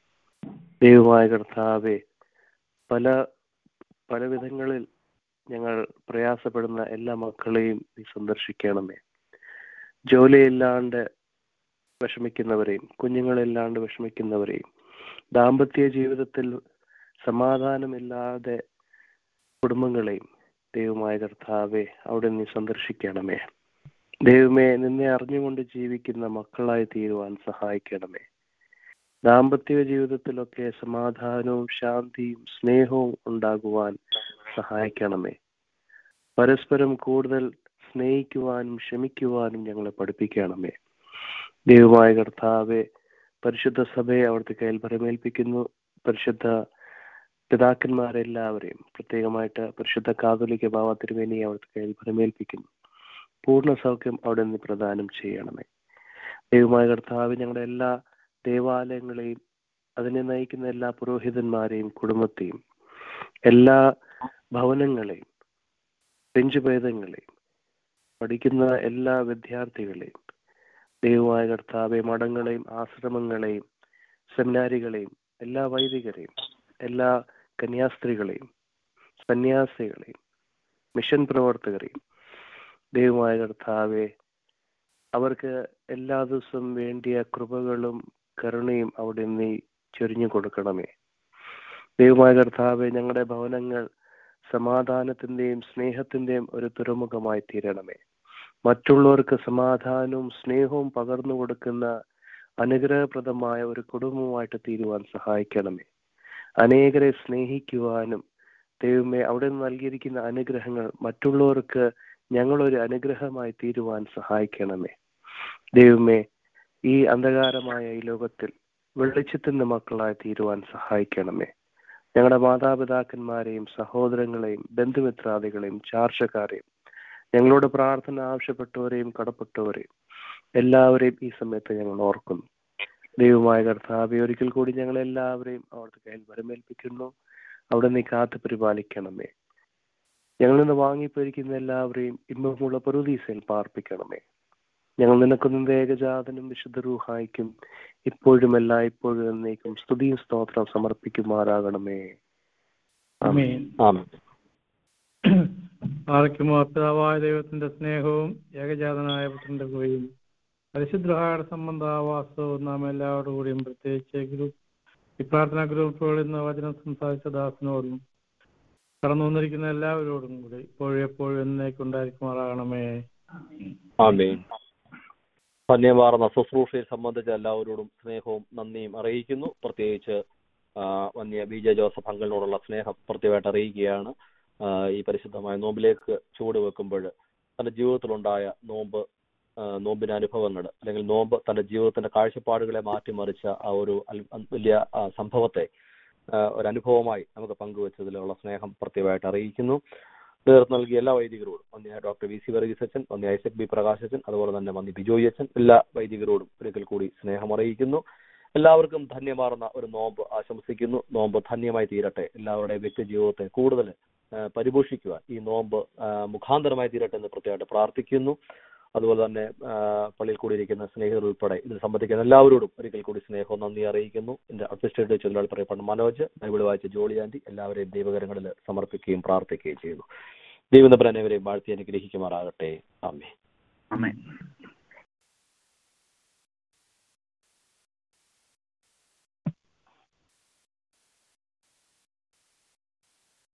ദൈവമായ കർത്താവെ പല പല വിധങ്ങളിൽ ഞങ്ങൾ പ്രയാസപ്പെടുന്ന എല്ലാ മക്കളെയും നീ സന്ദർശിക്കണമേ ജോലിയില്ലാണ്ട് വിഷമിക്കുന്നവരെയും കുഞ്ഞുങ്ങളില്ലാണ്ട് വിഷമിക്കുന്നവരെയും ദാമ്പത്യ ജീവിതത്തിൽ സമാധാനമില്ലാതെ കുടുംബങ്ങളെയും ദൈവമായ കർത്താവെ അവിടെ നീ സന്ദർശിക്കണമേ ദൈവമേ നിന്നെ അറിഞ്ഞുകൊണ്ട് ജീവിക്കുന്ന മക്കളായി തീരുവാൻ സഹായിക്കണമേ ദാമ്പത്യ ജീവിതത്തിലൊക്കെ സമാധാനവും ശാന്തിയും സ്നേഹവും ഉണ്ടാകുവാൻ സഹായിക്കണമേ പരസ്പരം കൂടുതൽ സ്നേഹിക്കുവാനും ക്ഷമിക്കുവാനും ഞങ്ങളെ പഠിപ്പിക്കണമേ ദൈവമായ കർത്താവെ പരിശുദ്ധ സഭയെ അവിടുത്തെ കയ്യിൽ ഭരമേൽപ്പിക്കുന്നു പരിശുദ്ധ പിതാക്കന്മാരെല്ലാവരെയും പ്രത്യേകമായിട്ട് പരിശുദ്ധ കാതോലിക്ക ബാബ തിരുവേനിയെ അവിടുത്തെ കയ്യിൽ ഭരമേൽപ്പിക്കുന്നു പൂർണ്ണ സൗഖ്യം അവിടെ നിന്ന് പ്രദാനം ചെയ്യണമേ ദൈവമായ കർത്താവ് ഞങ്ങളുടെ എല്ലാ ദേവാലയങ്ങളെയും അതിനെ നയിക്കുന്ന എല്ലാ പുരോഹിതന്മാരെയും കുടുംബത്തെയും എല്ലാ ഭവനങ്ങളെയും പെഞ്ചുഭേദങ്ങളെയും പഠിക്കുന്ന എല്ലാ വിദ്യാർത്ഥികളെയും ദൈവമായ കർത്താവെ മഠങ്ങളെയും ആശ്രമങ്ങളെയും സെമിനാരികളെയും എല്ലാ വൈദികരെയും എല്ലാ കന്യാസ്ത്രീകളെയും സന്യാസികളെയും മിഷൻ പ്രവർത്തകരെയും ദൈവമായ കർത്താവെ അവർക്ക് എല്ലാ ദിവസവും വേണ്ടിയ കൃപകളും കരുണയും അവിടെ നീ ചൊരിഞ്ഞു കൊടുക്കണമേ ദൈവമായ കർത്താവെ ഞങ്ങളുടെ ഭവനങ്ങൾ സമാധാനത്തിന്റെയും സ്നേഹത്തിന്റെയും ഒരു തുറമുഖമായി തീരണമേ മറ്റുള്ളവർക്ക് സമാധാനവും സ്നേഹവും പകർന്നു കൊടുക്കുന്ന അനുഗ്രഹപ്രദമായ ഒരു കുടുംബമായിട്ട് തീരുവാൻ സഹായിക്കണമേ അനേകരെ സ്നേഹിക്കുവാനും ദൈവമേ അവിടെ നിന്ന് നൽകിയിരിക്കുന്ന അനുഗ്രഹങ്ങൾ മറ്റുള്ളവർക്ക് ഞങ്ങളൊരു അനുഗ്രഹമായി തീരുവാൻ സഹായിക്കണമേ ദൈവമേ ഈ അന്ധകാരമായ ഈ ലോകത്തിൽ വെളിച്ചത്തിന്റെ മക്കളായി തീരുവാൻ സഹായിക്കണമേ ഞങ്ങളുടെ മാതാപിതാക്കന്മാരെയും സഹോദരങ്ങളെയും ബന്ധുമിത്രാദികളെയും ചാർച്ചക്കാരെയും ഞങ്ങളോട് പ്രാർത്ഥന ആവശ്യപ്പെട്ടവരെയും കടപ്പെട്ടവരെയും എല്ലാവരെയും ഈ സമയത്ത് ഞങ്ങൾ ഓർക്കുന്നു ദൈവമായ കർത്താവെ ഒരിക്കൽ കൂടി ഞങ്ങൾ എല്ലാവരെയും അവിടുത്തെ കയ്യിൽ വരമേൽപ്പിക്കുന്നു അവിടെ നീ കാത്തു പരിപാലിക്കണമേ ഞങ്ങളിൽ നിന്ന് വാങ്ങിപ്പോയിരിക്കുന്ന എല്ലാവരെയും ഇമ്പമുള്ള പ്രതീസയിൽ പാർപ്പിക്കണമേ ഞങ്ങൾ നിനക്ക് നിന്റെ ഏകജാതനും വിശുദ്ധ റൂഹായിക്കും ഇപ്പോഴും എല്ലായ്പ്പോഴും എന്നേക്കും സ്തുതിയും സ്തോത്രം സമർപ്പിക്കുമാറാകണമേ ആമേൻ ആമേൻ ആർക്കും പിതാവായ ദൈവത്തിന്റെ സ്നേഹവും ഏകജാതനായ പുത്രന്റെ കൃപയും പരിശുദ്ധയുടെ സംബന്ധാവാസവും നാം എല്ലാവരുടെ കൂടിയും പ്രത്യേകിച്ച് ഗ്രൂപ്പ് ഈ പ്രാർത്ഥനാ ഗ്രൂപ്പുകളിൽ നിന്ന് വചനം സംസാരിച്ച ദാസനോടും കടന്നു വന്നിരിക്കുന്ന എല്ലാവരോടും കൂടി ഇപ്പോഴും എപ്പോഴും എന്നേക്കുണ്ടായിരിക്കുമാറാകണമേ ആമേൻ ധന്യമാർന്ന ശുശ്രൂഷയെ സംബന്ധിച്ച എല്ലാവരോടും സ്നേഹവും നന്ദിയും അറിയിക്കുന്നു പ്രത്യേകിച്ച് ആ, വന്യ ബി ജെ ജോസഫ് അങ്കിളിനോടുള്ള സ്നേഹം പ്രത്യേകമായിട്ട് അറിയിക്കുകയാണ് ആ, ഈ പരിശുദ്ധമായ നോമ്പിലേക്ക് ചുവട് വെക്കുമ്പോൾ തന്റെ ജീവിതത്തിലുണ്ടായ നോമ്പ് ആ, നോമ്പിന്റെ അനുഭവങ്ങൾ അല്ലെങ്കിൽ നോമ്പ് തന്റെ ജീവിതത്തിന്റെ കാഴ്ചപ്പാടുകളെ മാറ്റിമറിച്ച ആ ഒരു അൽ- വലിയ ആ, സംഭവത്തെ ആ, ഒരു അനുഭവമായി നമുക്ക് പങ്കുവച്ചതിലുള്ള സ്നേഹം പ്രത്യേകമായിട്ട് അറിയിക്കുന്നു നേതൃത്വം നൽകിയ എല്ലാ വൈദികരോടും വന്യ ഡോക്ടർ വി സി വർഗീസ് അച്ഛൻ വന്യ ഐസക് ബി പ്രകാശ് അച്ഛൻ അതുപോലെ തന്നെ വന്യ ബിജോയ് അച്ഛൻ എല്ലാ വൈദികരോടും ഒരിക്കൽ കൂടി സ്നേഹം അറിയിക്കുന്നു എല്ലാവർക്കും ധന്യമാർന്ന ഒരു നോമ്പ് ആശംസിക്കുന്നു നോമ്പ് ധന്യമായി തീരട്ടെ എല്ലാവരുടെയും വ്യക്തി ജീവിതത്തെ കൂടുതൽ ആ, പരിപോഷിക്കുവാൻ ഈ നോമ്പ് ആ, മുഖാന്തരമായി തീരട്ടെ എന്ന് പ്രത്യേകമായിട്ട് പ്രാർത്ഥിക്കുന്നു അതുപോലെ തന്നെ ആ, പള്ളിയിൽ കൂടിയിരിക്കുന്ന സ്നേഹിതർ ഉൾപ്പെടെ ഇതിൽ സംബന്ധിക്കുന്ന എല്ലാവരോടും ഒരിക്കൽ കൂടി സ്നേഹവും നന്ദി അറിയിക്കുന്നു എന്റെ അഡ്മിനിസ്ട്രേറ്റീവ് ചൊല്ലാൾ പറയപ്പെട്ട മനോജ് ബൈബിൾ വായിച്ച ജോളി ആന്റി എല്ലാവരെയും ദൈവകരങ്ങളിൽ സമർപ്പിക്കുകയും പ്രാർത്ഥിക്കുകയും ചെയ്യുന്നു ദൈവം അനേവരെയും വാഴ്ത്തി അനുഗ്രഹിക്കുമാറാകട്ടെ ആമേ ആമേൻ